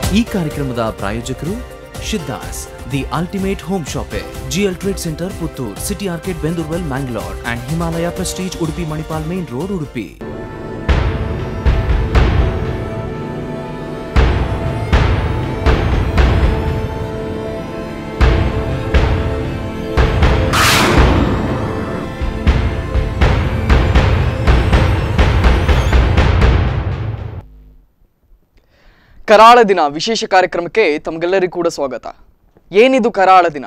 ಈ ಕಾರ್ಯಕ್ರಮದ ಪ್ರಾಯೋಜಕರು ಶಿದ್ದಾಸ್ the ultimate home shopping GL trade centre Puttur city ಆರ್ಕೆಟ್ Bendurwell Mangalore and Himalaya prestige Udupi Manipal main road Udupi ಕರಾಳ ದಿನ ವಿಶೇಷ ಕಾರ್ಯಕ್ರಮಕ್ಕೆ ತಮಗೆಲ್ಲರಿಗೂ ಕೂಡ ಸ್ವಾಗತ ಏನಿದು ಕರಾಳ ದಿನ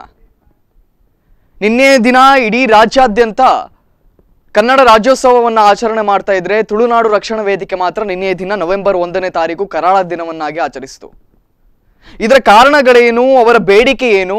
ನಿನ್ನೆ ದಿನ ಇಡೀ ರಾಜ್ಯಾದ್ಯಂತ ಕನ್ನಡ ರಾಜ್ಯೋತ್ಸವವನ್ನು ಆಚರಣೆ ಮಾಡ್ತಾ ಇದ್ರೆ ತುಳುನಾಡು ರಕ್ಷಣಾ ವೇದಿಕೆ ಮಾತ್ರ ನಿನ್ನೆ ದಿನ ನವೆಂಬರ್ ಒಂದನೇ ತಾರೀಕು ಕರಾಳ ದಿನವನ್ನಾಗಿ ಆಚರಿಸಿತು ಇದರ ಕಾರಣಗಳೇನು ಅವರ ಬೇಡಿಕೆ ಏನು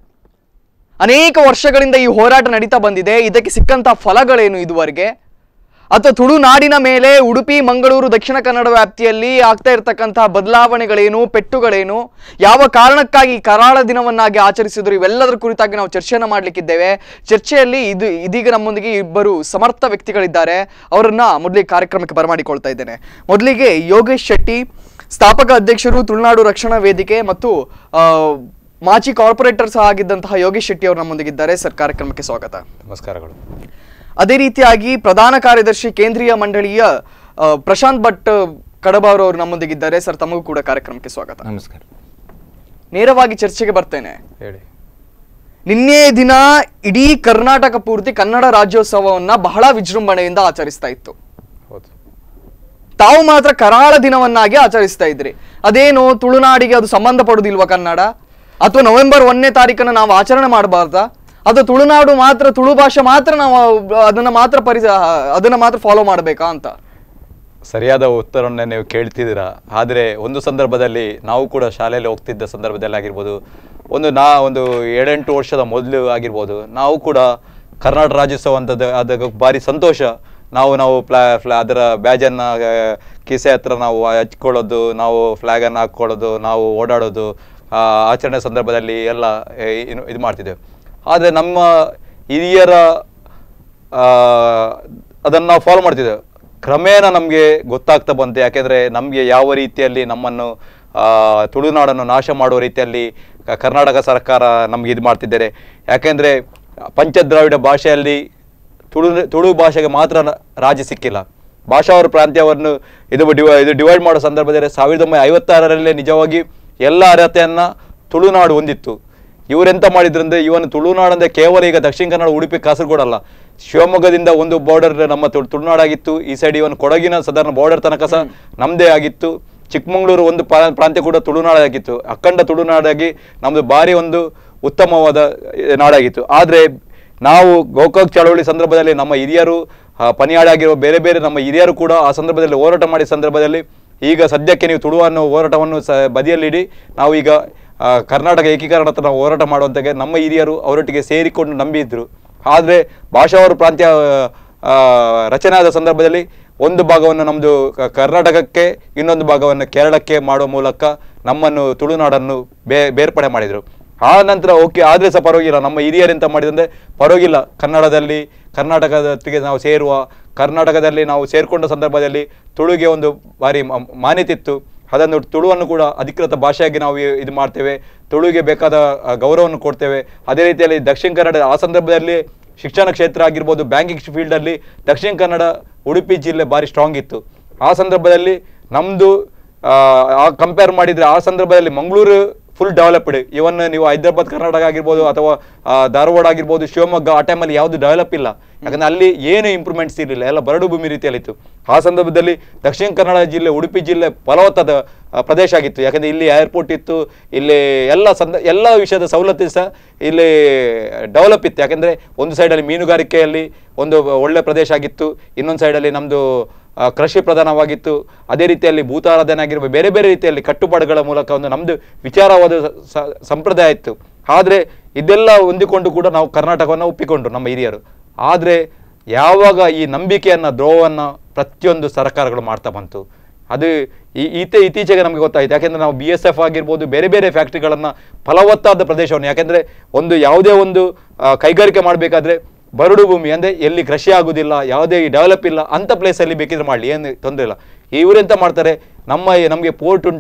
ಅನೇಕ ವರ್ಷಗಳಿಂದ ಈ ಹೋರಾಟ ನಡೀತಾ ಬಂದಿದೆ ಇದಕ್ಕೆ ಸಿಕ್ಕಂತ ಫಲಗಳೇನು ಇದುವರೆಗೆ ಅಥವಾ ತುಳುನಾಡಿನ ಮೇಲೆ ಉಡುಪಿ ಮಂಗಳೂರು ದಕ್ಷಿಣ ಕನ್ನಡ ವ್ಯಾಪ್ತಿಯಲ್ಲಿ ಆಗ್ತಾ ಇರತಕ್ಕಂತಹ ಬದಲಾವಣೆಗಳೇನು ಪೆಟ್ಟುಗಳೇನು ಯಾವ ಕಾರಣಕ್ಕಾಗಿ ಕರಾಳ ದಿನವನ್ನಾಗಿ ಆಚರಿಸಿದ್ರು ಇವೆಲ್ಲದರ ಕುರಿತಾಗಿ ನಾವು ಚರ್ಚೆಯನ್ನು ಮಾಡಲಿಕ್ಕಿದ್ದೇವೆ ಚರ್ಚೆಯಲ್ಲಿ ಇದು ಇದೀಗ ನಮ್ಮೊಂದಿಗೆ ಇಬ್ಬರು ಸಮರ್ಥ ವ್ಯಕ್ತಿಗಳಿದ್ದಾರೆ ಅವರನ್ನ ಮೊದಲಿಗೆ ಕಾರ್ಯಕ್ರಮಕ್ಕೆ ಬರಮಾಡಿಕೊಳ್ತಾ ಇದ್ದೇನೆ ಮೊದಲಿಗೆ ಯೋಗೇಶ್ ಶೆಟ್ಟಿ ಸ್ಥಾಪಕ ಅಧ್ಯಕ್ಷರು ತುಳುನಾಡು ರಕ್ಷಣಾ ವೇದಿಕೆ ಮತ್ತು ಆ, ಮಾಜಿ ಕಾರ್ಪೊರೇಟರ್ ಸಹ ಆಗಿದ್ದಂತಹ ಯೋಗೇಶ್ ಶೆಟ್ಟಿ ಅವರು ನಮ್ಮೊಂದಿಗಿದ್ದಾರೆ ಸರ್ ಕಾರ್ಯಕ್ರಮಕ್ಕೆ ಸ್ವಾಗತ ನಮಸ್ಕಾರಗಳು ಅದೇ ರೀತಿಯಾಗಿ ಪ್ರಧಾನ ಕಾರ್ಯದರ್ಶಿ ಕೇಂದ್ರೀಯ ಮಂಡಳಿಯ ಆ, ಪ್ರಶಾಂತ್ ಭಟ್ ಕಡಬಾರ್ ಅವರು ನಮ್ಮೊಂದಿಗಿದ್ದಾರೆ ಸರ್ ತಮಗೂ ಕೂಡ ಕಾರ್ಯಕ್ರಮಕ್ಕೆ ಸ್ವಾಗತ ನಮಸ್ಕಾರ ನೇರವಾಗಿ ಚರ್ಚೆಗೆ ಬರ್ತೇನೆ ಹೇಳಿ ನಿನ್ನೆ ದಿನ ಇಡೀ ಕರ್ನಾಟಕ ಪೂರ್ತಿ ಕನ್ನಡ ರಾಜ್ಯೋತ್ಸವವನ್ನ ಬಹಳ ವಿಜೃಂಭಣೆಯಿಂದ ಆಚರಿಸ್ತಾ ಇತ್ತು ಹೌದು ತಾವು ಮಾತ್ರ ಕರಾಳ ದಿನವನ್ನಾಗಿ ಆಚರಿಸ್ತಾ ಇದ್ರಿ ಅದೇನು ತುಳುನಾಡಿಗೆ ಅದು ಸಂಬಂಧ ಪಡುದಿಲ್ವಾ ಕನ್ನಡ ಅಥವಾ ನವೆಂಬರ್ ಒಂದನೇ ತಾರೀಕನ್ನ ನಾವು ಆಚರಣೆ ಮಾಡಬಾರ್ದಾ ಅಥವಾ ತುಳುನಾಡು ಮಾತ್ರ ತುಳು ಭಾಷೆ ಮಾತ್ರ ನಾವು ಅದನ್ನ ಮಾತ್ರ ಪರಿಸ ಅದನ್ನ ಮಾತ್ರ ಫಾಲೋ ಮಾಡಬೇಕಾ ಅಂತ ಸರಿಯಾದ ಉತ್ತರವನ್ನೇ ನೀವು ಕೇಳ್ತಿದ್ದೀರಾ ಆದರೆ ಒಂದು ಸಂದರ್ಭದಲ್ಲಿ ನಾವು ಕೂಡ ಶಾಲೆಯಲ್ಲಿ ಹೋಗ್ತಿದ್ದ ಸಂದರ್ಭದಲ್ಲಿ ಆಗಿರ್ಬೋದು ಒಂದು ನಾ ಒಂದು ಏಳೆಂಟು ವರ್ಷದ ಮೊದಲು ಆಗಿರ್ಬೋದು ನಾವು ಕೂಡ ಕರ್ನಾಟಕ ರಾಜ್ಯೋತ್ಸವ ಅಂತದ್ದು ಅದ ಭಾರಿ ಸಂತೋಷ ನಾವು ನಾವು ಫ್ಲಾ ಫ್ಲಾ ಅದರ ಬ್ಯಾಜನ್ನು ಕಿಸೆ ಹತ್ರ ನಾವು ಹಚ್ಕೊಳ್ಳೋದು ನಾವು ಫ್ಲ್ಯಾಗನ್ನು ಹಾಕ್ಕೊಳ್ಳೋದು ನಾವು ಓಡಾಡೋದು ಆ, ಆಚರಣೆ ಸಂದರ್ಭದಲ್ಲಿ ಎಲ್ಲ ಏ, ಇನ್ನು ಇದು ಮಾಡ್ತಿದ್ದೆವು ಆದರೆ ನಮ್ಮ ಹಿರಿಯರ ಅದನ್ನು ನಾವು ಫಾಲೋ ಮಾಡ್ತಿದ್ದೆವು ಕ್ರಮೇಣ ನಮಗೆ ಗೊತ್ತಾಗ್ತಾ ಬಂತು ಯಾಕೆಂದರೆ ನಮಗೆ ಯಾವ ರೀತಿಯಲ್ಲಿ ನಮ್ಮನ್ನು ಆ, ತುಳುನಾಡನ್ನು ನಾಶ ಮಾಡುವ ರೀತಿಯಲ್ಲಿ ಕ- ಕರ್ನಾಟಕ ಸರ್ಕಾರ ನಮಗೆ ಇದು ಮಾಡ್ತಿದ್ದಾರೆ ಯಾಕೆಂದರೆ ಪಂಚದ್ರಾವಿಡ ಭಾಷೆಯಲ್ಲಿ ತುಳು ತುಳು ಭಾಷೆಗೆ ಮಾತ್ರ ನ- ರಾಜ್ಯ ಸಿಕ್ಕಿಲ್ಲ ಭಾಷಾವರ ಪ್ರಾಂತ್ಯವನ್ನು ಇದು ಡಿವೈ ಇದು ಡಿವೈಡ್ ಮಾಡೋ ಸಂದರ್ಭದಲ್ಲಿ ಸಾವಿರದ ಒಂಬೈನೂರ ಐವತ್ತಾರರಲ್ಲೇ ನಿಜವಾಗಿ ಎಲ್ಲ ಅರ್ಹತೆಯನ್ನು ತುಳುನಾಡು ಹೊಂದಿತ್ತು ಇವರೆಂತ ಮಾಡಿದ್ರಂದ್ರೆ ಇವನು ತುಳುನಾಡಂದ್ರೆ ಕೇವಲ ಈಗ ದಕ್ಷಿಣ ಕನ್ನಡ ಉಡುಪಿ ಕಾಸರಗೋಡಲ್ಲ ಶಿವಮೊಗ್ಗದಿಂದ ಒಂದು ಬಾರ್ಡರ್ ನಮ್ಮ ತುಳು ತುಳುನಾಡಾಗಿತ್ತು ಈ ಸೈಡ್ ಇವನು ಕೊಡಗಿನ ಸಾಧಾರಣ ಬಾರ್ಡರ್ ತನಕ ಸಹ ನಮ್ಮದೇ ಆಗಿತ್ತು ಚಿಕ್ಕಮಗಳೂರು ಒಂದು ಪ್ರಾ- ಪ್ರಾಂತ್ಯ ಕೂಡ ತುಳುನಾಡಾಗಿತ್ತು ಅಖಂಡ ತುಳುನಾಡಾಗಿ ನಮ್ಮದು ಭಾರಿ ಒಂದು ಉತ್ತಮವಾದ ಆ, ನಾಡಾಗಿತ್ತು ಆದರೆ ನಾವು ಗೋಕಾಕ್ ಚಳವಳಿ ಸಂದರ್ಭದಲ್ಲಿ ನಮ್ಮ ಹಿರಿಯರು ಆ, ಪನಿಯಾಡಾಗಿರೋ ಬೇರೆ ಬೇರೆ ನಮ್ಮ ಹಿರಿಯರು ಕೂಡ ಆ ಸಂದರ್ಭದಲ್ಲಿ ಹೋರಾಟ ಮಾಡಿದ ಸಂದರ್ಭದಲ್ಲಿ ಈಗ ಸದ್ಯಕ್ಕೆ ನೀವು ತುಳು ಅನ್ನೋ ಹೋರಾಟವನ್ನು ಸ ಬದಿಯಲ್ಲಿಡಿ ನಾವು ಈಗ ಆ, ಕರ್ನಾಟಕ ಏಕೀಕರಣ ಹತ್ರ ನಾವು ಹೋರಾಟ ಮಾಡುವಂತಾಗೆ ನಮ್ಮ ಹಿರಿಯರು ಅವರೊಟ್ಟಿಗೆ ಸೇರಿಕೊಂಡು ನಂಬಿದ್ರು ಆದರೆ ಭಾಷಾವಾರು ಪ್ರಾಂತ್ಯ ಆ, ರಚನೆ ಆದ ಸಂದರ್ಭದಲ್ಲಿ ಒಂದು ಭಾಗವನ್ನು ನಮ್ಮದು ಕರ್ನಾಟಕಕ್ಕೆ ಇನ್ನೊಂದು ಭಾಗವನ್ನು ಕೇರಳಕ್ಕೆ ಮಾಡುವ ಮೂಲಕ ನಮ್ಮನ್ನು ತುಳುನಾಡನ್ನು ಬೇ ಬೇರ್ಪಡೆ ಮಾಡಿದರು ಆ ನಂತರ ಓಕೆ ಆದರೆ ಸಹ ಪರವಾಗಿಲ್ಲ ನಮ್ಮ ಹಿರಿಯರೆಂತ ಮಾಡಿದಂದ್ರೆ ಪರವಾಗಿಲ್ಲ ಕನ್ನಡದಲ್ಲಿ ಕರ್ನಾಟಕದೊಟ್ಟಿಗೆ ನಾವು ಸೇರುವ ಕರ್ನಾಟಕದಲ್ಲಿ ನಾವು ಸೇರಿಕೊಂಡ ಸಂದರ್ಭದಲ್ಲಿ ತುಳುಗೆ ಒಂದು ಭಾರಿ ಮ- ಮಾನ್ಯತೆ ಇತ್ತು ಅದನ್ನು ತುಳುವನ್ನು ಕೂಡ ಅಧಿಕೃತ ಭಾಷೆಯಾಗಿ ನಾವು ಇ- ಇದು ಮಾಡ್ತೇವೆ ತುಳುಗೆ ಬೇಕಾದ ಆ, ಗೌರವವನ್ನು ಕೊಡ್ತೇವೆ ಅದೇ ರೀತಿಯಲ್ಲಿ ದಕ್ಷಿಣ ಕನ್ನಡ ಆ ಸಂದರ್ಭದಲ್ಲಿ ಶಿಕ್ಷಣ ಕ್ಷೇತ್ರ ಆಗಿರ್ಬೋದು ಬ್ಯಾಂಕಿಂಗ್ ಫೀಲ್ಡಲ್ಲಿ ದಕ್ಷಿಣ ಕನ್ನಡ ಉಡುಪಿ ಜಿಲ್ಲೆ ಭಾರಿ ಸ್ಟ್ರಾಂಗ್ ಇತ್ತು ಆ ಸಂದರ್ಭದಲ್ಲಿ ನಮ್ಮದು ಆ ಕಂಪೇರ್ ಮಾಡಿದರೆ ಆ ಸಂದರ್ಭದಲ್ಲಿ ಮಂಗಳೂರು ಫುಲ್ ಡೆವಲಪ್ಡ್ ಇವನ್ ನೀವು ಹೈದರಾಬಾದ್ ಕರ್ನಾಟಕ ಆಗಿರ್ಬೋದು ಅಥವಾ ಆ, ಧಾರವಾಡ ಆಗಿರ್ಬೋದು ಶಿವಮೊಗ್ಗ ಆ ಟೈಮಲ್ಲಿ ಯಾವುದು ಡೆವಲಪ್ ಇಲ್ಲ ಯಾಕಂದ್ರೆ ಅಲ್ಲಿ ಏನು ಇಂಪ್ರೂವ್ಮೆಂಟ್ಸ್ ಇರಲಿಲ್ಲ ಎಲ್ಲ ಬರಡು ಭೂಮಿ ರೀತಿಯಲ್ಲಿತ್ತು ಆ ಸಂದರ್ಭದಲ್ಲಿ ದಕ್ಷಿಣ ಕನ್ನಡ ಜಿಲ್ಲೆ ಉಡುಪಿ ಜಿಲ್ಲೆ ಫಲವತ್ತಾದ ಆ, ಪ್ರದೇಶ ಆಗಿತ್ತು ಯಾಕಂದ್ರೆ ಇಲ್ಲಿ ಏರ್ಪೋರ್ಟ್ ಇತ್ತು ಇಲ್ಲಿ ಎಲ್ಲ ಸಂದ ಎಲ್ಲ ವಿಷಯದ ಸವಲತ್ತು ಸಹ ಇಲ್ಲಿ ಡೆವಲಪ್ ಇತ್ತು ಯಾಕಂದ್ರೆ ಒಂದು ಸೈಡಲ್ಲಿ ಮೀನುಗಾರಿಕೆಯಲ್ಲಿ ಒಂದು ಒಳ್ಳೆ ಪ್ರದೇಶ ಆಗಿತ್ತು ಇನ್ನೊಂದು ಸೈಡಲ್ಲಿ ನಮ್ಮದು ಆ, ಕೃಷಿ ಪ್ರಧಾನವಾಗಿತ್ತು ಅದೇ ರೀತಿಯಲ್ಲಿ ಭೂತಾರಾಧನೆ ಆಗಿರ್ಬೋದು ಬೇರೆ ಬೇರೆ ರೀತಿಯಲ್ಲಿ ಕಟ್ಟುಪಾಡುಗಳ ಮೂಲಕ ಒಂದು ನಮ್ಮದು ವಿಚಾರವಾದ ಸ- ಸ- ಸಂಪ್ರದಾಯ ಇತ್ತು ಆದರೆ ಇದೆಲ್ಲ ಹೊಂದಿಕೊಂಡು ಕೂಡ ನಾವು ಕರ್ನಾಟಕವನ್ನು ಒಪ್ಪಿಕೊಂಡ್ರು ನಮ್ಮ ಹಿರಿಯರು ಆದರೆ ಯಾವಾಗ ಈ ನಂಬಿಕೆಯನ್ನು ದ್ರೋಹವನ್ನು ಪ್ರತಿಯೊಂದು ಸರ್ಕಾರಗಳು ಮಾಡ್ತಾ ಬಂತು ಅದು ಈ ಈತೆ ಇತ್ತೀಚೆಗೆ ನಮಗೆ ಗೊತ್ತಾಯ್ತು ಯಾಕೆಂದ್ರೆ ನಾವು ಬಿ ಎಸ್ ಎಫ್ ಆಗಿರ್ಬೋದು ಬೇರೆ ಬೇರೆ ಫ್ಯಾಕ್ಟ್ರಿಗಳನ್ನು ಫಲವತ್ತಾದ ಪ್ರದೇಶವನ್ನು ಯಾಕೆಂದರೆ ಒಂದು ಯಾವುದೇ ಒಂದು ಆ, ಕೈಗಾರಿಕೆ ಮಾಡಬೇಕಾದ್ರೆ ಬರಡು ಭೂಮಿ ಅಂದರೆ ಎಲ್ಲಿ ಕೃಷಿ ಆಗುದಿಲ್ಲ ಯಾವುದೇ ಡೆವಲಪ್ ಇಲ್ಲ ಅಂಥ ಪ್ಲೇಸಲ್ಲಿ ಬೇಕಿದ್ರೆ ಮಾಡಲಿ ಏನು ತೊಂದರೆ ಇಲ್ಲ ಇವರೆಂತ ಮಾಡ್ತಾರೆ ನಮ್ಮ ನಮಗೆ ಪೋರ್ಟ್ ಉಂಟು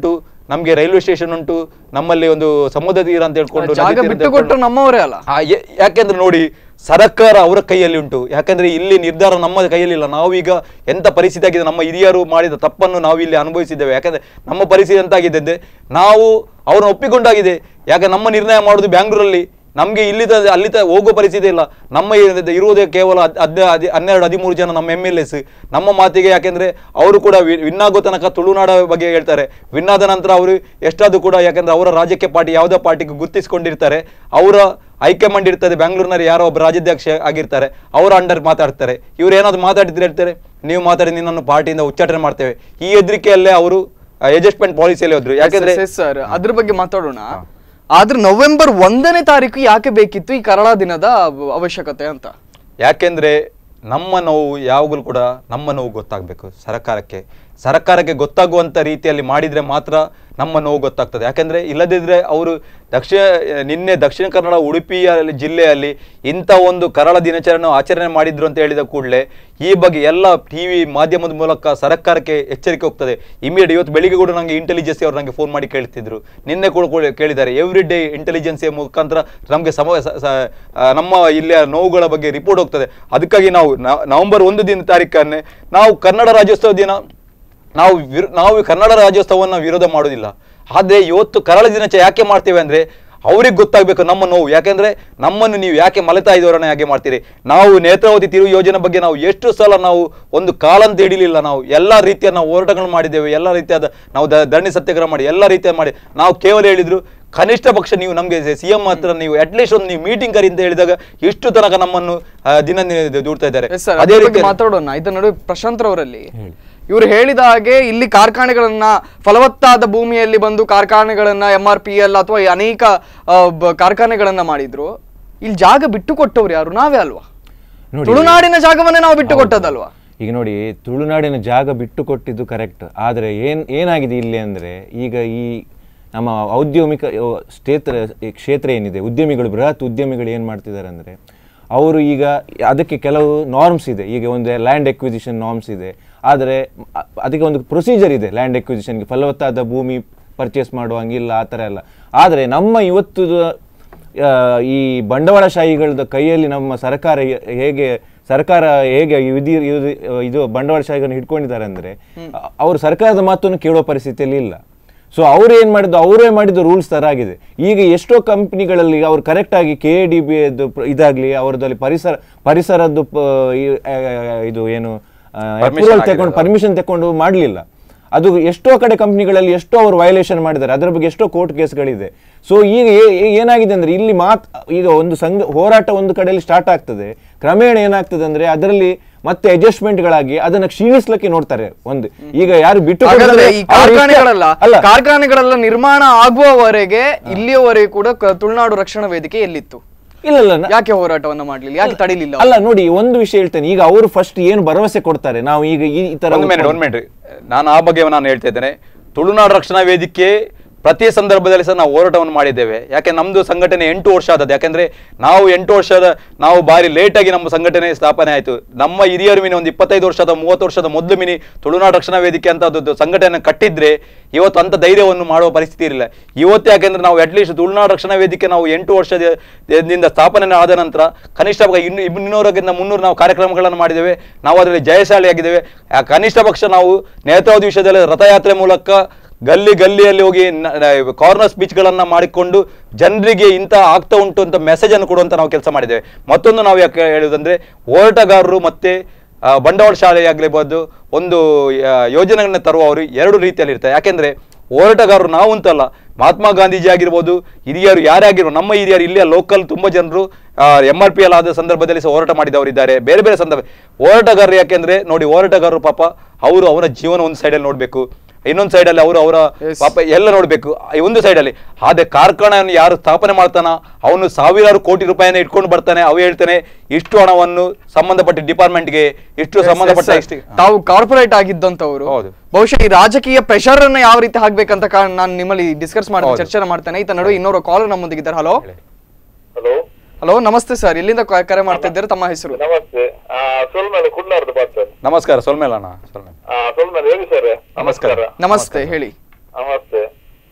ನಮಗೆ ರೈಲ್ವೆ ಸ್ಟೇಷನ್ ಉಂಟು ನಮ್ಮಲ್ಲಿ ಒಂದು ಸಮುದ್ರ ತೀರ ಅಂತ ಹೇಳ್ಕೊಂಡು ನದಿ ಜಾಗ ತೀರ ಅಂತ ಬಿಟ್ಟು ಹೇಳ್ಕೊಂಡು- ಕೊಟ್ಟರು ನಮ್ಮವರೇ ಅಲ್ಲ ಆ, ಯಾ- ಯಾಕೆಂದ್ರೆ ನೋಡಿ ಸರ್ಕಾರ ಅವರ ಕೈಯಲ್ಲಿ ಉಂಟು ಯಾಕಂದ್ರೆ ಇಲ್ಲಿ ನಿರ್ಧಾರ ನಮ್ಮ ಕೈಯಲ್ಲಿ ಇಲ್ಲ ನಾವೀಗ ಎಂತ ಪರಿಸ್ಥಿತಿ ಆಗಿದೆ ನಮ್ಮ ಹಿರಿಯರು ಮಾಡಿದ ತಪ್ಪನ್ನು ನಾವು ಇಲ್ಲಿ ಅನುಭವಿಸಿದ್ದೇವೆ ಯಾಕಂದ್ರೆ ನಮ್ಮ ಪರಿಸ್ಥಿತಿ ಎಂತಾಗಿದೆ ನಾವು ಅವ್ರನ್ನ ಒಪ್ಪಿಕೊಂಡಾಗಿದೆ ಯಾಕೆ ನಮ್ಮ ನಿರ್ಣಯ ಮಾಡೋದು ಬ್ಯಾಂಗ್ಳೂರಲ್ಲಿ ನಮಗೆ ಇಲ್ಲಿ ಅಲ್ಲಿ ತ ಹೋಗೋ ಪರಿಸ್ಥಿತಿ ಇಲ್ಲ ನಮ್ಮ ಇರ- ಇರುವುದೇ ಕೇವಲ ಹದ್- ಹದ್- ಹದ್- ಹನ್ನೆರಡು ಹದಿಮೂರು ಜನ ನಮ್ಮ ಎಮ್ ಎಲ್ ಎಸ್ ನಮ್ಮ ಮಾತಿಗೆ ಯಾಕೆಂದ್ರೆ ಅವರು ಕೂಡ ವಿ- ವಿನ್ ಆಗೋ ತನಕ ತುಳುನಾಡ ಬಗ್ಗೆ ಹೇಳ್ತಾರೆ ವಿನ್ ಆದ ನಂತರ ಅವರು ಎಷ್ಟಾದ್ರೂ ಕೂಡ ಯಾಕಂದ್ರೆ ಅವರ ರಾಜಕೀಯ ಪಾರ್ಟಿ ಯಾವುದೇ ಪಾರ್ಟಿಗೆ ಗುರುತಿಸಿಕೊಂಡಿರ್ತಾರೆ ಅವರ ಹೈಕಮಾಂಡ್ ಇರ್ತದೆ ಬೆಂಗಳೂರಿನಲ್ಲಿ ಯಾರೋ ಒಬ್ಬ ರಾಜ್ಯಾಧ್ಯಕ್ಷ ಆಗಿರ್ತಾರೆ ಅವರ ಅಂಡರ್ ಮಾತಾಡ್ತಾರೆ ಇವ್ರು ಏನಾದ್ರು ಮಾತಾಡಿದ್ರೆ ಹೇಳ್ತಾರೆ ನೀವು ಮಾತಾಡಿ ನಿನ್ನನ್ನು ಪಾರ್ಟಿಯಿಂದ ಉಚ್ಚಾಟನೆ ಮಾಡ್ತೇವೆ ಈ ಹೆದರಿಕೆಯಲ್ಲೇ ಅವರು ಅಡ್ಜಸ್ಟ್ಮೆಂಟ್ ಪಾಲಿಸಿಯಲ್ಲಿ ಹೋದ್ರು ಯಾಕೆಂದ್ರೆ ಸರ್ ಅದ್ರ ಬಗ್ಗೆ ಮಾತಾಡೋಣ ಆದ್ರೆ ನವೆಂಬರ್ ಒಂದನೇ ತಾರೀಕು ಯಾಕೆ ಬೇಕಿತ್ತು ಈ ಕರಾಳ ದಿನದ ಅವ- ಅವಶ್ಯಕತೆ ಅಂತ ಯಾಕೆಂದ್ರೆ ನಮ್ಮ ನೋವು ಯಾವಾಗಲೂ ಕೂಡ ನಮ್ಮ ನೋವು ಗೊತ್ತಾಗಬೇಕು ಸರ್ಕಾರಕ್ಕೆ ಸರ್ಕಾರಕ್ಕೆ ಗೊತ್ತಾಗುವಂಥ ರೀತಿಯಲ್ಲಿ ಮಾಡಿದರೆ ಮಾತ್ರ ನಮ್ಮ ನೋವು ಗೊತ್ತಾಗ್ತದೆ ಯಾಕೆಂದ್ರೆ ಇಲ್ಲದಿದ್ದರೆ ಅವರು ದಕ್ಷಿಣ ನಿನ್ನೆ ದಕ್ಷಿಣ ಕನ್ನಡ ಉಡುಪಿಯ ಜಿಲ್ಲೆಯಲ್ಲಿ ಇಂಥ ಒಂದು ಕರಾಳ ದಿನಾಚರಣೆ ಆಚರಣೆ ಮಾಡಿದ್ರು ಅಂತ ಹೇಳಿದ ಕೂಡಲೇ ಈ ಬಗ್ಗೆ ಎಲ್ಲ ಟಿ ವಿ ಮಾಧ್ಯಮದ ಮೂಲಕ ಸರ್ಕಾರಕ್ಕೆ ಎಚ್ಚರಿಕೆ ಹೋಗ್ತದೆ ಇಮಿಡಿಯೇಟ್ ಇವತ್ತು ಬೆಳಿಗ್ಗೆ ಕೂಡ ನನಗೆ ಇಂಟೆಲಿಜೆನ್ಸಿ ಅವರು ನನಗೆ ಫೋನ್ ಮಾಡಿ ಕೇಳ್ತಿದ್ರು ನಿನ್ನೆ ಕೂಡ ಕೂಡ ಕೇಳಿದ್ದಾರೆ ಎವ್ರಿ ಡೇ ಇಂಟೆಲಿಜೆನ್ಸಿಯ ಮುಖಾಂತರ ನಮಗೆ ಸಮ ಸ- ಸ- ಆ, ನಮ್ಮ ಇಲ್ಲಿಯ ನೋವುಗಳ ಬಗ್ಗೆ ರಿಪೋರ್ಟ್ ಹೋಗ್ತದೆ ಅದಕ್ಕಾಗಿ ನಾವು ನ- ನವೆಂಬರ್ ಒಂದು ದಿನ ತಾರೀಕನ್ನೇ ನಾವು ಕನ್ನಡ ರಾಜ್ಯೋತ್ಸವ ದಿನ ನಾವು ವಿರ್- ನಾವು ಕನ್ನಡ ರಾಜ್ಯೋತ್ಸವವನ್ನು ವಿರೋಧ ಮಾಡೋದಿಲ್ಲ ಆದರೆ ಇವತ್ತು ಕರಾಳ ದಿನಾಚರಣೆ ಯಾಕೆ ಮಾಡ್ತೇವೆ ಅಂದ್ರೆ ಅವ್ರಿಗೆ ಗೊತ್ತಾಗಬೇಕು ನಮ್ಮ ನೋವು ಯಾಕೆಂದ್ರೆ ನಮ್ಮನ್ನು ನೀವು ಯಾಕೆ ಮಲೆತಾ ಇದ್ದವರನ್ನ ಯಾಕೆ ಮಾಡ್ತೀರಿ ನಾವು ನೇತ್ರಾವತಿ ತಿರುವು ಯೋಜನೆ ಬಗ್ಗೆ ನಾವು ಎಷ್ಟು ಸಲ ನಾವು ಒಂದು ಕಾಲಂತ ಹಿಡಿಲಿಲ್ಲ ನಾವು ಎಲ್ಲ ರೀತಿಯ ನಾವು ಹೋರಾಟಗಳು ಮಾಡಿದ್ದೇವೆ ಎಲ್ಲ ರೀತಿಯಾದ ನಾವು ದ- ಧರಣಿ ಸತ್ಯಾಗ್ರಹ ಮಾಡಿ ಎಲ್ಲ ರೀತಿಯ ಮಾಡಿ ನಾವು ಕೇವಲ ಹೇಳಿದ್ರು ಕನಿಷ್ಠ ಪಕ್ಷ ನೀವು ನಮಗೆ ಸಿ ಎಂ ಹತ್ರ ನೀವು ಅಟ್ಲೀಸ್ಟ್ ಒಂದು ನೀವು ಮೀಟಿಂಗ್ ಕರಿ ಅಂತ ಹೇಳಿದಾಗ ಇಷ್ಟು ತನಕ ನಮ್ಮನ್ನು ಆ, ದಿನ ದಿ- ದೂಡ್ತಾ ಇದ್ದಾರೆ ಎಸ್ ಸರ್ ಅದೇ ಅದ್ರ ಬಗ್ಗೆ ರೀತಿ ಮಾತಾಡೋಣ ಇದರ ನಡುವೆ ಪ್ರಶಾಂತ್ ರವರಲ್ಲಿ ಇವರು ಹೇಳಿದ ಹಾಗೆ ಇಲ್ಲಿ ಕಾರ್ಖಾನೆಗಳನ್ನ ಫಲವತ್ತಾದ ಭೂಮಿಯಲ್ಲಿ ಬಂದು ಕಾರ್ಖಾನೆಗಳನ್ನ ಎಂ ಆರ್ ಪಿ ಎಲ್ ಅಥವಾ ಅನೇಕ ಆ, ಬ- ಕಾರ್ಖಾನೆಗಳನ್ನ ಮಾಡಿದ್ರು ಇಲ್ಲಿ ಜಾಗ ಬಿಟ್ಟು ಕೊಟ್ಟವ್ರು ಯಾರು ನಾವೇ ಅಲ್ವಾ ನೋಡಿ. ತುಳುನಾಡಿನ ಜಾಗವನ್ನೇ ನಾವು ಬಿಟ್ಟು ಕೊಟ್ಟದಲ್ವಾ ಈಗ ನೋಡಿ ತುಳುನಾಡಿನ ಜಾಗ ಬಿಟ್ಟು ಕೊಟ್ಟಿದ್ದು ಕರೆಕ್ಟ್ ಆದರೆ ಏನ್ ಏನಾಗಿದೆ ಇಲ್ಲಿ ಅಂದರೆ ಈಗ ಈ ನಮ್ಮ ಔದ್ಯಮಿಕ ಅ, ಕ್ಷೇತ್ರ ಈ ಕ್ಷೇತ್ರ ಏನಿದೆ ಉದ್ಯಮಿಗಳು ಬೃಹತ್ ಉದ್ಯಮಿಗಳು ಏನು ಮಾಡ್ತಿದ್ದಾರೆ ಅಂದರೆ ಅವರು ಈಗ ಅದಕ್ಕೆ ಕೆಲವು ನಾರ್ಮ್ಸ್ ಇದೆ ಈಗ ಒಂದು ಲ್ಯಾಂಡ್ ಎಕ್ವಿಸಿಷನ್ ನಾರ್ಮ್ಸ್ ಇದೆ ಆದರೆ ಅ- ಅದಕ್ಕೆ ಒಂದು ಪ್ರೊಸೀಜರ್ ಇದೆ ಲ್ಯಾಂಡ್ ಎಕ್ವಿಸಿಷನ್ಗೆ ಫಲವತ್ತಾದ ಭೂಮಿ ಪರ್ಚೇಸ್ ಮಾಡುವಂಗಿಲ್ಲ ಆ ಥರ ಎಲ್ಲ ಆದರೆ ನಮ್ಮ ಇವತ್ತು ಆ, ಈ ಬಂಡವಾಳಶಾಹಿಗಳದ ಕೈಯಲ್ಲಿ ನಮ್ಮ ಸರ್ಕಾರ ಹೇ- ಹೇಗೆ ಸರ್ಕಾರ ಹೇಗೆ ವಿಧಿ ಇದು- ಇದು ಬಂಡವಾಳಶಾಹಿಗಳನ್ನು ಹಿಡ್ಕೊಂಡಿದ್ದಾರೆ ಅಂದರೆ ಅವರು ಸರ್ಕಾರದ ಮಾತನ್ನು ಕೇಳುವ ಪರಿಸ್ಥಿತಿಯಲ್ಲಿ ಇಲ್ಲ ಸೊ ಅವ್ರು ಏನು ಮಾಡಿದ್ದು ಅವರೇ ಮಾಡಿದ್ದು ರೂಲ್ಸ್ ಥರ ಆಗಿದೆ ಈಗ ಎಷ್ಟೋ ಕಂಪ್ನಿಗಳಲ್ಲಿ ಅವ್ರು ಕರೆಕ್ಟಾಗಿ ಕೆ ಡಿ ಬಿ ಇದಾಗಲಿ ಅವ್ರದ್ದಲ್ಲಿ ಪರಿಸರ ಪರಿಸರದ್ದು ಪ- ಈ- ಆ, ಇದು ಏನು ಅಪ್ರೂವಲ್ ತಗೊಂಡು ಪರ್ಮಿಷನ್ ತಗೊಂಡು ಮಾಡಲಿಲ್ಲ ಅದು ಎಷ್ಟೋ ಕಡೆ ಕಂಪ್ನಿಗಳಲ್ಲಿ ಎಷ್ಟೋ ಅವರು ವಯಲೇಷನ್ ಮಾಡಿದ್ದಾರೆ ಅದರ ಬಗ್ಗೆ ಎಷ್ಟೋ ಕೋರ್ಟ್ ಕೇಸ್ಗಳಿದೆ ಸೊ ಈಗ ಏ- ಏ- ಏನಾಗಿದೆ ಅಂದ್ರೆ ಇಲ್ಲಿ ಮಾತ್ ಈಗ ಒಂದು ಸಂಘ ಹೋರಾಟ ಒಂದು ಕಡೆಯಲ್ಲಿ ಸ್ಟಾರ್ಟ್ ಆಗ್ತದೆ ಕ್ರಮೇಣ ಏನಾಗ್ತದೆ ಅಂದ್ರೆ ಅದರಲ್ಲಿ ಮತ್ತೆ ಅಡ್ಜಸ್ಟ್ಮೆಂಟ್ಗಳಾಗಿ ಅದನ್ನ ಕ್ಷೀಣಿಸ್ಲಿಕ್ಕೆ ನೋಡ್ತಾರೆ ಒಂದು ಈಗ ಯಾರು ಬಿಟ್ಟು ಹಾಗಾದ್ರೆ ಕೊಡ್ತಾರೆ, ಈ ಅವ್ರು ಇಷ್ಟ- ಕಾರ್ಖಾನೆಗಳೆಲ್ಲ ಅಲ್ಲ ಕಾರ್ಖಾನೆಗಳೆಲ್ಲ ನಿರ್ಮಾಣ ಆಗುವವರೆಗೆ ಇಲ್ಲಿಯವರೆಗೆ ಕೂಡ ಕ- ತುಳುನಾಡು ರಕ್ಷಣಾ ವೇದಿಕೆ ಎಲ್ಲಿತ್ತು ಇಲ್ಲ ಇಲ್ಲ ನ- ಯಾಕೆ ಹೋರಾಟವನ್ನ ಮಾಡ್ಲಿಲ್ಲ ಯಾಕೆ ತಡಿಲಿಲ್ಲ ಅಲ್ಲ ನೋಡಿ ಒಂದು ವಿಷಯ ಹೇಳ್ತೇನೆ ಈಗ ಅವರು ಫಸ್ಟ್ ಏನು ಭರವಸೆ ಕೊಡ್ತಾರೆ ನಾವು ಈಗ ಈ ಈ ತರ ಒಂದು ಮಿನಿಟ್ ಒಂದು ಮಿನಿಟ್ ನಾನು ಆ ಬಗ್ಗೆ ನಾನು ಹೇಳ್ತಾ ಇದ್ದೇನೆ ತುಳುನಾಡು ರಕ್ಷಣಾ ವೇದಿಕೆ ಪ್ರತಿ ಸಂದರ್ಭದಲ್ಲಿ ಸಹ ನಾವು ಹೋರಾಟವನ್ನು ಮಾಡಿದ್ದೇವೆ ಯಾಕೆ ನಮ್ದು ಸಂಘಟನೆ ಎಂಟು ವರ್ಷ ಆದದ್ದು ಯಾಕೆಂದ್ರೆ ನಾವು ಎಂಟು ವರ್ಷದ ನಾವು ಬಾರಿ ಲೇಟ್ ಆಗಿ ನಮ್ಮ ಸಂಘಟನೆ ಸ್ಥಾಪನೆ ಆಯಿತು ನಮ್ಮ ಹಿರಿಯರು ಮಿನಿ ಒಂದು ಇಪ್ಪತ್ತೈದು ವರ್ಷದ ಮೂವತ್ತು ವರ್ಷದ ಮೊದಲು ಮಿನಿ ತುಳುನಾಡು ರಕ್ಷಣಾ ವೇದಿಕೆ ಅಂತ ಒಂದು ಸಂಘಟನೆ ಕಟ್ಟಿದ್ರೆ ಇವತ್ತು ಅಂತ ಧೈರ್ಯವನ್ನು ಮಾಡುವ ಪರಿಸ್ಥಿತಿ ಇರಲಿಲ್ಲ ಇವತ್ತು ಯಾಕೆಂದ್ರೆ ನಾವು ಅಟ್ಲೀಸ್ಟ್ ತುಳುನಾಡು ರಕ್ಷಣಾ ವೇದಿಕೆ ನಾವು ಎಂಟು ವರ್ಷದಿಂದ ಸ್ಥಾಪನೆ ಆದ ನಂತರ ಕನಿಷ್ಠ ಪಕ್ಷ ಇನ್ನು ಇನ್ನೂರಕ್ಕಿಂತ ಮುನ್ನೂರು ನಾವು ಕಾರ್ಯಕ್ರಮಗಳನ್ನು ಮಾಡಿದ್ದೇವೆ ನಾವು ಅದರಲ್ಲಿ ಜಯಶಾಲಿಯಾಗಿದ್ದೇವೆ ಆ ಕನಿಷ್ಠ ಪಕ್ಷ ನಾವು ನೇತ್ರಾವತಿ ವಿಷಯದಲ್ಲಿ ರಥಯಾತ್ರೆ ಮೂಲಕ ಗಲ್ಲಿ ಗಲ್ಲಿಯಲ್ಲಿ ಹೋಗಿ ಕಾರ್ನರ್ ಸ್ಪೀಚ್ಗಳನ್ನ ಮಾಡಿಕೊಂಡು ಜನರಿಗೆ ಇಂಥ ಆಗ್ತಾ ಉಂಟು ಅಂತ ಮೆಸೇಜ್ ಅನ್ನು ಕೊಡುವಂತ ನಾವು ಕೆಲಸ ಮಾಡಿದ್ದೇವೆ ಮತ್ತೊಂದು ನಾವು ಯಾಕೆ ಹೇಳುವುದಂದ್ರೆ ಹೋರಾಟಗಾರರು ಮತ್ತೆ ಆ, ಬಂಡವಾಳ ಶಾಲೆಯಾಗಲಿರ್ಬೋದು ಒಂದು ಆ, ಯೋಜನೆಗಳನ್ನ ತರುವವರು ಎರಡು ರೀತಿಯಲ್ಲಿ ಇರ್ತಾರೆ ಯಾಕೆಂದ್ರೆ ಹೋರಾಟಗಾರರು ನಾವು ಅಂತಲ್ಲ ಮಹಾತ್ಮ ಗಾಂಧೀಜಿ ಆಗಿರ್ಬೋದು ಹಿರಿಯರು ಯಾರೇ ಆಗಿರ್ಬೋದು ನಮ್ಮ ಹಿರಿಯರು ಇಲ್ಲಿಯ ಲೋಕಲ್ ತುಂಬ ಜನರು ಎಂ ಆರ್ ಪಿ ಎಲ್ ಆದ ಸಂದರ್ಭದಲ್ಲಿ ಸಹ ಹೋರಾಟ ಮಾಡಿದವರು ಇದ್ದಾರೆ ಬೇರೆ ಬೇರೆ ಸಂದರ್ಭ ಹೋರಾಟಗಾರರು ಯಾಕೆಂದ್ರೆ ನೋಡಿ ಹೋರಾಟಗಾರರು ಪಾಪ ಅವರು ಅವರ ಜೀವನ ಒಂದು ಸೈಡಲ್ಲಿ ನೋಡಬೇಕು ಇನ್ನೊಂದು ಸೈಡಲ್ಲಿ ಅವರು ಅವರ ಪಾಪ ಎಲ್ಲ ನೋಡಬೇಕು ಒಂದು ಸೈಡಲ್ಲಿ ಆದ್ರೆ ಕಾರ್ಖಾನೆಯನ್ನು ಯಾರು ಸ್ಥಾಪನೆ ಮಾಡ್ತಾನ ಅವನು ಸಾವಿರಾರು ಕೋಟಿ ರೂಪಾಯಿನ ಇಟ್ಕೊಂಡು ಬರ್ತಾನೆ ಅವು ಹೇಳ್ತಾನೆ ಇಷ್ಟು ಹಣವನ್ನು ಸಂಬಂಧಪಟ್ಟ ಡಿಪಾರ್ಟ್ಮೆಂಟ್ಗೆ ಇಷ್ಟು ಸಂಬಂಧಪಟ್ಟ Yes, ಇಷ್ಟು sir. ತಾವು ಕಾರ್ಪೊರೇಟ್ ಆಗಿದ್ದಂತವ್ರು ಹೌದು. ಬಹುಶಃ ಈ ರಾಜಕೀಯ ಪ್ರೆಷರ್ ಅನ್ನ ಯಾವ ರೀತಿ ಹಾಕ್ಬೇಕಂತ ಕಾರಣ ನಾನು ನಿಮ್ಮಲ್ಲಿ ಡಿಸ್ಕಸ್ ಮಾಡ್ತೀನಿ ಹೌದು. ಚರ್ಚೆ ಮಾಡ್ತೇನೆ ಈತ ನಡುವೆ ಇನ್ನೋರು ಕಾಲ್ ನಮ್ಮೊಂದಿಗಿದ್ದಾರೆ ಹಲೋ ಹಲೋ ಹಲೋ ನಮಸ್ತೆ ಸರ್ ಎಲ್ಲಿಂದ ಕ- ಕರೆ ಮಾಡ್ತಾ ಇದ್ದಾರೆ ತಮ್ಮ ಹೆಸರು ನಮಸ್ತೆ ಆ, ಸೊಲ್ಮೇಲೆ ಕುಡ್ಲಾರ್ದು ಬಾತ್ ಸರ್ ನಮಸ್ಕಾರ ಸೊಲ್ಮೇಲಣ್ಣ ಸೊಲ್ಮೇಲ್ ಆ, ಸೊಲ್ಮೇಲೆ ಹೇಳಿ ಸರ್ ನಮಸ್ಕಾರ. ನಮಸ್ತೆ ಹೇಳಿ ನಮಸ್ತೆ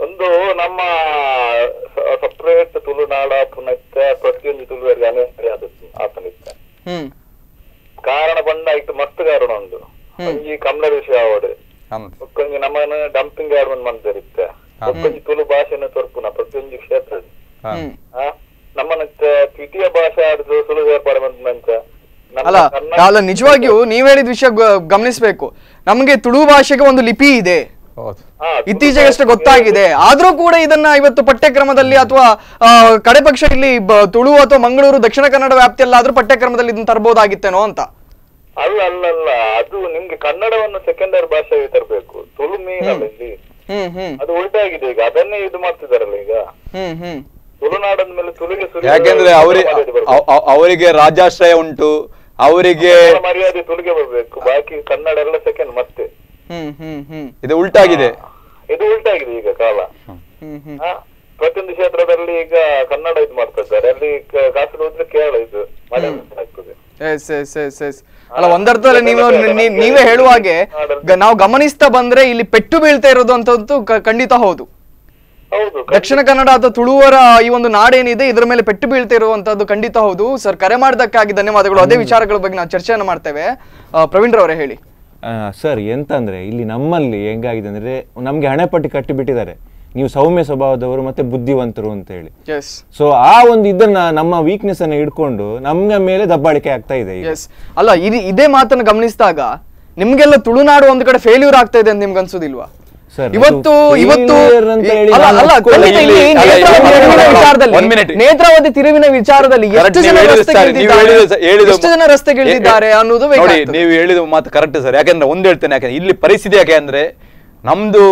ಇತ್ತೆ ಪ್ರತಿಯೊಂದು ತುಳು ಭಾಷೆನ ತೋರ್ಪುನ ಪ್ರತಿಯೊಂದು ಕ್ಷೇತ್ರ ಹಾ. ಹ್ಮ್ ಆ ನಮ್ಮನ್ನ ತ- ದ್ವಿತೀಯ ಭಾಷೆ ಆಡಿದ್ರು ಸುಲಭ ಏರ್ಪಾಡು ಬಂದಂತ ನಮ್ಮ ಅಲ್ಲ ಕನ್ನಡ- ಅಲ್ಲ ನಿಜವಾಗಿಯೂ ನೀವ್ ಹೇಳಿದ ವಿಷಯ ಗ- ಗಮನಿಸ್ಬೇಕು ನಮ್ಗೆ ತುಳು ಭಾಷೆಗೆ ಒಂದು ಲಿಪಿ ಇದೆ ಹೌದು ಹಾ, ತುಳು ಇತ್ತೀಚೆಗಷ್ಟೇ ಭಾಷೆಗೆ ಗೊತ್ತಾಗಿದೆ ಆದ್ರೂ ಕೂಡ ಇದನ್ನ ಇವತ್ತು ಪಠ್ಯಕ್ರಮದಲ್ಲಿ ಅಥವಾ ಆ, ಕಡೆ ಪಕ್ಷ ಇಲ್ಲಿ ಬ- ತುಳು ಅಥವಾ ಮಂಗಳೂರು ದಕ್ಷಿಣ ಕನ್ನಡ ವ್ಯಾಪ್ತಿಯಲ್ಲಾದ್ರೂ ಪಠ್ಯಕ್ರಮದಲ್ಲಿ ಇದನ್ನ ತರಬಹುದಾಗಿತ್ತೇನೋ ಅಂತ ಅಲ್ಲ ಅಲ್ಲ ಅಲ್ಲ ಅದು ನಿಮ್ಗೆ ಕನ್ನಡವನ್ನು ಸೆಕೆಂಡರಿ ಭಾಷೆಗೆ ತರಬೇಕು ತುಳು ಮೇನ್ ಅಲ್ಲ ಇಲ್ಲಿ ಹ್ಮ್ ಹ್ಮ್ ಅದು ಉಲ್ಟಾಗಿದೆ ಈಗ ಅದನ್ನೇ ಇದು ಮಾಡ್ತಿದಾರಲ್ಲ ಈಗ ಹ್ಮ್ ಹ್ಮ್ ತುಳುನಾಡದ ಮೇಲೆ ತುಳುಗೆ ಸುರಿಯುವ ಯಾಕೆಂದ್ರೆ ಅವರಿಗೆ ಮರ್ಯಾದೆ ಬರ್ಬೇಕು. ಅವ್- ಅವ್- ಅವರಿಗೆ ರಾಜಾಶ್ರಯ ಉಂಟು ಅವರಿಗೆ ಕನ್ನಡ ಮರ್ಯಾದೆ ತುಳುಗೆ ಬರ್ಬೇಕು ಬಾಕಿ ಕನ್ನಡ ಎಲ್ಲ ಸೆಕೆಂಡ್ ಮತ್ತೆ ಹ್ಮ್ ಹ್ಮ್ ಹ್ಮ್ ಇದು ಉಲ್ಟಾಗಿದೆ ಇದು ಉಲ್ಟಾಗಿದೆ ಈಗ ಕಾಲ ಹ್ಮ್ ಹ್ಮ್ ಆ, ಪ್ರತಿಯೊಂದು ಕ್ಷೇತ್ರದಲ್ಲಿ ಈಗ ಕನ್ನಡ ಇದು ಮಾಡ್ತಾ ಇದ್ದಾರೆ ಅಲ್ಲಿ ಕ- ಕಾಸರಗೋಡು ಹೋದ್ರೆ ಕೇರಳ ಇದು ಮಳೆ ಆಗ್ತದೆ ಎಸ್ ಎಸ್ ಎಸ್ ಎಸ್ ಅಲ್ಲ ಒಂದರ್ಥದಲ್ಲಿ ನೀವು ನೀ- ನೀವೇ ಹೇಳುವ ಹಾಗೆ ಗ- ನಾವು ಗಮನಿಸ್ತಾ ಬಂದ್ರೆ ಇಲ್ಲಿ ಪೆಟ್ಟು ಬೀಳ್ತಾ ಇರೋದು ಅಂತಂತೂ ಕ- ಖಂಡಿತ ಹೌದು ಹೌದು ದಕ್ಷಿಣ ಕನ್ನಡ ಅಥವಾ ತುಳುವರ ಈ ಒಂದು ನಾಡೇನಿದೆ ಇದರ ಮೇಲೆ ಪೆಟ್ಟು ಬೀಳ್ತಾ ಇರುವಂತದ್ದು ಖಂಡಿತ ಹೌದು ಸರ್ ಕರೆ ಮಾಡಿದ್ದಕ್ಕಾಗಿ ಧನ್ಯವಾದಗಳು ಅದೇ ವಿಚಾರಗಳ ಬಗ್ಗೆ ನಾವು ಚರ್ಚೆಯನ್ನು ಮಾಡ್ತೇವೆ ಆ, ಪ್ರವೀಣ್ ರವರೇ ಹೇಳಿ ಆ, ಸರ್ ಎಂತಂದ್ರೆ ಇಲ್ಲಿ ನಮ್ಮಲ್ಲಿ ಹೆಂಗಾಗಿದೆ ಅಂದ್ರೆ ನಮ್ಗೆ ಹಣೆಪಟ್ಟಿ ಕಟ್ಟಿಬಿಟ್ಟಿದ್ದಾರೆ ನೀವು ಸೌಮ್ಯ ಸ್ವಭಾವದವರು ಮತ್ತೆ ಬುದ್ಧಿವಂತರು ಅಂತ ಹೇಳಿ ಎಸ್ ಸೊ ಆ ಒಂದು ಇದನ್ನ ನಮ್ಮ ವೀಕ್ನೆಸ್ ಅನ್ನ ಹಿಡ್ಕೊಂಡು ನಮ್ಮ ಮೇಲೆ ದಬ್ಬಾಳಿಕೆ ಆಗ್ತಾ ಇದೆ ಈಗ ಎಸ್ ಅಲ್ಲ ಇದು ಇದೇ ಮಾತನ್ನು ಗಮನಿಸಿದಾಗ ನಿಮ್ಗೆಲ್ಲ ತುಳುನಾಡು ಒಂದು ಕಡೆ ಫೇಲ್ಯೂರ್ ಆಗ್ತಾ ಇದೆ ಅಂತ ನಿಮ್ಗೆ ಅನ್ಸುದಿಲ್ವಾ Sir, ಅದು ಇವತ್ತು ಇವತ್ತು failure ಅಂತ ಹೇಳಿ ಅಲ್ಲ ನಾನು ಅಲ್ಲ ಒಪ್ಕೊಳ್ಳಲ್ಲ. ಖಂಡಿತ ಇಲ್ಲಿ ಇಲ್ಲಿ- ಅಲ್ಲ, ನೇತ್ರಾವತಿ ಇಲ್ಲಿ- ತಿರುವಿನ ಅಲ್ಲ, ವಿಚಾರದಲ್ಲಿ one minute. ನೇತ್ರಾವತಿ ತಿರುವಿನ ವಿಚಾರದಲ್ಲಿ Correct, ಎಷ್ಟು ನೀವು ಜನ ಹೇಳಿದ್ದು ರಸ್ತೆಗೆ ಸರ್, ನೀವು ಇಳಿದಿದ್ದಾರೆ? ಹೇಳಿದ್ದು ಸ- ಹೇಳಿದ್ದು ಎಷ್ಟು ಜನ ರಸ್ತೆಗೆ ಏ- ಏ- ಇಳಿದಿದ್ದಾರೆ ಅನ್ನೋದು ನೋಡಿ ಬೇಕಾಗ್ತದೆ. ನೀವು ಹೇಳಿದ ಮಾತು ಕರೆಕ್ಟ್ ಸರ್ ಯಾಕಂದ್ರೆ ಒಂದು ಹೇಳ್ತೇನೆ ಯಾಕಂದ್ರೆ ಇಲ್ಲಿ ಪರಿಸ್ಥಿತಿ ಯಾಕೆ ಅಂದ್ರೆ ನಮ್ದು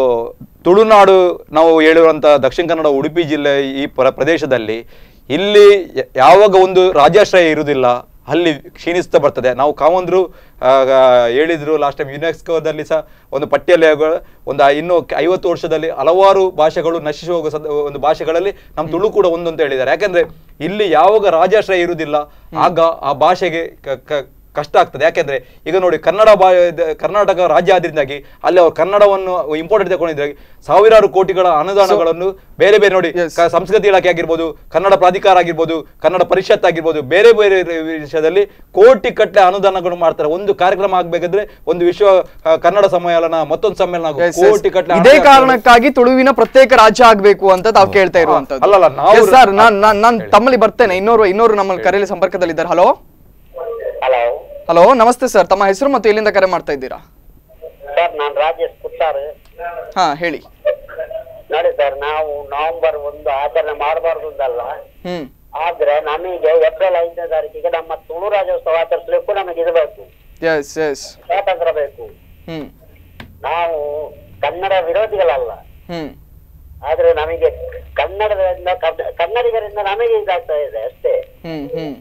ತುಳುನಾಡು ನಾವು ಹೇಳಿರುವಂತ ದಕ್ಷಿಣ ಕನ್ನಡ ಉಡುಪಿ ಜಿಲ್ಲೆ ಈ ಪ್ರ- ಪ್ರದೇಶದಲ್ಲಿ ಇಲ್ಲಿ ಯ- ಯಾವಾಗ ಒಂದು ರಾಜಾಶ್ರಯ ಇರುವುದಿಲ್ಲ ಅಲ್ಲಿ ಕ್ಷೀಣಿಸ್ತಾ ಬರ್ತದೆ ನಾವು ಕಾವಂದ್ರು ಆ, ಆ, ಹೇಳಿದ್ರು ಲಾಸ್ಟ್ ಟೈಮ್ ಯುನೆಸ್ಕೋದಲ್ಲಿ ಸಹ ಒಂದು ಪಟ್ಟಿಯಲ್ಲಿ ಅವುಗಳ- ಒಂದು ಆ ಇನ್ನು ಕ- ಐವತ್ತು ವರ್ಷದಲ್ಲಿ ಹಲವಾರು ಭಾಷೆಗಳು ನಶಿಸಿ ಹೋಗುವ ಸದ- ಒಂದು ಭಾಷೆಗಳಲ್ಲಿ ನಮ್ಮ ತುಳು ಕೂಡ ಒಂದು ಅಂತ ಹೇಳಿದ್ದಾರೆ ಯಾಕಂದ್ರೆ ಇಲ್ಲಿ ಯಾವಾಗ ರಾಜಾಶ್ರಯ ಇರುವುದಿಲ್ಲ ಆಗ ಆ ಭಾಷೆಗೆ ಕ- ಕ- ಕಷ್ಟ ಆಗ್ತದೆ ಯಾಕೆಂದ್ರೆ ಈಗ ನೋಡಿ ಕನ್ನಡ ಬಾ ದ- ಕರ್ನಾಟಕ ರಾಜ್ಯ ಆದ್ರಿಂದಾಗಿ ಅಲ್ಲಿ ಅವರು ಕನ್ನಡವನ್ನು ಇಂಪಾರ್ಟೆಂಟ್ ತಗೊಂಡಿದ್ದಾರೆ ಸಾವಿರಾರು ಕೋಟಿಗಳ ಅನುದಾನಗಳನ್ನು ಬೇರೆ ಬೇರೆ ನೋಡಿ Yes. ಕ- ಸಂಸ್ಕೃತಿ ಇಲಾಖೆ ಆಗಿರ್ಬೋದು ಕನ್ನಡ ಪ್ರಾಧಿಕಾರ ಆಗಿರ್ಬೋದು ಕನ್ನಡ ಪರಿಷತ್ ಆಗಿರ್ಬೋದು ಬೇರೆ ಬೇರೆ ರ- ವಿಷಯದಲ್ಲಿ ಕೋಟಿ ಕಟ್ಟಲೆ ಅನುದಾನಗಳು ಮಾಡ್ತಾರೆ ಒಂದು ಕಾರ್ಯಕ್ರಮ ಆಗ್ಬೇಕಾದ್ರೆ ಒಂದು ವಿಶ್ವ ಆ, ಕನ್ನಡ ಸಮ್ಮೇಳನ ಮತ್ತೊಂದು ಸಮ್ಮೇಳನ ಆಗು- Yes, yes. ಕೋಟಿ ಕಟ್ಟಲೆ ಇದೇ ಅನುದಾನ- ಕಾರಣಕ್ಕಾಗಿ ತುಳುವಿನ ಪ್ರತ್ಯೇಕ ರಾಜ್ಯ ಆಗ್ಬೇಕು ಅಂತ ತಾವು ಕೇಳ್ತಾ ಇರುವಂತದ್ದು ಅಲ್ಲಲ್ಲ, ನಾವು- ಸರ್ ನಾನ್ ನಾನ್ ನಾನ್ ತಮ್ಮಲ್ಲಿ ಬರ್ತೇನೆ ಇನ್ನೋರು ಇನ್ನೋರು ನಮ್ಮಲ್ಲಿ ಕರೆಯಲ್ಲಿ ಸಂಪರ್ಕದಲ್ಲಿದ್ದಾರೆ ಹಲೋ ಹಲೋ ಹಲೋ ನಮಸ್ತೆ ಸರ್ ತಮ್ಮ ಹೆಸರು ಮತ್ತು ಎಲ್ಲಿಂದ ಕರೆ ಮಾಡ್ತಾ ಇದ್ದೀರಾ ಸರ್ ನಾನು ರಾಜೇಶ್ ಪುತ್ತಾರ್ ಹಾ ಹೇಳಿ ನೋಡಿ ಸರ್ ನಾವು ನವೆಂಬರ್ ಒಂದು ಆಚರಣೆ ಮಾಡಬಾರ್ದು ಅಂತಲ್ಲ ಹ್ಮ್ ಆದ್ರೆ ನಮಗೆ ಏಪ್ರಿಲ್ ಐದನೇ ತಾರೀಕಿಗೆ ನಮ್ಮ ತುಳು ರಾಜ್ಯೋತ್ಸವ ಆಚರಿಸಲಿಕ್ಕೂ ನಮಗೆ ಇದು ಬೇಕು ಎಸ್ ಎಸ್ ಸ್ವಾತಂತ್ರ್ಯ ಬೇಕು ಹ್ಮ್ ನಾವು ಕನ್ನಡ ವಿರೋಧಿಗಳಲ್ಲ ಹ್ಮ್ ಆದ್ರೆ ನಮಗೆ ಕನ್ನಡದಿಂದ ಕನ್ನಡ- ಕನ್ನಡಿಗರಿಂದ ನಮಗೆ ಇದಾಗ್ತಾ ಇದೆ ಅಷ್ಟೇ ಹ್ಮ್ ಹ್ಮ್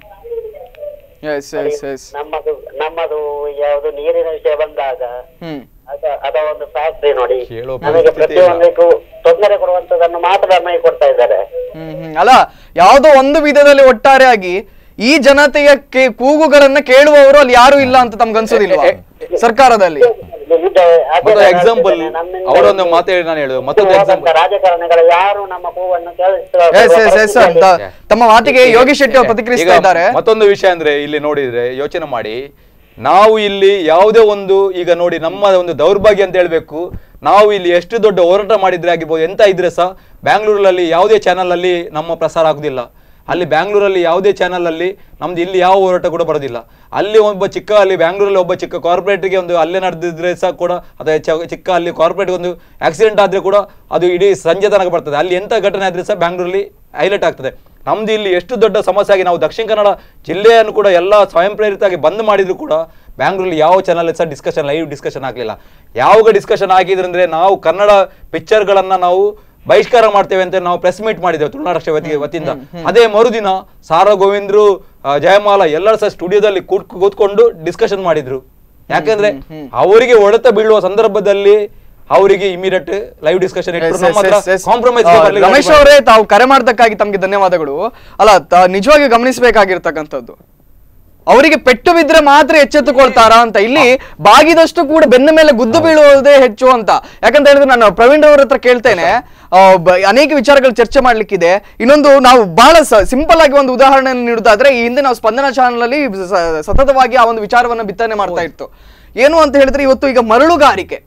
ಎಸ್ ಎಸ್ ಎಸ್ ನಮ್ಮದು ನಮ್ಮದು ಯಾವುದು ನೀರಿನ ವಿಷಯ ಬಂದಾಗ ಹ್ಮ್ ಅದ ಅದ ಒಂದು ಫ್ಯಾಕ್ಟ್ರಿ ನೋಡಿ ಕೇಳೋ ನಮಗೆ ಪರಿಸ್ಥಿತಿ ಇಲ್ಲ. ಪ್ರತಿಯೊಂದಕ್ಕೂ ತೊಂದರೆ ಕೊಡುವಂತದನ್ನು ಮಾತ್ರ ನಮಗೆ ಕೊಡ್ತಾ ಇದ್ದಾರೆ ಹ್ಮ್ ಹ್ಮ್ ಅಲ್ಲ ಯಾವುದೋ ಒಂದು ವಿಧದಲ್ಲಿ ಒಟ್ಟಾರೆಯಾಗಿ ಈ ಜನತೆಯ ಕೇ- ಕೂಗುಗಳನ್ನ ಕೇಳುವವರು ಅಲ್ಲಿ ಯಾರು ಇಲ್ಲ ಅಂತ ತಮ್ಗೆ ಅನ್ಸೋದಿಲ್ವಾ ಸರ್ಕಾರದಲ್ಲಿ ಇದು ಅದೇ ಮತ್ತೊಂದು ನಾನು ಎಕ್ಸಾಂಪಲ್ ಹೇಳ್ತೇನೆ, ನಮ್ಮಿಂದ ಅವರೊಂದು ಮಾತು ಹೇಳಿ ನಾನು ಹೇಳುದು ಮತ್ತೊಂದು ಹೋದಂತ ಎಕ್ಸಾಂಪಲ್ ರಾಜಕಾರಣಿಗಳು ಯಾರು ನಮ್ಮ ಕೂವನ್ನು ಎಸ್ ಎಸ್ ಎಸ್ ಸರ್ ಕೇಳಿಸ್ತಾ ತಮ್ಮ ಮಾತಿಗೆ ಯೋಗೇಶ್ ಶೆಟ್ಟಿ ಅವರು ಪ್ರತಿಕ್ರಿಯಿಸ್ತಾ ಇದ್ದಾರೆ ಮತ್ತೊಂದು ವಿಷಯ ಅಂದ್ರೆ ಇಲ್ಲಿ ನೋಡಿದ್ರೆ ಯೋಚನೆ ಮಾಡಿ ನಾವು ಇಲ್ಲಿ ಯಾವುದೇ ಒಂದು ಈಗ ನೋಡಿ ನಮ್ಮ ಒಂದು ದೌರ್ಭಾಗ್ಯ ಅಂತ ಹೇಳ್ಬೇಕು ನಾವು ಇಲ್ಲಿ ಎಷ್ಟು ದೊಡ್ಡ ಹೋರಾಟ ಮಾಡಿದ್ರೆ ಆಗಿರ್ಬೋದು ಎಂತ ಇದ್ರೆ ಸಹ ಬ್ಯಾಂಗ್ಳೂರಲ್ಲಿ ಯಾವುದೇ ಚಾನಲ್ ಅಲ್ಲಿ ನಮ್ಮ ಪ್ರಸಾರ ಆಗುದಿಲ್ಲ ಅಲ್ಲಿ ಬ್ಯಾಂಗ್ಳೂರಲ್ಲಿ ಯಾವುದೇ ಚಾನಲ್ ಅಲ್ಲಿ ನಮ್ದು ಇಲ್ಲಿ ಯಾವ ಹೋರಾಟ ಕೂಡ ಬರೋದಿಲ್ಲ ಅಲ್ಲಿ ಒಬ್ಬ ಚಿಕ್ಕ ಅಲ್ಲಿ ಬ್ಯಾಂಗ್ಳೂರಲ್ಲಿ ಒಬ್ಬ ಚಿಕ್ಕ ಕಾರ್ಪೊರೇಟ್ಗೆ ಒಂದು ಅಲ್ಲೇ ನಡೆದಿದ್ರೆ ಸಹ ಕೂಡ ಅಥವಾ ಚ- ಚಿಕ್ಕ ಅಲ್ಲಿ ಕಾರ್ಪೊರೇಟ್ ಒಂದು ಆಕ್ಸಿಡೆಂಟ್ ಆದ್ರೆ ಕೂಡ ಅದು ಇಡೀ ಸಂಜೆ ತನಕ ಬರ್ತದೆ ಅಲ್ಲಿ ಎಂತ ಘಟನೆ ಆದ್ರೆ ಸಹ ಬ್ಯಾಂಗ್ಳೂರಲ್ಲಿ ಹೈಲೈಟ್ ಆಗ್ತದೆ ನಮ್ದು ಇಲ್ಲಿ ಎಷ್ಟು ದೊಡ್ಡ ಸಮಸ್ಯೆ ಆಗಿ ನಾವು ದಕ್ಷಿಣ ಕನ್ನಡ ಜಿಲ್ಲೆಯನ್ನು ಕೂಡ ಎಲ್ಲ ಸ್ವಯಂ ಪ್ರೇರಿತವಾಗಿ ಬಂದ್ ಮಾಡಿದ್ರು ಕೂಡ ಬ್ಯಾಂಗ್ಳೂರಲ್ಲಿ ಯಾವ ಚಾನಲ್ ಸಹ ಡಿಸ್ಕಷನ್ ಲೈವ್ ಡಿಸ್ಕಷನ್ ಆಗಲಿಲ್ಲ ಯಾವಾಗ ಡಿಸ್ಕಷನ್ ಆಗಿದ್ರಂದ್ರೆ ನಾವು ಕನ್ನಡ ಪಿಕ್ಚರ್ಗಳನ್ನ ನಾವು ಬಹಿಷ್ಕಾರ ಮಾಡ್ತೇವೆ ಅಂತ ನಾವು ಪ್ರೆಸ್ ಮೀಟ್ ಮಾಡಿದ್ದೇವೆ ತುಳುನಾಡು ರಾಷ್ಟ್ರ ವತಿ ವತಿಯಿಂದ ಅದೇ ಮರುದಿನ ಸಾರಾ ಗೋವಿಂದ್ರು ಆ, ಜಯಮಾಲ ಎಲ್ಲರೂ ಸಹ ಸ್ಟುಡಿಯೋದಲ್ಲಿ ಕೂತ್ ಕೂತ್ಕೊಂಡು ಡಿಸ್ಕಷನ್ ಮಾಡಿದ್ರು ಯಾಕಂದ್ರೆ ಅವರಿಗೆ ಹೊಡೆತ ಬೀಳುವ ಸಂದರ್ಭದಲ್ಲಿ ಅವರಿಗೆ ಇಮಿಡಿಯೇಟ್ ಲೈವ್ ಡಿಸ್ಕಷನ್ ಇಟ್ಟು ನಮ್ಮ ಹತ್ರ ಕಾಂಪ್ರಮೈಸ್ ರಮೇಶ್ ಅವರೇ ತಾವು ಕರೆ ಮಾಡಿದ್ದಕ್ಕಾಗಿ ತಮಗೆ ಧನ್ಯವಾದಗಳು ಅಲ್ಲ ತ- ನಿಜವಾಗಿ ಗಮನಿಸಬೇಕಾಗಿರ್ತಕ್ಕಂಥದ್ದು ಅವರಿಗೆ ಪೆಟ್ಟು ಬಿದ್ರೆ ಮಾತ್ರ ಎಚ್ಚೆತ್ತುಕೊಳ್ತಾರಾ ಅಂತ ಇಲ್ಲಿ ಬಾಗಿದಷ್ಟು ಕೂಡ ಬೆನ್ನ ಮೇಲೆ ಗುದ್ದು ಬೀಳುವುದೇ ಹೆಚ್ಚು ಅಂತ ಯಾಕಂತ ಹೇಳಿದ್ರೆ ನಾನು ಪ್ರವೀಣ್ ಅವ್ರ ಹತ್ರ ಕೇಳ್ತೇನೆ ಆ, ಬ- ಅನೇಕ ವಿಚಾರಗಳು ಚರ್ಚೆ ಮಾಡ್ಲಿಕ್ಕಿದೆ ಇನ್ನೊಂದು ನಾವು ಬಹಳ ಸಿಂಪಲ್ ಆಗಿ ಒಂದು ಉದಾಹರಣೆಯನ್ನು ನೀಡುದಾದ್ರೆ ಈ ಹಿಂದೆ ನಾವು ಸ್ಪಂದನ ಚಾನಲ್ ಅಲ್ಲಿ ಸ- ಸತತವಾಗಿ ಆ ಒಂದು ವಿಚಾರವನ್ನು ಬಿತ್ತನೆ ಮಾಡ್ತಾ ಇತ್ತು ಏನು ಅಂತ ಹೇಳಿದ್ರೆ ಇವತ್ತು ಈಗ ಮರಳುಗಾರಿಕೆ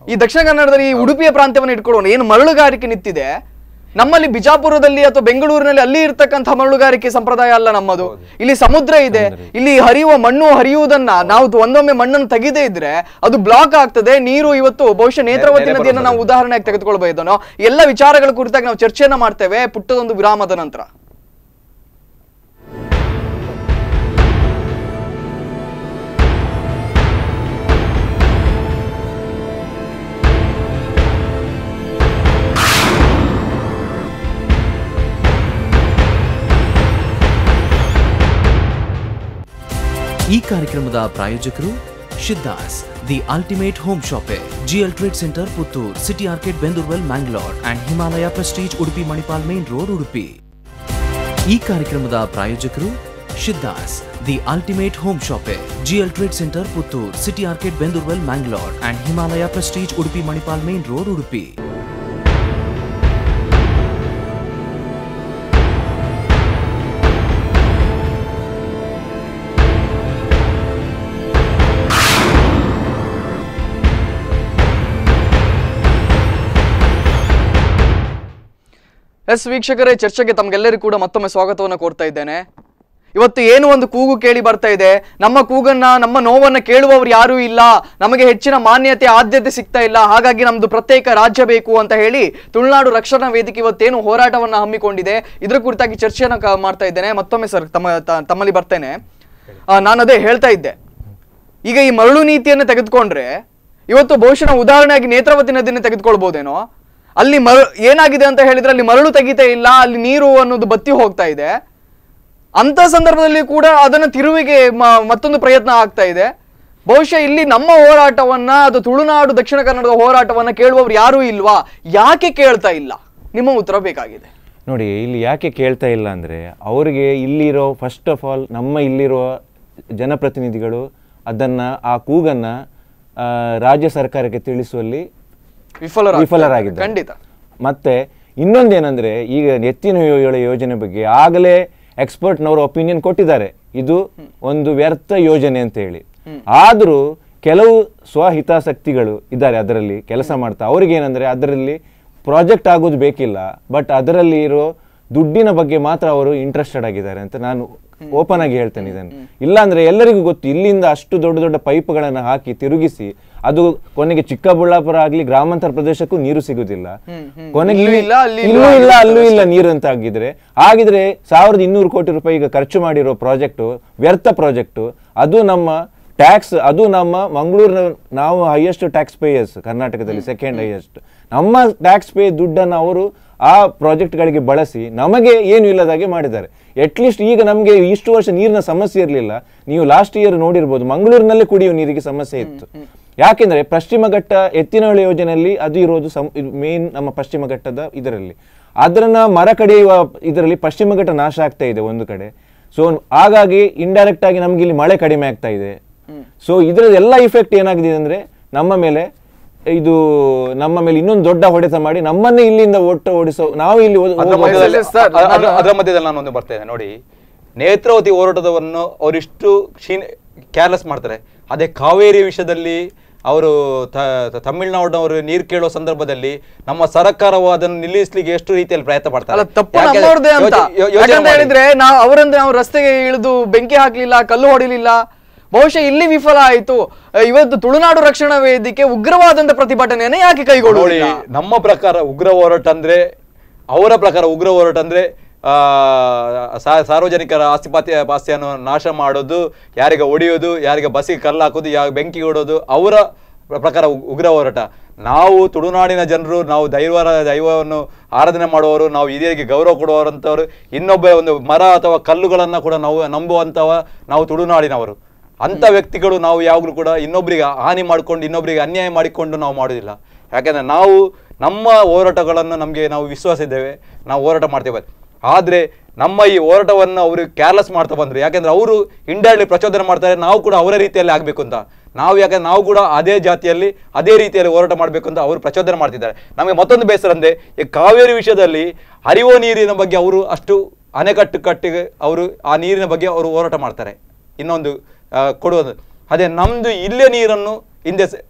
ಈ ದಕ್ಷಿಣ ಕನ್ನಡದಲ್ಲಿ ಈ ಉಡುಪಿಯ ಪ್ರಾಂತ್ಯವನ್ನು ಇಟ್ಕೊಳ್ಳೋಣ ಏನು ಮರಳುಗಾರಿಕೆ ನಿಂತಿದೆ ನಮ್ಮಲ್ಲಿ ಬಿಜಾಪುರದಲ್ಲಿ ಅಥವಾ ಬೆಂಗಳೂರಿನಲ್ಲಿ ಅಲ್ಲಿ ಇರ್ತಕ್ಕಂಥ ಮರಳುಗಾರಿಕೆ ಸಂಪ್ರದಾಯ ಅಲ್ಲ ನಮ್ಮದು ಇಲ್ಲಿ ಸಮುದ್ರ ಇದೆ ಇಲ್ಲಿ ಹರಿಯುವ ಮಣ್ಣು ಹರಿಯುವುದನ್ನ ನಾವು ಒಂದೊಮ್ಮೆ ಮಣ್ಣನ್ನು ತೆಗೆದೇ ಇದ್ರೆ ಅದು ಬ್ಲಾಕ್ ಆಗ್ತದೆ ನೀರು ಇವತ್ತು ಬಹುಶಃ ನೇತ್ರಾವತಿ ನೆರೆ ನದಿಯನ್ನು ನಾವು ಉದಾಹರಣೆಯಾಗಿ ತೆಗೆದುಕೊಳ್ಬಹುದನೋ ಎಲ್ಲ ವಿಚಾರಗಳ ಕುರಿತಾಗಿ ನಾವು ಚರ್ಚೆಯನ್ನ ಮಾಡ್ತೇವೆ ಪುಟ್ಟದೊಂದು ವಿರಾಮದ ನಂತರ ಈ ಕಾರ್ಯಕ್ರಮದ ಪ್ರಾಯೋಜಕರು ಶಿದ್ದಾಸ್ the ultimate home shoppe GL trade centre Puttur city ಆರ್ಕೆಟ್ Bendurwell Mangalore and Himalaya prestige Udupi Manipal main road Udupi ಈ ಕಾರ್ಯಕ್ರಮದ ಪ್ರಾಯೋಜಕರು ಶಿದ್ದಾಸ್ the ultimate home shoppe GL trade centre Puttur city ಆರ್ಕೆಟ್ Bendurwell Mangalore and Himalaya prestige Udupi Manipal main road Udupi yes ವೀಕ್ಷಕರೇ ಚರ್ಚೆಗೆ ತಮಗೆಲ್ಲರಿಗೂ ಕೂಡ ಮತ್ತೊಮ್ಮೆ ಸ್ವಾಗತವನ್ನು ಕೋರ್ತಾ ಇದ್ದೇನೆ ಇವತ್ತು ಏನು ಒಂದು ಕೂಗು ಕೇಳಿ ಬರ್ತಾ ಇದೆ ನಮ್ಮ ಕೂಗನ್ನ ನಮ್ಮ ನೋವನ್ನ ಕೇಳುವವರು ಯಾರೂ ಇಲ್ಲ ನಮಗೆ ಹೆಚ್ಚಿನ ಮಾನ್ಯತೆ ಆದ್ಯತೆ ಸಿಗ್ತಾ ಇಲ್ಲ ಹಾಗಾಗಿ ನಮ್ದು ಪ್ರತ್ಯೇಕ ರಾಜ್ಯ ಬೇಕು ಅಂತ ಹೇಳಿ ತುಳುನಾಡು ರಕ್ಷಣಾ ವೇದಿಕೆ ಇವತ್ತೇನು ಹೋರಾಟವನ್ನ ಹಮ್ಮಿಕೊಂಡಿದೆ ಇದ್ರ ಕುರಿತಾಗಿ ಚರ್ಚೆಯನ್ನ ಕ- ಮಾಡ್ತಾ ಇದ್ದೇನೆ ಮತ್ತೊಮ್ಮೆ ಸರ್ ತಮ್ಮ ತ- ತಮ್ಮಲ್ಲಿ ಬರ್ತೇನೆ ಆ, ನಾನು ಅದೇ ಹೇಳ್ತಾ ಇದ್ದೆ ಈಗ ಈ ಮರಳು ನೀತಿಯನ್ನು ತೆಗೆದುಕೊಂಡ್ರೆ ಇವತ್ತು ಬಹುಶಃ ನಾವು ಉದಾಹರಣೆಯಾಗಿ ನೇತ್ರಾವತಿ ನದಿಯನ್ನು ತೆಗೆದುಕೊಳ್ಬಹುದೇನೋ ಅಲ್ಲಿ ಮರ ಏನಾಗಿದೆ ಅಂತ ಹೇಳಿದ್ರೆ ಅಲ್ಲಿ ಮರಳು ತೆಗಿತಾ ಇಲ್ಲ ಅಲ್ಲಿ ನೀರು ಅನ್ನೋದು ಬತ್ತಿ ಹೋಗ್ತಾ ಇದೆ ಅಂತ ಸಂದರ್ಭದಲ್ಲಿ ಕೂಡ ಅದನ್ನ ತಿರುವಿಗೆ ಮ- ಮತ್ತೊಂದು ಪ್ರಯತ್ನ ಆಗ್ತಾ ಇದೆ ಬಹುಶಃ ಇಲ್ಲಿ ನಮ್ಮ ಹೋರಾಟವನ್ನ ಅದು ತುಳುನಾಡು ದಕ್ಷಿಣ ಕನ್ನಡದ ಹೋರಾಟವನ್ನ ಕೇಳುವವರು ಯಾರೂ ಇಲ್ವಾ ಯಾಕೆ ಕೇಳ್ತಾ ಇಲ್ಲ ನಿಮ್ಮ ಉತ್ತರ ಬೇಕಾಗಿದೆ ನೋಡಿ ಇಲ್ಲಿ ಯಾಕೆ ಕೇಳ್ತಾ ಇಲ್ಲ ಅಂದರೆ ಅವರಿಗೆ ಇಲ್ಲಿರೋ ಫಸ್ಟ್ ಆಫ್ ಆಲ್ ನಮ್ಮ ಇಲ್ಲಿರುವ ಜನಪ್ರತಿನಿಧಿಗಳು ಅದನ್ನು ಆ ಕೂಗನ್ನು ರಾಜ್ಯ ಸರ್ಕಾರಕ್ಕೆ ತಿಳಿಸುವಲ್ಲಿ ವಿಫಲರ ವಿಫಲರಾಗಿದ್ದಾರೆ ಖಂಡಿತ ಮತ್ತೆ ಇನ್ನೊಂದೇನೆಂದರೆ ಈಗ ಎತ್ತಿನ ಯೋಜನೆ ಯೋಜನೆ ಬಗ್ಗೆ ಆಗಲೇ ಎಕ್ಸ್ಪರ್ಟ್ನವರು ಒಪಿನಿಯನ್ ಕೊಟ್ಟಿದ್ದಾರೆ ಇದು ಒಂದು ವ್ಯರ್ಥ ಯೋಜನೆ ಅಂತ ಹೇಳಿ ಆದರೂ ಕೆಲವು ಸ್ವಹಿತಾಸಕ್ತಿಗಳು ಇದ್ದಾರೆ ಅದರಲ್ಲಿ ಕೆಲಸ ಮಾಡ್ತಾ ಅವ್ರಿಗೇನೆಂದರೆ ಅದರಲ್ಲಿ ಪ್ರಾಜೆಕ್ಟ್ ಆಗೋದು ಬೇಕಿಲ್ಲ ಬಟ್ ಅದರಲ್ಲಿ ಇರೋ ದುಡ್ಡಿನ ಬಗ್ಗೆ ಮಾತ್ರ ಅವರು ಇಂಟ್ರೆಸ್ಟೆಡ್ ಆಗಿದ್ದಾರೆ ಅಂತ ನಾನು ಓಪನ್ ಆಗಿ ಹೇಳ್ತೇನೆ ಇದನ್ನು ಇಲ್ಲಾಂದ್ರೆ ಎಲ್ಲರಿಗೂ ಗೊತ್ತು ಇಲ್ಲಿಂದ ಅಷ್ಟು ದೊಡ್ಡ ದೊಡ್ಡ ಪೈಪ್ಗಳನ್ನು ಹಾಕಿ ತಿರುಗಿಸಿ ಅದು ಕೊನೆಗೆ ಚಿಕ್ಕಬಳ್ಳಾಪುರ ಆಗ್ಲಿ ಗ್ರಾಮಾಂತರ ಪ್ರದೇಶಕ್ಕೂ ನೀರು ಸಿಗುದಿಲ್ಲ ಕೊನೆಗೆ ಇಲ್ಲೂ ಇಲ್ಲಿ- ಇಲ್ಲ, ಅಲ್ಲಿ ಇಲ್ಲೂ ಇಲ್ಲೂ ಇಲ್ಲ ಆಗಿರ್ತದೆ ಅಲ್ಲೂ ಇಲ್ಲ ನೀರು ಅಂತ ಆಗಿದ್ರೆ ಆಗಿದ್ರೆ ಸಾವಿರದ ಇನ್ನೂರು ಕೋಟಿ ರೂಪಾಯಿ ಈಗ ಖರ್ಚು ಮಾಡಿರೋ ಪ್ರಾಜೆಕ್ಟು ವ್ಯರ್ಥ ಪ್ರಾಜೆಕ್ಟು ಅದು ನಮ್ಮ ಟ್ಯಾಕ್ಸ್ ಅದು ನಮ್ಮ ಮಂಗಳೂರಿನ ನಾವು ಹೈಯೆಸ್ಟ್ ಟ್ಯಾಕ್ಸ್ ಪೇಯರ್ಸ್ ಕರ್ನಾಟಕದಲ್ಲಿ ಸೆಕೆಂಡ್ ಹೈಯೆಸ್ಟ್ ನಮ್ಮ ಟ್ಯಾಕ್ಸ್ ಪೇ ದುಡ್ಡನ್ನು ಅವರು ಆ ಪ್ರಾಜೆಕ್ಟ್ಗಳಿಗೆ ಬಳಸಿ ನಮಗೆ ಏನು ಇಲ್ಲದಾಗೆ ಮಾಡಿದ್ದಾರೆ ಅಟ್ಲೀಸ್ಟ್ ಈಗ ನಮಗೆ ಇಷ್ಟು ವರ್ಷ ನೀರಿನ ಸಮಸ್ಯೆ ಇರಲಿಲ್ಲ ನೀವು ಲಾಸ್ಟ್ ಇಯರ್ ನೋಡಿರ್ಬೋದು ಮಂಗಳೂರಿನಲ್ಲೇ ಕುಡಿಯುವ ನೀರಿಗೆ ಸಮಸ್ಯೆ ಇತ್ತು ಯಾಕೆಂದ್ರೆ ಪಶ್ಚಿಮ ಘಟ್ಟ ಎತ್ತಿನಹೊಳೆ ಯೋಜನೆಯಲ್ಲಿ ಅದು ಇರೋದು ಮೇನ್ ನಮ್ಮ ಪಶ್ಚಿಮ ಘಟ್ಟದ ಇದರಲ್ಲಿ ಅದನ್ನ ಮರ ಕಡಿಯುವ ಇದರಲ್ಲಿ ಪಶ್ಚಿಮ ಘಟ್ಟ ನಾಶ ಆಗ್ತಾ ಇದೆ ಒಂದು ಕಡೆ ಸೊ ಹಾಗಾಗಿ ಇಂಡೈರೆಕ್ಟ್ ಆಗಿ ನಮ್ಗೆ ಇಲ್ಲಿ ಮಳೆ ಕಡಿಮೆ ಆಗ್ತಾ ಇದೆ ಸೊ ಇದರ ಎಲ್ಲ ಇಫೆಕ್ಟ್ ಏನಾಗಿದೆ ಅಂದ್ರೆ ನಮ್ಮ ಮೇಲೆ ಇದು ನಮ್ಮ ಮೇಲೆ ಇನ್ನೊಂದು ದೊಡ್ಡ ಹೊಡೆತ ಮಾಡಿ ನಮ್ಮನ್ನೇ ಇಲ್ಲಿಂದ ಒಟ್ಟು ಓಡಿಸೋ ನಾವು ಇಲ್ಲಿ ಓ- ಅದರ ಹೋಗುವ- ಮಧ್ಯದಲ್ಲಿ ಸರ್, ಅ- ಅ- ನಾನು- ಅದರ ಮಧ್ಯದಲ್ಲಿ ನಾನು ಒಂದು ಬರ್ತೇನೆ ನೋಡಿ ನೇತ್ರಾವತಿ ಹೋರಾಟವನ್ನು ಅವರಿಷ್ಟು ಕ್ಷೀಣ ಕೇರ್ಲೆಸ್ ಮಾಡ್ತಾರೆ ಅದೇ ಕಾವೇರಿ ವಿಷಯದಲ್ಲಿ ಅವರು ತಮಿಳುನಾಡಿನವರು ನೀರು ಕೇಳೋ ಸಂದರ್ಭದಲ್ಲಿ ನಮ್ಮ ಸರ್ಕಾರವು ಅದನ್ನು ನಿಲ್ಲಿಸಲಿಕ್ಕೆ ಎಷ್ಟು ರೀತಿಯಲ್ಲಿ ಪ್ರಯತ್ನ ಪಡ್ತಾರೆ ಅಲ್ಲ ತಪ್ಪು ಯಾಕೆ- ನಮ್ಮವ್ರದೇ ಅಂತ ಯೋಚನೆ- ಯೋ- ಯೋಚನೆ ಯಾಕಂತ ಮಾಡಿ. ಹೇಳಿದ್ರೆ ನಾವು ಅವರಂದ್ರೆ ನಾವು ರಸ್ತೆಗೆ ಇಳಿದು ಬೆಂಕಿ ಹಾಕ್ಲಿಲ್ಲ ಕಲ್ಲು ಹೊಡಿಲಿಲ್ಲ ಬಹುಶಃ ಇಲ್ಲಿ ವಿಫಲ ಆಯ್ತು ಅಹ್, ಇವತ್ತು ತುಳುನಾಡು ರಕ್ಷಣಾ ವೇದಿಕೆ ಉಗ್ರವಾದಂತ ಪ್ರತಿಭಟನೆಯನ್ನ ಯಾಕೆ ನೋಡಿ ಕೈಗೊಳ್ಳುವುದಿಲ್ಲ ನಮ್ಮ ಪ್ರಕಾರ ಉಗ್ರ ಹೋರಾಟ ಅಂದ್ರೆ ಅವರ ಪ್ರಕಾರ ಉಗ್ರ ಹೋರಾಟ ಅಂದ್ರೆ ಆ, ಸಾ- ಸಾರ್ವಜನಿಕರ ಆಸ್ತಿ ಪಾತಿ ಪಾಸ್ತಿಯನ್ನು ನಾಶ ಮಾಡೋದು ಯಾರಿಗೆ ಹೊಡೆಯೋದು ಯಾರಿಗೆ ಬಸ್ಸಿಗೆ ಕಲ್ಲು ಹಾಕೋದು ಯಾವ ಬೆಂಕಿ ಹೊಡೋದು ಅವರ ಪ್ರ- ಪ್ರಕಾರ ಉಗ್- ಉಗ್ರ ಹೋರಾಟ ನಾವು ತುಳುನಾಡಿನ ಜನರು ನಾವು ದೈವರ ದೈವವನ್ನು ಆರಾಧನೆ ಮಾಡುವವರು ನಾವು ಹಿರಿಯರಿಗೆ ಗೌರವ ಕೊಡುವವರಂಥವ್ರು ಇನ್ನೊಬ್ಬ ಒಂದು ಮರ ಅಥವಾ ಕಲ್ಲುಗಳನ್ನು ಕೂಡ ನಾವು ನಂಬುವಂಥವ ನಾವು ತುಳುನಾಡಿನವರು ಅಂಥ ವ್ಯಕ್ತಿಗಳು ನಾವು ಯಾವಾಗಲೂ ಕೂಡ ಇನ್ನೊಬ್ಬರಿಗೆ ಹಾನಿ ಮಾಡಿಕೊಂಡು ಇನ್ನೊಬ್ಬರಿಗೆ ಅನ್ಯಾಯ ಮಾಡಿಕೊಂಡು ನಾವು ಮಾಡೋದಿಲ್ಲ ಯಾಕೆಂದ್ರೆ ನಾವು ನಮ್ಮ ಹೋರಾಟಗಳನ್ನು ನಮಗೆ ನಾವು ವಿಶ್ವಾಸ ಇದ್ದೇವೆ ನಾವು ಹೋರಾಟ ಮಾಡ್ತೇವೆ ಆದರೆ ನಮ್ಮ ಈ ಹೋರಾಟವನ್ನು ಅವರು ಕ್ಯಾರ್ಲೆಸ್ ಮಾಡ್ತಾ ಬಂದರು ಯಾಕೆಂದ್ರೆ ಅವರು ಇಂಡೈರೆಕ್ಟ್ಲಿ ಪ್ರಚೋದನೆ ಮಾಡ್ತಾರೆ ನಾವು ಕೂಡ ಅವರ ರೀತಿಯಲ್ಲಿ ಆಗಬೇಕು ಅಂತ ನಾವು ಯಾಕಂದ್ರೆ ನಾವು ಕೂಡ ಅದೇ ಜಾತಿಯಲ್ಲಿ ಅದೇ ರೀತಿಯಲ್ಲಿ ಹೋರಾಟ ಮಾಡಬೇಕು ಅಂತ ಅವರು ಪ್ರಚೋದನೆ ಮಾಡ್ತಿದ್ದಾರೆ ನಮಗೆ ಮತ್ತೊಂದು ಬೇಸರ ಅಂದ್ರೆ ಈ ಕಾವೇರಿ ವಿಷಯದಲ್ಲಿ ಹರಿಯುವ ನೀರಿನ ಬಗ್ಗೆ ಅವರು ಅಷ್ಟು ಅಣೆಕಟ್ಟು ಕಟ್ಟಿಗೆ ಅವರು ಆ ನೀರಿನ ಬಗ್ಗೆ ಅವರು ಹೋರಾಟ ಮಾಡ್ತಾರೆ ಇನ್ನೊಂದು ಆ, ಕೊಡುವುದು ಅದೇ ನಮ್ದು ಇಲ್ಲೇ ನೀರನ್ನು ಹಿಂದೆ ಸ-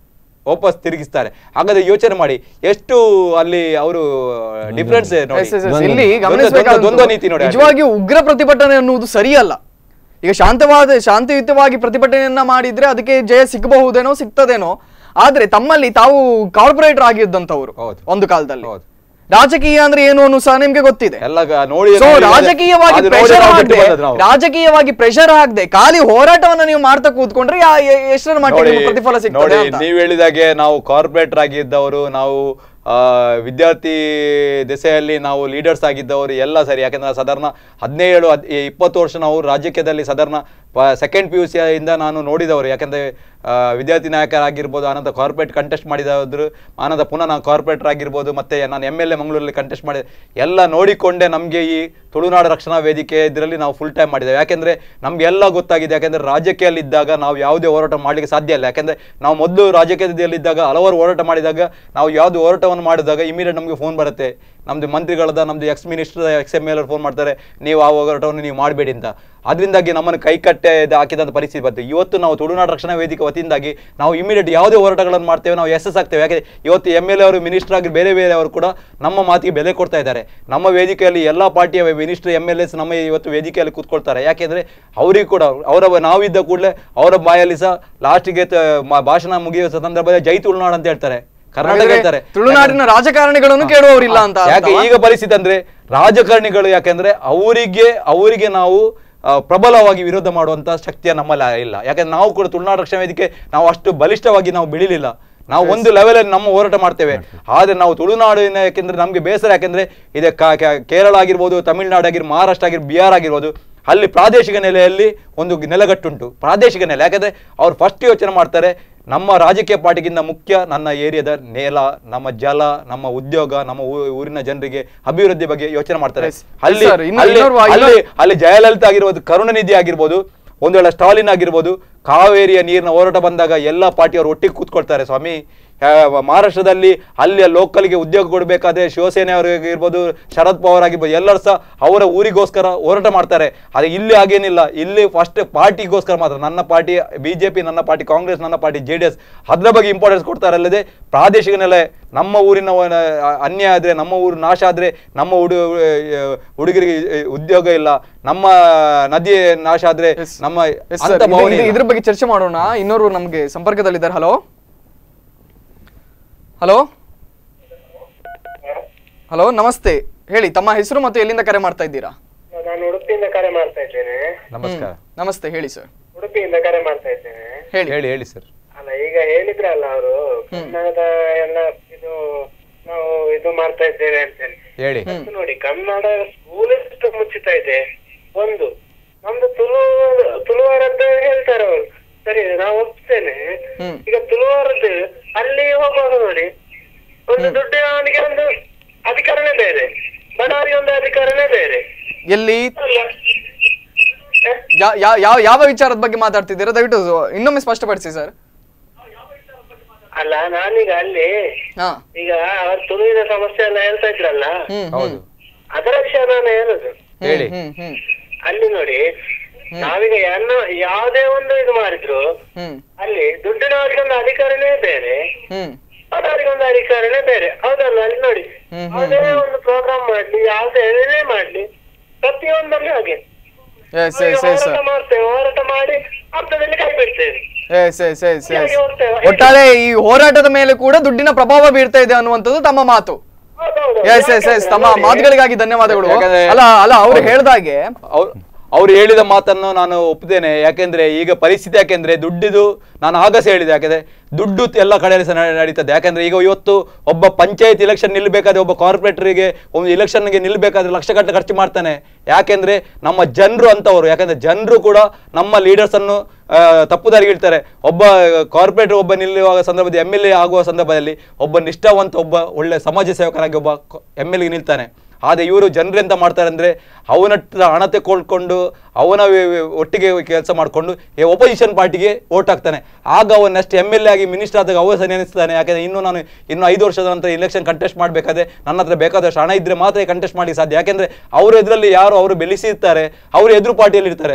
ವಾಪಸ್ ತಿರುಗಿಸ್ತಾರೆ ಹಾಗಾದ್ರೆ ಯೋಚನೆ ಮಾಡಿ ಎಷ್ಟು ಅಲ್ಲಿ ಅವರು ಡಿಫ್ರೆನ್ಸ್ ನೋಡಿ ಎಸ್, ಎಸ್, ಎಸ್. ದ್ವಂದ್ವ- ಇಲ್ಲಿ ದ್ವಂದ್ವ- ಗಮನಿಸಬೇಕಾದ ದ್ವಂದ್ವ ನೀತಿ ನೋಡಿ ಅಲ್ಲಿ. ನಿಜವಾಗಿಯೂ ಉಗ್ರ ಪ್ರತಿಭಟನೆ ಅನ್ನುವುದು ಸರಿಯಲ್ಲ ಈಗ ಶಾಂತವಾದ ಶಾಂತಿಯುತವಾಗಿ ಪ್ರತಿಭಟನೆಯನ್ನ ಮಾಡಿದ್ರೆ ಅದಕ್ಕೆ ಜಯ ಸಿಗಬಹುದೇನೋ ಸಿಗ್ತದೇನೋ ಆದ್ರೆ ತಮ್ಮಲ್ಲಿ ತಾವು ಕಾರ್ಪೊರೇಟರ್ ಆಗಿದ್ದಂತವ್ರು ಹೌದು. ಒಂದು ಕಾಲದಲ್ಲಿ ಹೌದು. ರಾಜಕೀಯ ಅಂದ್ರೆ ಏನು ಅನ್ನೋ ಸಹ ನಿಮ್ಗೆ ಗೊತ್ತಿದೆ ಎಲ್ಲ ಗ- ನೋಡಿ ಸೊ ನೋಡಿ- ರಾಜಕೀಯವಾಗಿ ಅದು ನೋಡಿ ಪ್ರೆಷರ್ ನಾವು ಬಿಟ್ಟು ಆಗದೆ ಬಂದದ್ದು ನಾವು. ರಾಜಕೀಯವಾಗಿ ಪ್ರೆಷರ್ ಆಗದೆ ಖಾಲಿ ಹೋರಾಟವನ್ನ ನೀವು ಮಾಡ್ತಾ ಕೂತ್ಕೊಂಡ್ರೆ ಯಾ- ಎ- ಎಷ್ಟರ ಮಟ್ಟಿಗೆ ನೋಡಿ ನಿಮ್ಗೆ ಪ್ರತಿಫಲ ನೋಡಿ ಸಿಗ್ತದೆ ಅಂತ ನೀವು ಹೇಳಿದಾಗೆ ನಾವು ಕಾರ್ಪೊರೇಟರ್ ಆಗಿದ್ದವರು ನಾವು ಆ, ವಿದ್ಯಾರ್ಥಿ ದೆಸೆಯಲ್ಲಿ ನಾವು ಲೀಡರ್ಸ್ ಆಗಿದ್ದವರು ಎಲ್ಲ ಸರಿ ಯಾಕಂದ್ರೆ ಸಾಧಾರಣ ಹದಿನೇಳು ಹದ್- ಈ ಇಪ್ಪತ್ತು ವರ್ಷ ನಾವು ರಾಜ್ಯದಲ್ಲಿ ಸಾಧಾರಣ ಸೆಕೆಂಡ್ ಪಿ ಯು ಇಂದ ನಾನು ನೋಡಿದವರು ಯಾಕಂದ್ರೆ ಆ, ವಿದ್ಯಾರ್ಥಿ ನಾಯಕರಾಗಿರ್ಬೋದು ಆನಂತರ ಕಾರ್ಪೊರೇಟ್ ಕಂಟೆಸ್ಟ್ ಮಾಡಿದವರು ಆನಂತರ ಪುನಃ ನಾನು ಕಾರ್ಪೊರೇಟರ್ ಆಗಿರ್ಬೋದು ಮತ್ತೆ ನಾನು ಎಮ್ ಎಲ್ ಎ ಮಂಗಳೂರಲ್ಲಿ ಕಂಟೆಸ್ಟ್ ಮಾಡಿದೆ ಎಲ್ಲ ನೋಡಿಕೊಂಡೆ ನಮಗೆ ಈ ತುಳುನಾಡು ರಕ್ಷಣಾ ವೇದಿಕೆ ಇದರಲ್ಲಿ ನಾವು ಫುಲ್ ಟೈಮ್ ಮಾಡಿದ್ದೇವೆ ಯಾಕೆಂದ್ರೆ ನಮ್ಗೆ ಎಲ್ಲ ಗೊತ್ತಾಗಿದೆ ಯಾಕೆಂದ್ರೆ ರಾಜಕೀಯದಲ್ಲಿದ್ದಾಗ ನಾವು ಯಾವುದೇ ಹೋರಾಟ ಮಾಡಲಿಕ್ಕೆ ಸಾಧ್ಯ ಇಲ್ಲ ಯಾಕೆಂದ್ರೆ ನಾವು ಮೊದಲು ರಾಜಕೀಯದಲ್ಲಿದ್ದಾಗ ಹಲವಾರು ಹೋರಾಟ ಮಾಡಿದಾಗ ನಾವು ಯಾವುದು ಹೋರಾಟವನ್ನು ಮಾಡಿದಾಗ ಇಮಿಡಿಯೇಟ್ ನಮಗೆ ಫೋನ್ ಬರುತ್ತೆ ನಮ್ದು ಮಂತ್ರಿಗಳದ ನಮ್ದು ex minister ex M L phone ಮಾಡ್ತಾರೆ ನೀವು ಆ ಹೋರಾಟವನ್ನು ನೀವು ಮಾಡಬೇಡಿ ಅಂತ ಅದರಿಂದಾಗಿ ನಮ್ಮನ್ನು ಕೈಕಟ್ಟೆ ಇದು ಹಾಕಿದಂಥ ಪರಿಸ್ಥಿತಿ ಬಂತು ಇವತ್ತು ನಾವು ತುಳುನಾಡು ರಕ್ಷಣಾ ವೇದಿಕೆ ವತಿಯಿಂದಾಗಿ ನಾವು ಇಮಿಡಿಯೇಟ್ ಯಾವುದೇ ಹೋರಾಟಗಳನ್ನು ಮಾಡ್ತೇವೆ ನಾವು ಎಸ್ ಎಸ್ ಆಗ್ತೇವೆ ಯಾಕೆ ಇವತ್ತು ಎಮ್ ಎಲ್ ಎ ಅವರು ಮಿನಿಸ್ಟರ್ ಆಗಿ ಬೇರೆ ಬೇರೆ ಅವರು ಕೂಡ ನಮ್ಮ ಮಾತಿಗೆ ಬೆಲೆ ಕೊಡ್ತಾ ಇದ್ದಾರೆ ನಮ್ಮ ವೇದಿಕೆಯಲ್ಲಿ ಎಲ್ಲ ಪಾರ್ಟಿಯ ಮಿನಿಸ್ಟರ್ ಎಮ್ ಎಲ್ ಎಸ್ ನಮ್ಮ ಇವತ್ತು ವೇದಿಕೆಯಲ್ಲಿ ಕೂತ್ಕೊಳ್ತಾರೆ ಯಾಕೆಂದ್ರೆ ಅವರಿಗೆ ಕೂಡ ಅವರ ನಾವಿದ್ದ ಕೂಡಲೇ ಅವರ ಬಾಯಲ್ಲಿ ಸಹ ಲಾಸ್ಟಿಗೆ ಭಾಷಣ ಮುಗಿಯುವ ಸಂದರ್ಭದಲ್ಲಿ ಜೈ ತುಳುನಾಡು ಅಂತ ಹೇಳ್ತಾರೆ ಕರ್ನಾಟಕ ಹಾಗಾದ್ರೆ ಹೇಳ್ತಾರೆ ತುಳುನಾಡಿನ ರಾಜಕಾರಣಿಗಳನ್ನು ಕೇಳುವವರಿಲ್ಲ ಅಂತ ಯಾಕೆ ಅರ್ಥವಾ? ಈಗ ಪರಿಸ್ಥಿತಿ ಅಂದ್ರೆ ರಾಜಕಾರಣಿಗಳು ಯಾಕೆಂದ್ರೆ ಅವರಿಗೆ ಅವರಿಗೆ ನಾವು ಆ, ಪ್ರಬಲವಾಗಿ ವಿರೋಧ ಮಾಡುವಂತ ಶಕ್ತಿಯ ನಮ್ಮಲ್ಲಿ ಇಲ್ಲ ಯಾಕಂದ್ರೆ ನಾವು ಕೂಡ ತುಳುನಾಡು ರಕ್ಷಣಾ ವೇದಿಕೆ ನಾವು ಅಷ್ಟು ಬಲಿಷ್ಠವಾಗಿ ನಾವು ಬೆಳಿಲಿಲ್ಲ ನಾವು ಒಂದು ಲೆವೆಲ್ ಅಲ್ಲಿ ನಮ್ಮ ಹೋರಾಟ ಮಾಡ್ತೇವೆ ಆದ್ರೆ ನಾವು ತುಳುನಾಡಿನ ಯಾಕೆಂದ್ರೆ ನಮ್ಗೆ ಬೇಸರ ಯಾಕೆಂದ್ರೆ ಇದೆ ಕ- ಕ- ಕೇರಳ ಆಗಿರ್ಬೋದು ತಮಿಳುನಾಡು ಆಗಿರ್ಬೋದು ಮಹಾರಾಷ್ಟ್ರ ಆಗಿರ್ಬೋದು ಬಿಹಾರ್ ಆಗಿರ್ಬೋದು ಅಲ್ಲಿ ಪ್ರಾದೇಶಿಕ ನೆಲೆಯಲ್ಲಿ ಒಂದು ನೆಲೆಗಟ್ಟುಂಟು ಪ್ರಾದೇಶಿಕ ನೆಲೆ ಯಾಕಂದ್ರೆ ಅವ್ರು ಫಸ್ಟ್ ಯೋಚನೆ ಮಾಡ್ತಾರೆ ನಮ್ಮ ರಾಜಕೀಯ ಪಾರ್ಟಿಗಿಂತ ಮುಖ್ಯ ನನ್ನ ಏರಿಯಾದ ನೆಲ ನಮ್ಮ ಜಲ ನಮ್ಮ ಉದ್ಯೋಗ ನಮ್ಮ ಊ- ಊರಿನ ಜನರಿಗೆ ಅಭಿವೃದ್ಧಿ ಬಗ್ಗೆ ಯೋಚನೆ ಮಾಡ್ತಾರೆ Yes. ಅಲ್ಲಿ Sir, ಇನ್ನು- ಅಲ್ಲಿ ಇನ್ನೋರ್ವ- ಅಲ್ಲಿ ಅಲ್ಲಿ ಜಯಲಲಿತಾ ಆಗಿರ್ಬೋದು ಕರುಣಾನಿಧಿ ಆಗಿರ್ಬೋದು ಒಂದು ವೇಳೆ ಸ್ಟಾಲಿನ್ ಆಗಿರ್ಬೋದು ಕಾವೇರಿಯ ನೀರಿನ ಹೋರಾಟ ಬಂದಾಗ ಎಲ್ಲ ಪಾರ್ಟಿಯವರು ಒಟ್ಟಿಗೆ ಕೂತ್ಕೊಳ್ತಾರೆ ಸ್ವಾಮಿ ಆ, ಮಹಾರಾಷ್ಟ್ರದಲ್ಲಿ ಅಲ್ಲಿಯ ಲೋಕಲ್ಗೆ ಉದ್ಯೋಗ ಕೊಡಬೇಕಾದ್ರೆ ಶಿವಸೇನೆ ಅವರಿಗಿರ್ಬೋದು ಶರದ್ ಪವಾರ್ ಆಗಿರ್ಬೋದು ಎಲ್ಲರೂ ಸಹ ಅವರ ಊರಿಗೋಸ್ಕರ ಹೋರಾಟ ಮಾಡ್ತಾರೆ ಆದರೆ ಇಲ್ಲಿ ಹಾಗೇನಿಲ್ಲ ಇಲ್ಲಿ ಫಸ್ಟ್ ಪಾರ್ಟಿಗೋಸ್ಕರ ಮಾತ್ರ ನನ್ನ ಪಾರ್ಟಿ ಬಿಜೆಪಿ ನನ್ನ ಪಾರ್ಟಿ ಕಾಂಗ್ರೆಸ್ ನನ್ನ ಪಾರ್ಟಿ ಜೆ ಡಿ ಎಸ್ ಅದರ ಬಗ್ಗೆ ಇಂಪಾರ್ಟೆನ್ಸ್ ಕೊಡ್ತಾರೆ ಅಲ್ಲದೆ ಪ್ರಾದೇಶಿಕ ನೆಲೆ ನಮ್ಮ ಊರಿನ ವನ- ಅನ್ಯಾಯ ಆದ್ರೆ ನಮ್ಮ ಊರು ನಾಶ ಆದ್ರೆ ನಮ್ಮ ಹುಡು ಹುಡುಗರಿಗೆ ಉದ್ಯೋಗ ಇಲ್ಲ ನಮ್ಮ ನದಿ ನಾಶ ಆದ್ರೆ Yes. ನಮ್ಮ Yes, sir. ಅಂತ ಇದು- ಭಾವನೆ ಇದು- ಇಲ್ಲ. ಇದ್ರ ಬಗ್ಗೆ ಚರ್ಚೆ ಮಾಡೋಣ ಇನ್ನೋರು ನಮ್ಗೆ ಸಂಪರ್ಕದಲ್ಲಿದ್ದಾರೆ ಹಲೋ ಹಲೋ ಹಲೋ ನಮಸ್ತೆ ಹೇಳಿ ತಮ್ಮ ಹೆಸರು ಮತ್ತು ಎಲ್ಲಿಂದ ಕರೆ ಮಾಡ್ತಾ ಇದ್ದೀರಾ ನಾನು ಉಡುಪಿಯಿಂದ ಕರೆ ಮಾಡ್ತಾ ಇದ್ದೇನೆ ನಮಸ್ಕಾರ ಹ್ಮ್. ನಮಸ್ತೆ ಹೇಳಿ ಸರ್ ಉಡುಪಿಯಿಂದ ಕರೆ ಮಾಡ್ತಾ ಇದ್ದೇನೆ ಹೇಳಿ ಹೇಳಿ ಹೇಳಿ ಸರ್ ಅಲ್ಲ ಈಗ ಹೇಳಿದ್ರಲ್ಲ ಅವರು ಕನ್ನಡದ ಎಲ್ಲ ಇದು ನಾವು ಇದು ಮಾಡ್ತಾ ಇದ್ದೇವೆ ಅಂತ ಹೇಳಿ ಹೇಳಿ ಮತ್ತು ನೋಡಿ ಕನ್ನಡ ಸ್ಕೂಲ್ ಎಷ್ಟು ಮುಚ್ಚಿತಾ ಇದೆ ಒಂದು ನಮ್ದು ತುಳು ತುಳುವಾರದ್ದು ಹೇಳ್ತಾರೆ ಅವರು ಸರಿ ನಾವು ಒಪ್ತೇನೆ ಹ್ಮ್. ಈಗ ತುಳುವಾರದ್ದು ಅಲ್ಲಿ ಹೋಗುವಾಗ ನೋಡಿ ಒಂದು ದುಡ್ಡಿನವನಿಗೆ ಒಂದು ಅಧಿಕಾರನೇ ಬೇರೆ ಬಡವರಿಗೆ ಒಂದು ಅಧಿಕಾರನೇ ಬೇರೆ ಎಲ್ಲಿ ಅಲ್ಲ ಹ? ಯಾ- ಯಾ- ಯಾವ ಯಾವ ವಿಚಾರದ ಬಗ್ಗೆ ಮಾತಾಡ್ತಿದ್ದೀರಾ ದಯವಿಟ್ಟು ಇನ್ನೊಮ್ಮೆ ಸ್ಪಷ್ಟಪಡಿಸಿ ಸರ್ ಅಲ್ಲ ನಾನೀಗ ಅಲ್ಲಿ ಹಾ ಈಗ ಅವ್ರ ತುಳುವಿನ ಸಮಸ್ಯೆ ಎಲ್ಲ ಹೇಳ್ತಾ ಇದ್ರಲ್ಲ ಹ್ಮ್ ಹೌದು ಅದರ ವಿಷಯ ನಾನು ಹೇಳುದು ಹೇಳಿ ಹ್ಮ್ ಹ್ಮ್ ಅಲ್ಲಿ ನೋಡಿ ನಾವೀಗ ಎಲ್ಲ ಯಾವುದೇ ಒಂದು ಇದು ಮಾಡಿದ್ರು ಹ್ಮ್ ಅಲ್ಲಿ ದುಡ್ಡಿನವರಿಗೆ ಒಂದು ಅಧಿಕಾರನೇ ಬೇರೆ ಹ್ಮ್ ಬಡವರಿಗೆ ಒಂದು ಅಧಿಕಾರನೇ ಬೇರೆ ಹೌದಲ್ಲ ಅಲ್ಲಿ ನೋಡಿ ಹ್ಮ್, ಹ್ಮ್, ಯಾವುದೇ ಒಂದು ಪ್ರೋಗ್ರಾಮ್ ಮಾಡ್ಲಿ ಯಾವುದೇ ಏನೇ ಮಾಡ್ಲಿ ಪ್ರತಿಯೊಂದರಲ್ಲಿ ಹಾಗೆ ಎಸ್ ನಾವೀಗ ಎಸ್ ಎಸ್ ಹೋರಾಟ ಮಾಡ್ತೇವೆ ಹೋರಾಟ ಮಾಡಿ ಅರ್ಥದಲ್ಲಿ ಕೈ ಬಿಡ್ತೇವೆ ಎಸ್ ಎಸ್ ಎಸ್ ಎಸ್ ಹೀಗೆ ಹೋಗ್ತೇವೆ. ಒಟ್ಟಾರೆ ಈ ಹೋರಾಟದ ಮೇಲೆ ಕೂಡ ದುಡ್ಡಿನ ಪ್ರಭಾವ ಬೀರ್ತಾ ಇದೆ ಅನ್ನುವಂಥದ್ದು ತಮ್ಮ ಮಾತು ಹೌದೌದು. ಎಸ್ ಎಸ್ ಎಸ್ ತಮ್ಮ ಯಾಕಂದ್ರೆ ನೋಡಿ, ಮಾತುಗಳಿಗಾಗಿ ಧನ್ಯವಾದಗಳು ಯಾಕಂದ್ರೆ- ಅಲ್ಲ ಅಲ್ಲ ಅವ್ರು ಹೇಳ್ದಾಗೆ ಅವ್ರು ಅವ್ರು ಹೇಳಿದ ಮಾತನ್ನು ನಾನು ಒಪ್ತೇನೆ ಯಾಕೆಂದ್ರೆ ಈಗ ಪರಿಸ್ಥಿತಿ ಯಾಕೆಂದ್ರೆ ದುಡ್ಡಿದು ನಾನು ಆಗಸೆ ಹೇಳಿದೆ ಯಾಕೆಂದ್ರೆ ದುಡ್ಡು ಎಲ್ಲ ಕಡೆಯಲ್ಲಿ ಸಹ ನಡೆ- ನಡೀತದೆ ಯಾಕಂದ್ರೆ ಈಗ ಇವತ್ತು ಒಬ್ಬ ಪಂಚಾಯತ್ ಇಲೆಕ್ಷನ್ ನಿಲ್ಬೇಕಾದ್ರೆ ಒಬ್ಬ ಕಾರ್ಪೊರೇಟರ್ಗೆ ಒಂದು ಇಲೆಕ್ಷನ್ಗೆ ನಿಲ್ಬೇಕಾದ್ರೆ ಲಕ್ಷ ಗಟ್ಟಲೆ ಖರ್ಚು ಮಾಡ್ತಾನೆ ಯಾಕೆಂದ್ರೆ ನಮ್ಮ ಜನರು ಅಂತವರು ಯಾಕಂದ್ರೆ ಜನರು ಕೂಡ ನಮ್ಮ ಲೀಡರ್ಸ್ ಅನ್ನು ಆ, ತಪ್ಪು ದಾರಿಗೆ ಇಳ್ತಾರೆ ಒಬ್ಬ ಕಾರ್ಪೊರೇಟರ್ ಒಬ್ಬ ನಿಲ್ಲುವಾಗ ಸಂದರ್ಭದಲ್ಲಿ ಎಮ್ ಎಲ್ ಎ ಆಗುವ ಸಂದರ್ಭದಲ್ಲಿ ಒಬ್ಬ ನಿಷ್ಠಾವಂತ ಒಬ್ಬ ಒಳ್ಳೆ ಸಮಾಜ ಸೇವಕನಾಗಿ ಒಬ್ಬ ಎಮ್ ಎಲ್ ಎ ನಿಲ್ತಾನೆ ಆದರೆ ಇವರು ಜನರೆಂತ ಮಾಡ್ತಾರೆ ಅಂದರೆ ಅವನ ಹತ್ರ ಹಣ ತೆಕ್ಕೊಳ್ಕೊಂಡು ಅವನ ವಿ- ವಿ- ಒಟ್ಟಿಗೆ ಕೆಲಸ ಮಾಡಿಕೊಂಡು ಒಪೋಸಿಷನ್ ಪಾರ್ಟಿಗೆ ಓಟ್ ಹಾಕ್ತಾನೆ ಆಗ ಅವನು ನೆಕ್ಸ್ಟ್ ಎಮ್ ಎಲ್ ಎ ಆಗಿ ಮಿನಿಸ್ಟರ್ ಆದಾಗ ಅವ ಸಹ ನೆನೆಸ್ತಾನೆ ಯಾಕಂದರೆ ಇನ್ನು ನಾನು ಇನ್ನು ಐದು ವರ್ಷದ ನಂತರ ಇಲೆಕ್ಷನ್ ಕಂಟೆಸ್ಟ್ ಮಾಡಬೇಕಾದ್ರೆ ನನ್ನ ಹತ್ರ ಬೇಕಾದಷ್ಟು ಹಣ ಇದ್ದರೆ ಮಾತ್ರ ಕಂಟೆಸ್ಟ್ ಮಾಡಲಿಕ್ಕೆ ಸಾಧ್ಯ ಯಾಕೆಂದರೆ ಅವರು ಇದರಲ್ಲಿ ಯಾರು ಅವರು ಬೆಳೆಸಿರ್ತಾರೆ ಅವರು ಎದುರು ಪಾರ್ಟಿಯಲ್ಲಿ ಇರ್ತಾರೆ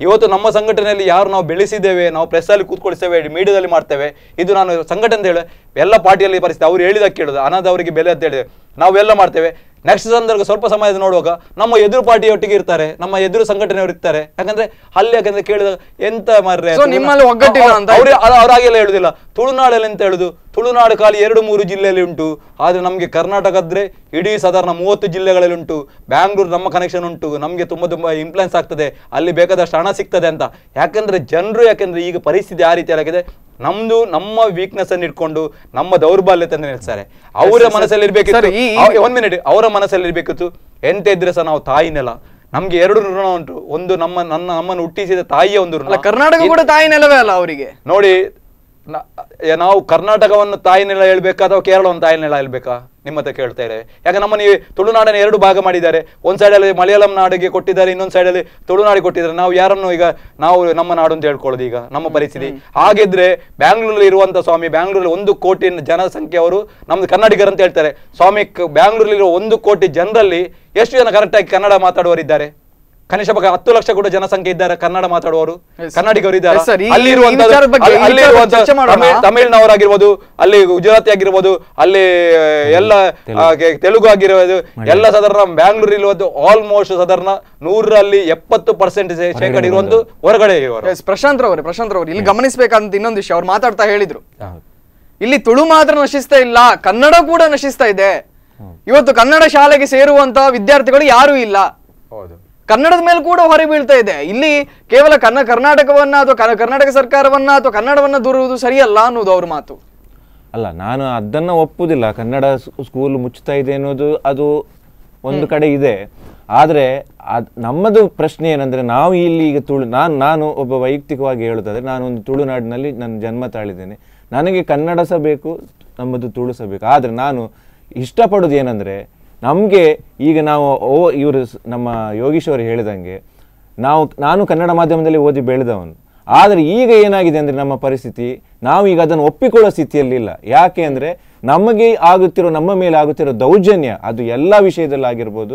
ಇವತ್ತು ನಮ್ಮ ಸಂಘಟನೆಯಲ್ಲಿ ಯಾರು ನಾವು ಬೆಳೆಸಿದ್ದೇವೆ ನಾವು ಪ್ರೆಸ್ಸಲ್ಲಿ ಕೂತ್ಕೊಳಿಸ್ತೇವೆ ಮೀಡಿಯಾದಲ್ಲಿ ಮಾಡ್ತೇವೆ ಇದು ನಾನು ಸಂಘಟನೆ ಅಂತ ಹೇಳಿ ಎಲ್ಲ ಪಾರ್ಟಿಯಲ್ಲಿ ಪರಿಸ್ಥಿತಿ ಅವ್ರು ಹೇಳಿದಕ್ಕೆ ಕೇಳೋದು ಅನಾಥವರಿಗೆ ಬೆಲೆ ಅಂತ ಹೇಳಿದೆ ನಾವೆಲ್ಲ ಮಾಡ್ತೇವೆ ನೆಕ್ಸ್ಟ್ ಸಂದರ್ಭ ಸ್ವಲ್ಪ ಸಮಯದ ನೋಡುವಾಗ ನಮ್ಮ ಎದುರು ಪಾರ್ಟಿಯೊಟ್ಟಿಗೆ ಇರ್ತಾರೆ ನಮ್ಮ ಎದುರು ಸಂಘಟನೆಯವರು ಇರ್ತಾರೆ ಯಾಕಂದ್ರೆ ಅಲ್ಲಿ ಯಾಕಂದ್ರೆ ಕೇಳಿದಾಗ ಎಂತ ಮಾರ್ರೆ So, ನಿಮ್ಮಲ್ಲಿ ಒಗ್ಗಟ್ಟಿಲ್ಲ ಅಂತ ಅವ್ರು ಅವ್ರು- ಅವ್ರಾಗೆಲ್ಲ ಹೇಳುದಿಲ್ಲ ತುಳುನಾಡಲ್ಲಿ ಅಂತ ಹೇಳುದು ತುಳುನಾಡು ಖಾಲಿ ಎರಡು ಮೂರು ಜಿಲ್ಲೆಯಲ್ಲಿ ಉಂಟು ಆದ್ರೆ ನಮಗೆ ಕರ್ನಾಟಕ ಆದ್ರೆ ಇಡೀ ಸಾಧಾರಣ ಮೂವತ್ತು ಜಿಲ್ಲೆಗಳಲ್ಲಿ ಉಂಟು ಬ್ಯಾಂಗ್ಳೂರ್ ನಮ್ಮ ಕನೆಕ್ಷನ್ ಉಂಟು ನಮಗೆ ತುಂಬಾ ತುಂಬಾ ಇನ್ಫ್ಲುಯೆನ್ಸ್ ಆಗ್ತದೆ ಅಲ್ಲಿ ಬೇಕಾದಷ್ಟು ಹಣ ಸಿಗ್ತದೆ ಅಂತ ಯಾಕಂದ್ರೆ ಜನರು ಯಾಕಂದ್ರೆ ಈಗ ಪರಿಸ್ಥಿತಿ ಆ ರೀತಿ ಆಗಿದೆ ನಮ್ದು ನಮ್ಮ ವೀಕ್ನೆಸ್ ಅನ್ನು ಇಟ್ಕೊಂಡು ನಮ್ಮ ದೌರ್ಬಲ್ಯತೆ ನಿಲ್ಸ್ತಾರೆ ಅವರ ಸರ್, ಮನಸ್ಸಲ್ಲಿ ಇರ್ಬೇಕಿತ್ತು ಸರ್, ಈ- ಅವ್- ಒಂದ್ ಮಿನಿಟ್ ಅವರ ಮನಸ್ಸಲ್ಲಿ ಇರ್ಬೇಕಿತ್ತು ಎಂತ ಇದ್ರೆ ಸಹ ನಾವು ತಾಯಿನೆಲ್ಲ ನಮ್ಗೆ ಎರಡು ಋಣ ಉಂಟು ಒಂದು ನಮ್ಮ ನನ್ನ ನಮ್ಮನ್ನು ಹುಟ್ಟಿಸಿದ ತಾಯಿಯ ಒಂದು ಋಣ ಅಲ್ಲ ಕರ್ನಾಟಕ ಕೂಡ ತಾಯಿ ನೆಲವೇ ಅಲ್ಲ ಅವರಿಗೆ ನೋಡಿ ನ- ಯ- ನಾವು ಕರ್ನಾಟಕವನ್ನು ತಾಯಿನೆಲ್ಲ ಹೇಳ್ಬೇಕಾ ಅಥವಾ ಕೇರಳವನ್ನು ತಾಯಿನೆಲ್ಲ ಹೇಳ್ಬೇಕಾ ನಿಮ್ಮ ಹತ್ರ ಕೇಳ್ತಾ ಇದ್ದೇವೆ ಯಾಕೆ ನಮ್ಮ ನೀವು ತುಳುನಾಡನ್ನು ಎರಡು ಭಾಗ ಮಾಡಿದ್ದಾರೆ ಒಂದ್ ಸೈಡಲ್ಲಿ ಮಲಯಾಳಂ ನಾಡಿಗೆ ಕೊಟ್ಟಿದ್ದಾರೆ ಇನ್ನೊಂದ್ ಸೈಡಲ್ಲಿ ತುಳುನಾಡಿಗೆ ಕೊಟ್ಟಿದ್ದಾರೆ ನಾವು ಯಾರನ್ನು ಈಗ ನಾವು ನಮ್ಮ ನಾಡು ಅಂತ ಹೇಳ್ಕೊಳ್ಳೋದು ಈಗ ನಮ್ಮ ಪರಿಸ್ಥಿತಿ ಹಾಗಿದ್ರೆ ಬ್ಯಾಂಗ್ಳೂರಲ್ಲಿ ಇರುವಂತ ಸ್ವಾಮಿ ಬ್ಯಾಂಗ್ಳೂರಲ್ಲಿ ಒಂದು ಕೋಟಿ ಜನಸಂಖ್ಯೆ ಅವರು ನಮ್ದು ಕನ್ನಡಿಗರು ಅಂತ ಹೇಳ್ತಾರೆ ಸ್ವಾಮಿ ಕ- ಬ್ಯಾಂಗ್ಳೂರಲ್ಲಿ ಇರುವ ಒಂದು ಕೋಟಿ ಜನರಲ್ಲಿ ಎಷ್ಟು ಜನ ಕರೆಕ್ಟಾಗಿ ಕನ್ನಡ ಮಾತಾಡುವವರಿದ್ದಾರೆ ಕನಿಷ್ಠ ಪಕ್ಷ ಹತ್ತು ಲಕ್ಷ ಕೂಡ ಜನಸಂಖ್ಯೆ ಇದ್ದಾರೆ ಕನ್ನಡ ಮಾತಾಡುವವರು Yes. ಕನ್ನಡಿಗರು ಇದ್ದಾರೆ Yes, sir. ಈ- ಅಲ್ಲಿ ಈ ಇರುವಂತ ವಿಚಾರದ ಬಗ್ಗೆ- ಈ ಅಲ್ಲಿ ವಿಚಾರದ ಇರುವಂತ ಚರ್ಚೆ ಮಾಡೋಣ. ತಮಿಳ್ ತಮಿಳ್ನವರಾಗಿರ್ಬೋದು ಅಲ್ಲಿ ಗುಜರಾತಿ ಆಗಿರ್ಬೋದು ಅಲ್ಲಿ ಎಲ್ಲ ಆ, ಕೆ- ತೆಲುಗು ಆಗಿರ್ಬೋದು ಎಲ್ಲ ಸಾಧಾರಣ ಬ್ಯಾಂಗ್ಳೂರ್ ಇರುವುದು ಆಲ್ಮೋಸ್ಟ್ ಸಾಧಾರಣ ನೂರಲ್ಲಿ ಎಪ್ಪತ್ತು ಪರ್ಸೆಂಟ್ ಶೇಕಡ ಇರುವಂತ ಹೊರಗಡೆ ಇರುವರು Yes, ಪ್ರಶಾಂತ್ ರವರೇ ಪ್ರಶಾಂತ್ ರವರು ಇಲ್ಲಿ ಗಮನಿಸಬೇಕಾದಂತ ಇನ್ನೊಂದು ವಿಷಯ ಅವ್ರು ಮಾತಾಡ್ತಾ ಹೇಳಿದ್ರು ಹೌದು. ಇಲ್ಲಿ ತುಳು ಮಾತ್ರ ನಶಿಸ್ತಾ ಇಲ್ಲ ಕನ್ನಡ ಕೂಡ ನಶಿಸ್ತಾ ಇದೆ ಇವತ್ತು ಕನ್ನಡ ಶಾಲೆಗೆ ಸೇರುವಂತ ವಿದ್ಯಾರ್ಥಿಗಳು ಯಾರೂ ಇಲ್ಲ ಹೌದು ಕನ್ನಡದ ಮೇಲೆ ಕೂಡ ಹೊರೆ ಬೀಳ್ತಾ ಇದೆ ಇಲ್ಲಿ ಕೇವಲ ಕನ್ನ ಕರ್ನಾಟಕವನ್ನ ಅಥವಾ ಕನ್ನ- ಕರ್ನಾಟಕ ಸರ್ಕಾರವನ್ನ ಅಥವಾ ಕನ್ನಡವನ್ನ ದೂರುವುದು ಸರಿಯಲ್ಲ ಅನ್ನೋದು ಅವ್ರ ಮಾತು ಅಲ್ಲ ನಾನು ಅದನ್ನ ಒಪ್ಪುದಿಲ್ಲ ಕನ್ನಡ ಸ್- ಸ್ಕೂಲ್ ಮುಚ್ತಾ ಇದೆ ಅನ್ನೋದು ಅದು ಒಂದು ಕಡೆ ಇದೆ ಆದರೆ ಅದ್ ನಮ್ಮದು ಪ್ರಶ್ನೆ ಏನಂದ್ರೆ ನಾವು ಇಲ್ಲಿ ಈಗ ತುಳು ನಾನು ನಾನು ಒಬ್ಬ ವೈಯಕ್ತಿಕವಾಗಿ ಹೇಳೋದಾದ್ರೆ ನಾನು ಒಂದು ತುಳುನಾಡಿನಲ್ಲಿ ನನ್ನ ಜನ್ಮ ತಾಳಿದ್ದೇನೆ ನನಗೆ ಕನ್ನಡ ಸಹ ಬೇಕು ನಮ್ಮದು ತುಳು ಸಹ ಬೇಕು ಆದರೆ ನಾನು ಇಷ್ಟಪಡೋದು ಏನಂದ್ರೆ ನಮಗೆ ಈಗ ನಾವು ಓ ಇವರು ನಮ್ಮ ಯೋಗೀಶ್ ಅವರು ಹೇಳಿದಂಗೆ ನಾವು ನಾನು ಕನ್ನಡ ಮಾಧ್ಯಮದಲ್ಲಿ ಓದಿ ಬೆಳೆದವನು ಆದರೆ ಈಗ ಏನಾಗಿದೆ ಅಂದರೆ ನಮ್ಮ ಪರಿಸ್ಥಿತಿ ನಾವು ಈಗ ಅದನ್ನು ಒಪ್ಪಿಕೊಳ್ಳೋ ಸ್ಥಿತಿಯಲ್ಲಿ ಇಲ್ಲ ಯಾಕೆ ಅಂದರೆ ನಮಗೆ ಆಗುತ್ತಿರೋ ನಮ್ಮ ಮೇಲೆ ಆಗುತ್ತಿರೋ ದೌರ್ಜನ್ಯ ಅದು ಎಲ್ಲ ವಿಷಯದಲ್ಲಿ ಆಗಿರ್ಬೋದು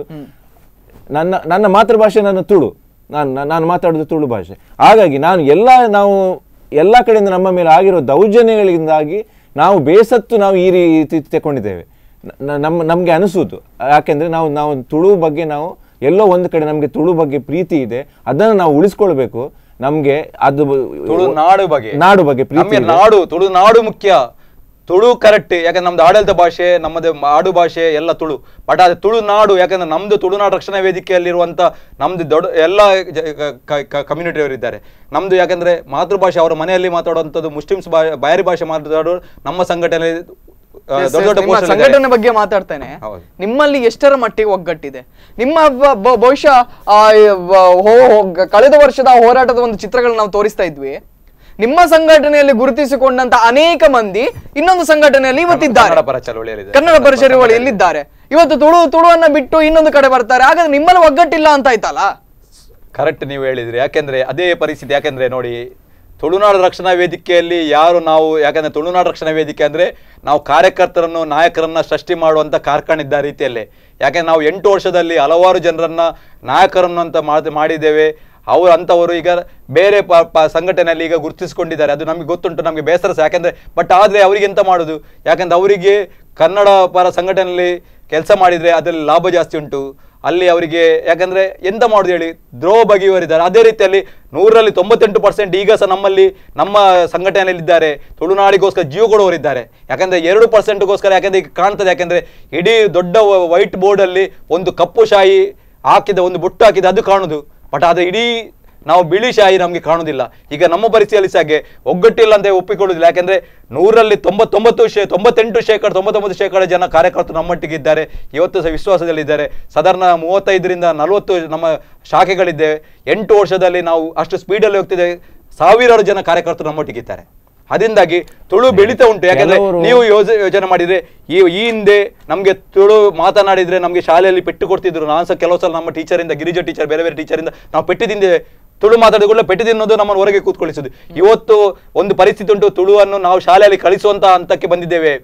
ನನ್ನ ನನ್ನ ಮಾತೃಭಾಷೆ ನನ್ನ ತುಳು ನಾನು ನಾನು- ನಾನು ಮಾತಾಡೋದು ತುಳು ಭಾಷೆ ಹಾಗಾಗಿ ನಾನು ಎಲ್ಲ ನಾವು ಎಲ್ಲ ಕಡೆಯಿಂದ ನಮ್ಮ ಮೇಲೆ ಆಗಿರೋ ದೌರ್ಜನ್ಯಗಳಿಂದಾಗಿ ನಾವು ಬೇಸತ್ತು ನಾವು ಈ ರೀತಿ ತಗೊಂಡಿದ್ದೇವೆ ನ- ನಮ್ಮ ನಮಗೆ ಅನಿಸುವುದು ಯಾಕೆಂದ್ರೆ ನಾವು ನಾವು ತುಳು ಬಗ್ಗೆ ನಾವು ಎಲ್ಲೋ ಒಂದು ಕಡೆ ನಮಗೆ ತುಳು ಬಗ್ಗೆ ಪ್ರೀತಿ ಇದೆ ಅದನ್ನು ನಾವು ಉಳಿಸ್ಕೊಳ್ಬೇಕು ನಮಗೆ ಅದು ತುಳುನಾಡು ಬಗ್ಗೆ ನಾಡು ಬಗ್ಗೆ ಪ್ರೀತಿ ನಮಗೆ ಇದೆ. ನಾಡು ತುಳುನಾಡು ಮುಖ್ಯ ತುಳು ಕರೆಕ್ಟ್ ಯಾಕಂದ್ರೆ ನಮ್ದು ಆಡಳಿತ ಭಾಷೆ ನಮ್ಮದು ಆಡು ಭಾಷೆ ಎಲ್ಲ ತುಳು ಬಟ್ ಅದು ತುಳುನಾಡು ಯಾಕಂದ್ರೆ ನಮ್ದು ತುಳುನಾಡು ರಕ್ಷಣಾ ವೇದಿಕೆಯಲ್ಲಿರುವಂತ ನಮ್ದು ದೊಡ್ಡ ಎಲ್ಲ ಕಮ್ಯುನಿಟಿ ಅವರು ಇದ್ದಾರೆ ನಮ್ದು ಯಾಕಂದ್ರೆ ಮಾತೃಭಾಷೆ ಅವರ ಮನೆಯಲ್ಲಿ ಮಾತಾಡುವಂಥದ್ದು ಮುಸ್ಲಿಮ್ಸ್ ಬಾ ಬಾಯರಿ ಭಾಷೆ ಮಾತಾಡೋರು ನಮ್ಮ ಸಂಘಟನೆ ಆ, Yes, ದೊಡ್ಡ yes, ದೊಡ್ಡ ನಿಮ್ಮ post ಅಲ್ಲಿ ಇದ್ದಾರೆ. ಸಂಘಟನೆ ಬಗ್ಗೆ ಮಾತಾಡ್ತೇನೆ ಹೌದು. ನಿಮ್ಮಲ್ಲಿ ಎಷ್ಟರ ಮಟ್ಟಿಗೆ ಒಗ್ಗಟ್ಟಿದೆ ನಿಮ್ಮ ಬ- ಬ- ಬಹುಶಃ ಆ, ಬ- ಹೋ- ಹೋ- ಕಳೆದ ವರ್ಷದ ಆ ಹೋರಾಟದ ಒಂದು ಚಿತ್ರಗಳನ್ನ ನಾವು ತೋರಿಸ್ತಾ ಇದ್ವಿ ನಿಮ್ಮ ಸಂಘಟನೆಯಲ್ಲಿ ಗುರುತಿಸಿಕೊಂಡಂತ ಅನೇಕ ಮಂದಿ ಇನ್ನೊಂದು ಸಂಘಟನೆಯಲ್ಲಿ ಇವತ್ತಿದ್ದಾರೆ ಕನ್ನಡ ಪರ ಚಳವಳಿಯಲ್ಲಿದೆ. ಕನ್ನಡ ಪರ ಚಳವಳಿಯಲ್ಲಿದ್ದಾರೆ ಇವತ್ತು ತುಳು ತುಳುವನ್ನ ಬಿಟ್ಟು ಇನ್ನೊಂದು ಕಡೆ ಬರ್ತಾರೆ ಹಾಗಾದ್ರೆ ನಿಮ್ಮಲ್ಲಿ ಒಗ್ಗಟ್ಟಿಲ್ಲ ಅಂತ ಆಯ್ತಲ್ಲ ಕರೆಕ್ಟ್ ನೀವು ಹೇಳಿದ್ರಿ ಯಾಕೆಂದ್ರೆ ಅದೇ ಪರಿಸ್ಥಿತಿ ಯಾಕೆಂದ್ರೆ ನೋಡಿ ತುಳುನಾಡು ರಕ್ಷಣಾ ವೇದಿಕೆಯಲ್ಲಿ ಯಾರು ನಾವು ಯಾಕಂದ್ರೆ ತುಳುನಾಡು ರಕ್ಷಣಾ ವೇದಿಕೆ ಅಂದ್ರೆ ನಾವು ಕಾರ್ಯಕರ್ತರನ್ನು ನಾಯಕರನ್ನ ಸೃಷ್ಟಿ ಮಾಡುವಂತ ಕಾರ್ಖಾನೆ ಇದ್ದ ರೀತಿಯಲ್ಲೇ ಯಾಕೆಂದ್ರೆ ನಾವು ಎಂಟು ವರ್ಷದಲ್ಲಿ ಹಲವಾರು ಜನರನ್ನ ನಾಯಕರನ್ನು ಅಂತ ಮಾಡ್- ಮಾಡಿದ್ದೇವೆ ಅವರು ಅಂತವರು ಈಗ ಬೇರೆ ಪ ಪ- ಸಂಘಟನೆಯಲ್ಲಿ ಈಗ ಗುರುತಿಸಿಕೊಂಡಿದ್ದಾರೆ ಅದು ನಮಗೆ ಗೊತ್ತುಂಟು ನಮಗೆ ಬೇಸರ ಸಹ ಯಾಕೆಂದ್ರೆ ಬಟ್ ಆದ್ರೆ ಅವರಿಗೆ ಎಂತ ಮಾಡುದು ಯಾಕಂದ್ರೆ ಅವರಿಗೆ ಕನ್ನಡ ಪರ ಸಂಘಟನೆಯಲ್ಲಿ ಕೆಲಸ ಮಾಡಿದ್ರೆ ಅದರಲ್ಲಿ ಲಾಭ ಜಾಸ್ತಿ ಉಂಟು ಅಲ್ಲಿ ಅವರಿಗೆ ಯಾಕಂದ್ರೆ ಎಂತ ಮಾಡುದು ಹೇಳಿ ದ್ರೋಹ ಬಗೆಯವರಿದ್ದಾರೆ ಅದೇ ರೀತಿಯಲ್ಲಿ ನೂರರಲ್ಲಿ ತೊಂಬತ್ತೆಂಟು ಪರ್ಸೆಂಟ್ ಈಗ ಸಹ ನಮ್ಮಲ್ಲಿ ನಮ್ಮ ಸಂಘಟನೆಯಲ್ಲಿ ಇದ್ದಾರೆ ತುಳುನಾಡಿಗೋಸ್ಕರ ಜೀವ ಕೊಡುವವರಿದ್ದಾರೆ ಯಾಕಂದ್ರೆ ಎರಡು ಪರ್ಸೆಂಟ್ಗೋಸ್ಕರ ಯಾಕಂದ್ರೆ ಈಗ ಕಾಣ್ತದೆ ಯಾಕಂದ್ರೆ ಇಡೀ ದೊಡ್ಡ ವೈಟ್ ಬೋರ್ಡ್ ಅಲ್ಲಿ ಒಂದು ಕಪ್ಪು ಶಾಯಿ ಹಾಕಿದ ಒಂದು ಬುಟ್ಟು ಹಾಕಿದ ಅದು ಕಾಣುದು ಬಟ್ ಆದ್ರೆ ಇಡೀ ನಾವು ಬಿಳಿ ಶಾಹಿ ನಮಗೆ ಕಾಣುದಿಲ್ಲ ಈಗ ನಮ್ಮ ಪರಿಸ್ಥಿತಿಯಲ್ಲಿ ಸಹ ಹಾಗೆ ಒಗ್ಗಟ್ಟಿಲ್ಲ ಅಂತ ಒಪ್ಪಿಕೊಳ್ಳುದಿಲ್ಲ ಯಾಕಂದ್ರೆ ನೂರಲ್ಲಿ ತೊಂಬತ್ತೊಂಬತ್ತು ಶೇ ತೊಂಬತ್ತೆಂಟು ಶೇಕಡ ತೊಂಬತ್ತೊಂಬತ್ತು ಶೇಕಡ ಜನ ಕಾರ್ಯಕರ್ತರು ನಮ್ಮೊಟ್ಟಿಗೆ ಇದ್ದಾರೆ ಇವತ್ತು ಸಹ ವಿಶ್ವಾಸದಲ್ಲಿದ್ದಾರೆ ಸಾಧಾರಣ ಮೂವತ್ತೈದರಿಂದ ನಲವತ್ತು ನಮ್ಮ ಶಾಖೆಗಳಿದ್ದೇವೆ ಎಂಟು ವರ್ಷದಲ್ಲಿ ನಾವು ಅಷ್ಟು ಸ್ಪೀಡಲ್ಲಿ ಹೋಗ್ತಿದ್ದೇವೆ ಸಾವಿರಾರು ಜನ ಕಾರ್ಯಕರ್ತರು ನಮ್ಮೊಟ್ಟಿಗೆ ಇದ್ದಾರೆ ಅದರಿಂದಾಗಿ ತುಳು ಬೆಳೀತಾ ಉಂಟು ಯಾಕಂದ್ರೆ ಕೆಲವರು- ನೀವು ಯೋಜ ಯೋಚನೆ ಮಾಡಿದ್ರೆ ಈ ಈ ಹಿಂದೆ ನಮಗೆ ತುಳು ಮಾತನಾಡಿದ್ರೆ ನಮಗೆ ಶಾಲೆಯಲ್ಲಿ ಪೆಟ್ಟು ಕೊಡ್ತಿದ್ರು ನಾನು ಸಹ ಕೆಲವು ಸಲ ನಮ್ಮ ಟೀಚರಿಂದ ಗಿರಿಜಾ ಟೀಚರ್ ಬೇರೆ ಬೇರೆ ಟೀಚರಿಂದ ನಾವು ಪೆಟ್ಟು ತಿಂದಿದ್ದೇವೆ ತುಳು ಮಾತಾಡಿದ ಕೂಡಲೇ ಪೆಟ್ಟು ತಿನ್ನೋದು ನಮ್ಮನ್ನು ಹೊರಗೆ ಕೂತ್ಕೊಳಿಸುದು ಇವತ್ತು ಒಂದು ಪರಿಸ್ಥಿತಿ ಉಂಟು ತುಳುವನ್ನು ನಾವು ಶಾಲೆಯಲ್ಲಿ ಕಳಿಸುವಂತ ಹಂತಕ್ಕೆ ಬಂದಿದ್ದೇವೆ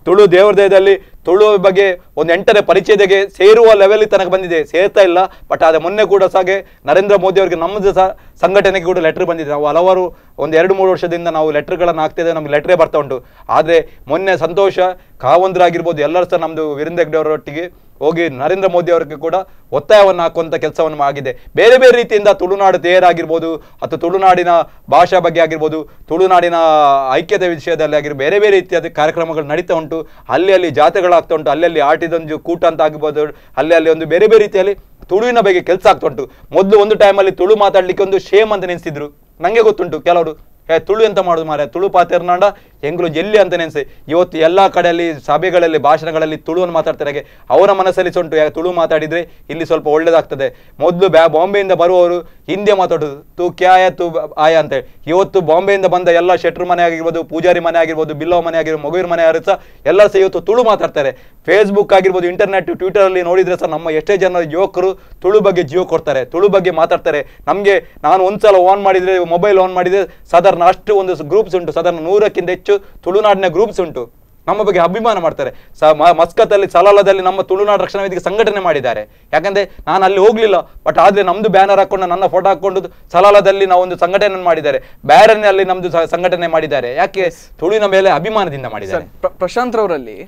ತುಳು ದೇವರ ದಯದಲ್ಲಿ ತುಳು ಬಗ್ಗೆ ಒಂದು ಎಂಟನೇ ಪರಿಚಯದಗೆ ಸೇರುವ ಲೆವೆಲ್ ತನಕ ಬಂದಿದೆ ಸೇರ್ತಾ ಇಲ್ಲ ಬಟ್ ಆದರೆ ಮೊನ್ನೆ ಕೂಡ ಸಾಗೆ ನರೇಂದ್ರ ಮೋದಿ ಅವರಿಗೆ ನಮ್ಮದು ಸಹ ಸಂಘಟನೆಗೆ ಕೂಡ ಲೆಟರ್ ಬಂದಿದೆ ನಾವು ಹಲವಾರು ಒಂದು ಎರಡು ಮೂರು ವರ್ಷದಿಂದ ನಾವು ಲೆಟರ್ಗಳನ್ನು ಹಾಕ್ತಿದ್ದೇವೆ ನಮಗೆ ಲೆಟ್ರೇ ಬರ್ತಾ ಉಂಟು ಆದರೆ ಮೊನ್ನೆ ಸಂತೋಷ ಕಾವಂದ್ರಾಗಿರ್ಬೋದು ಎಲ್ಲರೂ ಸಹ ನಮ್ಮದು ವೀರೇಂದ್ರ ಹೆಗ್ಡೆ ಅವರೊಟ್ಟಿಗೆ ಹೋಗಿ ನರೇಂದ್ರ ಮೋದಿ ಅವರಿಗೆ ಕೂಡ ಒತ್ತಾಯವನ್ನು ಹಾಕುವಂಥ ಕೆಲಸವನ್ನು ಆಗಿದೆ ಬೇರೆ ಬೇರೆ ರೀತಿಯಿಂದ ತುಳುನಾಡು ತೇರಾಗಿರ್ಬೋದು ಅಥವಾ ತುಳುನಾಡಿನ ಭಾಷಾ ಬಗ್ಗೆ ಆಗಿರ್ಬೋದು ತುಳುನಾಡಿನ ಐಕ್ಯತೆ ವಿಷಯದಲ್ಲಿ ಆಗಿರ್ಬೋದು ಬೇರೆ ಬೇರೆ ರೀತಿಯಾದ ಕಾರ್ಯಕ್ರಮಗಳು ನಡೀತಾ ಉಂಟು ಅಲ್ಲಿ ಅಲ್ಲಿ ಜಾತ್ರೆಗಳಾಗ್ತಾ ಉಂಟು ಅಲ್ಲಲ್ಲಿ ಆಟಿದೊಂದು ಕೂಟ ಅಂತ ಆಗಿರ್ಬೋದು ಅಲ್ಲಿ ಅಲ್ಲಿ ಒಂದು ಬೇರೆ ಬೇರೆ ರೀತಿಯಲ್ಲಿ ತುಳುವಿನ ಬಗ್ಗೆ ಕೆಲಸ ಆಗ್ತಾ ಉಂಟು ಮೊದಲು ಒಂದು ಟೈಮಲ್ಲಿ ತುಳು ಮಾತಾಡ್ಲಿಕ್ಕೆ ಒಂದು ಶೇಮ್ ಅಂತ ನೆನೆಸಿದ್ರು ನನಗೆ ಗೊತ್ತುಂಟು ಕೆಲವರು ಏ ತುಳು ಎಂತ ಮಾಡುದು ಮಾರೆ ತುಳು ಪಾತೆರ್ನಾಡ ಎಂಗ್ಲು ಎಲ್ಲಿ ಅಂತ ನೆನೆಸಿ ಇವತ್ತು ಎಲ್ಲ ಕಡೆಯಲ್ಲಿ ಸಭೆಗಳಲ್ಲಿ ಭಾಷಣಗಳಲ್ಲಿ ತುಳುವನ್ನು ಮಾತಾಡ್ತಾರೆ ಹಾಗೆ ಅವರ ಮನಸ್ಸಲ್ಲಿ ಸಹ ಉಂಟು ಯಾಕೆ ತುಳು ಮಾತಾಡಿದ್ರೆ ಇಲ್ಲಿ ಸ್ವಲ್ಪ ಒಳ್ಳೇದಾಗ್ತದೆ ಮೊದಲು ಬ್ಯಾ ಬಾಂಬೆಯಿಂದ ಬರುವವರು ಹಿಂದೆ ಮಾತಾಡೋದು ತು ಕ್ಯಾಯ ತು ಬ- ಆಯ ಅಂತೇಳಿ ಇವತ್ತು ಬಾಂಬೆಯಿಂದ ಬಂದ ಎಲ್ಲ ಶೆಟ್ರ್ ಮನೆ ಆಗಿರ್ಬೋದು ಪೂಜಾರಿ ಮನೆ ಆಗಿರ್ಬೋದು ಬಿಲ್ಲೋ ಮನೆ ಆಗಿರ್ಬೋದು ಮಗುವಿನ ಮನೆ ಆಗಿರೋ ಸಹ ಎಲ್ಲ ಸಹ ಇವತ್ತು ತುಳು ಮಾತಾಡ್ತಾರೆ ಫೇಸ್ಬುಕ್ ಆಗಿರ್ಬೋದು ಇಂಟರ್ನೆಟ್ ಟ್ವಿಟರ್ ಅಲ್ಲಿ ನೋಡಿದ್ರೆ ಸಹ ನಮ್ಮ ಎಷ್ಟೇ ಜನ ಯುವಕರು ತುಳು ಬಗ್ಗೆ ಜೀವ ಕೊಡ್ತಾರೆ ತುಳು ಬಗ್ಗೆ ಮಾತಾಡ್ತಾರೆ ನಮಗೆ ನಾನು ಒಂದ್ಸಲ ಆನ್ ಮಾಡಿದ್ರೆ ಮೊಬೈಲ್ ಆನ್ ಮಾಡಿದ್ರೆ ಸಾಧಾರಣ ಅಷ್ಟು ಒಂದು ಗ್ರೂಪ್ಸ್ ಉಂಟು ಸಾಧಾರಣ ನೂರಕ್ಕಿಂತ ಹೆಚ್ಚು ತುಳುನಾಡಿನ ಗ್ರೂಪ್ಸ್ ಉಂಟು ನಮ್ಮ ಬಗ್ಗೆ ಅಭಿಮಾನ ಮಾಡ್ತಾರೆ ಸ ಮ- ಮಸ್ಕತ್ತಲ್ಲಿ ಸಲಾಲದಲ್ಲಿ ನಮ್ಮ ತುಳುನಾಡು ರಕ್ಷಣಾ ವೇದಿಕೆ ಸಂಘಟನೆ ಮಾಡಿದ್ದಾರೆ ಯಾಕಂದ್ರೆ ನಾನು ಅಲ್ಲಿ ಹೋಗ್ಲಿಲ್ಲ ಬಟ್ ಆದ್ರೆ ನಮ್ದು ಬ್ಯಾನರ್ ಹಾಕೊಂಡು ನನ್ನ ಫೋಟೋ ಹಾಕೊಂಡು ಸಲಾಲದಲ್ಲಿ ನಾವು ಒಂದು ಸಂಘಟನೆ ಮಾಡಿದ್ದಾರೆ ಬ್ಯಾರನ್ನಲ್ಲಿ ನಮ್ದು ಸ- ಸಂಘಟನೆ ಮಾಡಿದ್ದಾರೆ ಯಾಕೆ ತುಳುವಿನ ಮೇಲೆ ಅಭಿಮಾನದಿಂದ ಮಾಡಿದ್ದಾರೆ ಸರ್ ಪ್ರ- ಪ್ರಶಾಂತ್ ರವರಲ್ಲಿ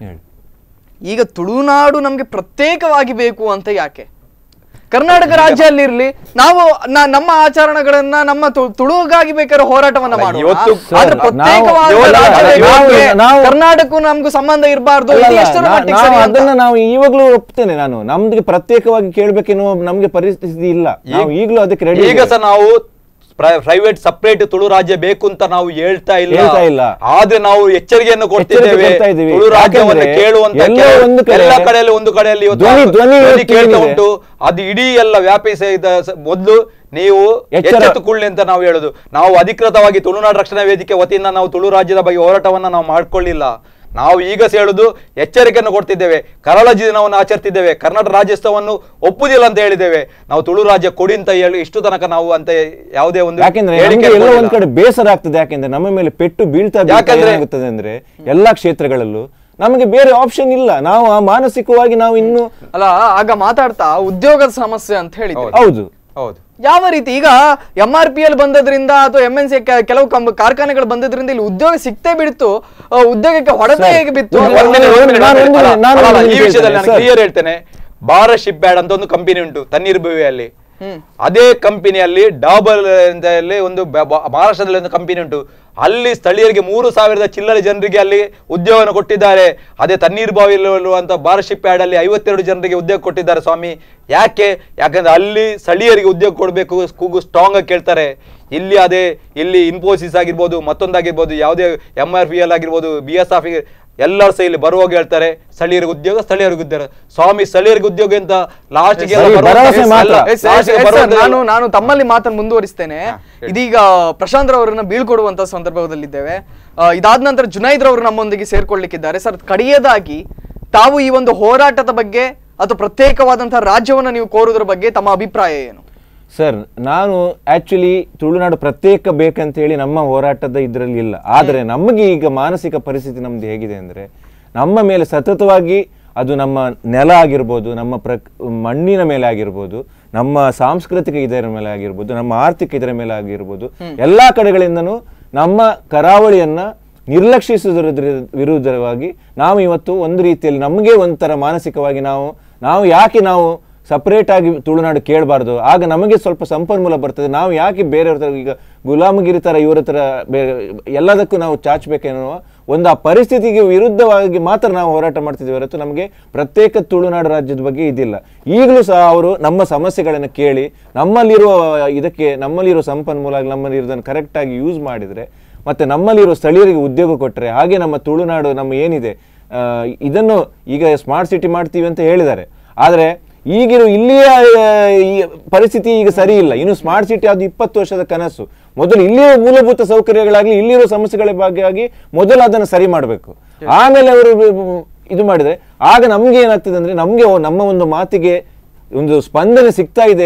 ಈಗ ತುಳುನಾಡು ನಮ್ಗೆ ಪ್ರತ್ಯೇಕವಾಗಿ ಬೇಕು ಅಂತ ಯಾಕೆ ಕರ್ನಾಟಕ ರಾಜ್ಯ ಅಲ್ಲಿರ್ಲಿ ನಾವು ನ- ನಮ್ಮ ಆಚರಣೆಗಳನ್ನ ನಮ್ಮ ತು- ತುಳುಗಾಗಿ ಬೇಕಾದ್ರೆ ಹೋರಾಟವನ್ನ ಅಲ್ಲ, ಮಾಡೋಣ ಇವತ್ತು ಆದ್ರೆ ಸರ್, ಪ್ರತ್ಯೇಕವಾದ ನಾವು- ರಾಜ್ಯ ನಾವು- ಬೇಕು ಅಂದ್ರೆ ನಾವು- ಕರ್ನಾಟಕಕ್ಕೂ ನಮ್ಗೂ ಸಂಬಂಧ ಇರಬಾರ್ದು ಅಲ್ಲ, ಇದು ಅಲ್ಲ, ಎಷ್ಟರ ನಾ- ಮಟ್ಟಿಗೆ ನಾವು ಸರಿ ಅಂತ? ಅದನ್ನ ನಾವು ಇವಾಗ್ಲೂ ಒಪ್ತೇನೆ ನಾನು ನಮ್ಗೆ ಪ್ರತ್ಯೇಕವಾಗಿ ಕೇಳ್ಬೇಕೆನ್ನುವ ನಮ್ಗೆ ಪರಿಸ್ಥಿತಿ ಇಲ್ಲ ನಾವು ಈಗಲೂ ಅದಕ್ಕೆ ರೆಡಿ ಈಗ ಸಹ ನಾವು ಪ್ರೈವೇಟ್ ಸಪರೇಟ್ ತುಳು ರಾಜ್ಯ ಬೇಕು ಅಂತ ನಾವು ಹೇಳ್ತಾ ಇಲ್ಲ ಹೇಳ್ತಾ ಇಲ್ಲ. ಆದ್ರೆ ನಾವು ಎಚ್ಚರಿಕೆಯನ್ನು ಕೊಡ್ತಿದ್ದೇವೆ ಕೊಡ್ತಾ ಇದ್ದೀವಿ. ತುಳು ರಾಜ್ಯವನ್ನು ಯಾಕಂದ್ರೆ ಕೇಳುವಂತ ಎಲ್ಲೋ ಕೆಲವು- ಒಂದು ಕಡೆ ಎಲ್ಲ ಕಡೆಯಲ್ಲಿ ಒಂದು ಕಡೆಯಲ್ಲಿ ಇವತ್ತು ಧ್ವನಿ- ಧ್ವನಿ ಧ್ವನಿ ಕೇಳ್ತಾ ಕೇಳಿದೆ. ಉಂಟು ಅದು ಇಡೀ ಎಲ್ಲ ವ್ಯಾಪಿಸಿದ ಸ- ಮೊದಲು ನೀವು ಎಚ್ಚರ- ಎಚ್ಚೆತ್ತುಕೊಳ್ಳಿ ಅಂತ ನಾವು ಹೇಳುದು ನಾವು ಅಧಿಕೃತವಾಗಿ ತುಳುನಾಡು ರಕ್ಷಣಾ ವೇದಿಕೆ ವತಿಯಿಂದ ನಾವು ತುಳು ರಾಜ್ಯದ ಬಗ್ಗೆ ಹೋರಾಟವನ್ನ ನಾವು ಮಾಡ್ಕೊಳ್ಳಿಲ್ಲ ನಾವು ಈಗ ಸಹ ಹೇಳುದು ಎಚ್ಚರಿಕೆಯನ್ನು ಕೊಡ್ತಿದ್ದೇವೆ ಕರಾಳ ದಿನವನ್ನು ಆಚರಿಸಿದ್ದೇವೆ ಕರ್ನಾಟಕ ರಾಜ್ಯೋತ್ಸವವನ್ನು ಒಪ್ಪುದಿಲ್ಲ ಅಂತ ಹೇಳಿದ್ದೇವೆ ನಾವು ತುಳು ರಾಜ್ಯ ಕೊಡಿ ಅಂತ ಹೇಳಿ ಇಷ್ಟು ತನಕ ನಾವು ಅಂತ ಯಾವುದೇ ಒಂದು ಯಾಕೆಂದ್ರೆ ಹೇಳಿಕೆ ನಮ್ಗೆ ಎಲ್ಲೋ ಒಂದ್ ಕೊಡಲಿಲ್ಲ. ಕಡೆ ಬೇಸರ ಆಗ್ತದೆ ಯಾಕೆಂದ್ರೆ ನಮ್ಮ ಮೇಲೆ ಪೆಟ್ಟು ಬೀಳ್ತಾ ಬೀಳ್ತಾ ಯಾಕಂದ್ರೆ- ಏನಾಗುತ್ತದೆ ಅಂದ್ರೆ ಎಲ್ಲಾ ಕ್ಷೇತ್ರಗಳಲ್ಲೂ ನಮಗೆ ಬೇರೆ ಆಪ್ಷನ್ ಇಲ್ಲ ನಾವು ಆ ಮಾನಸಿಕವಾಗಿ ನಾವು ಇನ್ನು ಅಲ್ಲ ಆಗ ಮಾತಾಡ್ತಾ ಉದ್ಯೋಗದ ಸಮಸ್ಯೆ ಅಂತ ಹೇಳಿದ್ರು ಹೌದು ಹೌದು ಯಾವ ರೀತಿ ಈಗ ಎಂ ಆರ್ ಪಿ ಎಲ್ ಬಂದದ್ರಿಂದ ಅಥವಾ ಎಂ ಎನ್ ಸಿ ಕೆಲವು ಕಂಬ ಕಾರ್ಖಾನೆಗಳು ಬಂದದ್ರಿಂದ ಇಲ್ಲಿ ಉದ್ಯೋಗ ಸಿಕ್ತೇ ಬಿಡ್ತು ಆ, ಉದ್ಯೋಗಕ್ಕೆ ಹೊಡೆತ ಸರ್, ಹೇಗೆ ಬಿತ್ತು ಒಂದು- ಒಂದ್ minute, ಒಂದ್ minute, ನಾನು ಒಂದು- ಅಲ್ಲ, ನಾನು ಅಲ್ಲ, ಒಂದು ಈ ವಿಷಯದಲ್ಲಿ ನಾನು ಹೇಳ್ತೇನೆ, ಕ್ಲಿಯರ್ ಹೇಳ್ತೇನೆ ಭಾರತ್ ಶಿಪ್ ಬ್ಯಾಡ್ ಅಂತ ಒಂದು ಕಂಪನಿ ಉಂಟು ತಣ್ಣೀರ್ಬುವಿಯಲ್ಲಿ ಅದೇ ಕಂಪನಿಯಲ್ಲಿ ಡಾಬಲ್ ಅಂತ ಹೇಳಿ ಒಂದು ಬ- ಬ- ಮಹಾರಾಷ್ಟ್ರದಲ್ಲಿ ಒಂದು ಕಂಪನಿ ಉಂಟು ಅಲ್ಲಿ ಸ್ಥಳೀಯರಿಗೆ ಮೂರು ಸಾವಿರದ ಚಿಲ್ಲರೆ ಜನರಿಗೆ ಅಲ್ಲಿ ಉದ್ಯೋಗವನ್ನು ಕೊಟ್ಟಿದ್ದಾರೆ ಅದೇ ತಣ್ಣೀರ್ಬಾವಿಯಲ್ಲಿರುವಂತ ಭಾರತ್ ಶಿಪ್ ಯಾರ್ಡ್ ಅಲ್ಲಿ ಐವತ್ತೆರಡು ಜನರಿಗೆ ಉದ್ಯೋಗ ಕೊಟ್ಟಿದ್ದಾರೆ ಸ್ವಾಮಿ ಯಾಕೆ ಯಾಕಂದ್ರೆ ಅಲ್ಲಿ ಸ್ಥಳೀಯರಿಗೆ ಉದ್ಯೋಗ ಕೊಡಬೇಕು ಕೂಗು ಸ್ಟ್ರಾಂಗ್ ಆಗಿ ಕೇಳ್ತಾರೆ ಇಲ್ಲಿ ಅದೇ ಇಲ್ಲಿ ಇನ್ಫೋಸಿಸ್ ಆಗಿರ್ಬೋದು ಮತ್ತೊಂದಾಗಿರ್ಬೋದು ಯಾವುದೇ ಎಂ ಆರ್ ಪಿ ಎಲ್ ಆಗಿರ್ಬೋದು ಬಿ ಎಸ್ ಆಫ್ ಎಲ್ಲರೂ ಸಹ ಇಲ್ಲಿ ಬರುವಾಗ ಹೇಳ್ತಾರೆ ಸ್ಥಳೀಯರಿಗೆ ಉದ್ಯೋಗ ಸ್ಥಳೀಯರಿಗೆ ಉದ್ಯೋಗ ಸ್ವಾಮಿ ಸ್ಥಳೀಯರಿಗೆ ಉದ್ಯೋಗ ಅಂತ ಲಾಸ್ಟ್ ಸರಿ, ಭರವಸೆ ಮಾತ್ರ. ಎಸ್, ಎಸ್, ಎಸ್, ಸರ್, ನಾನು ನಾನು ತಮ್ಮಲ್ಲಿ ಮಾತನ್ನು ಮುಂದುವರಿಸ್ತೇನೆ ಇದೀಗ ಪ್ರಶಾಂತ್ ರವರನ್ನ ಬೀಳ್ಕೊಡುವಂತ ಸಂದರ್ಭದಲ್ಲಿದ್ದೇವೆ ಆ, ಇದಾದ ನಂತರ ಜುನೈದ್ ರವರು ನಮ್ಮೊಂದಿಗೆ ಸೇರ್ಕೊಳ್ಳಿಕ್ಕಿದ್ದಾರೆ ಸರ್ ಕಡೆಯದಾಗಿ ತಾವು ಈ ಒಂದು ಹೋರಾಟದ ಬಗ್ಗೆ ಅಥವಾ ಪ್ರತ್ಯೇಕವಾದಂತಹ ರಾಜ್ಯವನ್ನ ನೀವು ಕೋರುವುದರ ಬಗ್ಗೆ ತಮ್ಮ ಅಭಿಪ್ರಾಯ ಏನು ಸರ್ ನಾನು ಆಕ್ಚುಲಿ ತುಳುನಾಡು ಪ್ರತ್ಯೇಕ ಬೇಕಂತ ಹೇಳಿ ನಮ್ಮ ಹೋರಾಟದ ಇದರಲ್ಲಿ ಇಲ್ಲ ಆದರೆ ನಮಗೆ ಈಗ ಮಾನಸಿಕ ಪರಿಸ್ಥಿತಿ ನಮ್ದು ಹೇಗಿದೆ ಅಂದ್ರೆ ನಮ್ಮ ಮೇಲೆ ಸತತವಾಗಿ ಅದು ನಮ್ಮ ನೆಲ ಆಗಿರ್ಬೋದು ನಮ್ಮ ಪ್ರಕ್ ಮಣ್ಣಿನ ಮೇಲೆ ಆಗಿರ್ಬೋದು ನಮ್ಮ ಸಾಂಸ್ಕೃತಿಕ ಇದರ ಮೇಲೆ ಆಗಿರ್ಬೋದು ನಮ್ಮ ಆರ್ಥಿಕ ಇದರ ಮೇಲೆ ಆಗಿರ್ಬೋದು ಎಲ್ಲಾ ಕಡೆಗಳಿಂದನೂ ನಮ್ಮ ಕರಾವಳಿಯನ್ನ ನಿರ್ಲಕ್ಷಿಸುವುದರ ವಿರುದ್ಧವಾಗಿ ನಾವು ಇವತ್ತು ಒಂದು ರೀತಿಯಲ್ಲಿ ನಮಗೆ ಒಂಥರ ಮಾನಸಿಕವಾಗಿ ನಾವು ನಾವು ಯಾಕೆ ನಾವು ಸಪರೇಟ್ ಆಗಿ ತುಳುನಾಡು ಕೇಳಬಾರ್ದು ಆಗ ನಮಗೆ ಸ್ವಲ್ಪ ಸಂಪನ್ಮೂಲ ಬರ್ತದೆ ನಾವು ಯಾಕೆ ಬೇರೆಯವ್ರ ಥರ ಈಗ ಗುಲಾಮಗಿರಿ ಥರ ಇವರ ಥರ ಬೇರೆ ಎಲ್ಲದಕ್ಕೂ ನಾವು ಚಾಚಬೇಕೆನ್ನುವ ಒಂದು ಆ ಪರಿಸ್ಥಿತಿಗೆ ವಿರುದ್ಧವಾಗಿ ಮಾತ್ರ ನಾವು ಹೋರಾಟ ಮಾಡ್ತಿದ್ದೀವಿ ಹೊರತು ನಮಗೆ ಪ್ರತ್ಯೇಕ ತುಳುನಾಡು ರಾಜ್ಯದ ಬಗ್ಗೆ ಇದಿಲ್ಲ ಈಗಲೂ ಸಹ ಅವರು ನಮ್ಮ ಸಮಸ್ಯೆಗಳನ್ನು ಕೇಳಿ ನಮ್ಮಲ್ಲಿರುವ ಇದಕ್ಕೆ ನಮ್ಮಲ್ಲಿರೋ ಸಂಪನ್ಮೂಲ ಆಗಲಿ ನಮ್ಮಲ್ಲಿರೋದನ್ನು ಕರೆಕ್ಟಾಗಿ ಯೂಸ್ ಮಾಡಿದರೆ ಮತ್ತು ನಮ್ಮಲ್ಲಿರೋ ಸ್ಥಳೀಯರಿಗೆ ಉದ್ಯೋಗ ಕೊಟ್ಟರೆ ಹಾಗೆ ನಮ್ಮ ತುಳುನಾಡು ನಮ್ಮ ಏನಿದೆ ಆ, ಇದನ್ನು ಈಗ ಸ್ಮಾರ್ಟ್ ಸಿಟಿ ಮಾಡ್ತೀವಿ ಅಂತ ಹೇಳಿದ್ದಾರೆ ಆದರೆ ಈಗಿರೋ ಇಲ್ಲಿಯ ಆ, ಈ ಪರಿಸ್ಥಿತಿ ಈಗ ಸರಿ ಇಲ್ಲ ಇನ್ನು ಸ್ಮಾರ್ಟ್ ಸಿಟಿ ಅದು ಇಪ್ಪತ್ತು ವರ್ಷದ ಕನಸು ಮೊದಲು ಇಲ್ಲಿರೋ ಮೂಲಭೂತ ಸೌಕರ್ಯಗಳಾಗಲಿ ಇಲ್ಲಿರೋ ಸಮಸ್ಯೆಗಳ ಬಗ್ಗೆ ಆಗಿ ಮೊದಲು ಅದನ್ನು ಸರಿ ಮಾಡಬೇಕು ಆಮೇಲೆ ಅವರು ಇದು ಮಾಡಿದ್ರೆ ಆಗ ನಮ್ಗೆ ಏನಾಗ್ತದೆ ಅಂದ್ರೆ ನಮ್ಗೆ ಓ, ನಮ್ಮ ಒಂದು ಮಾತಿಗೆ ಒಂದು ಸ್ಪಂದನೆ ಸಿಗ್ತಾ ಇದೆ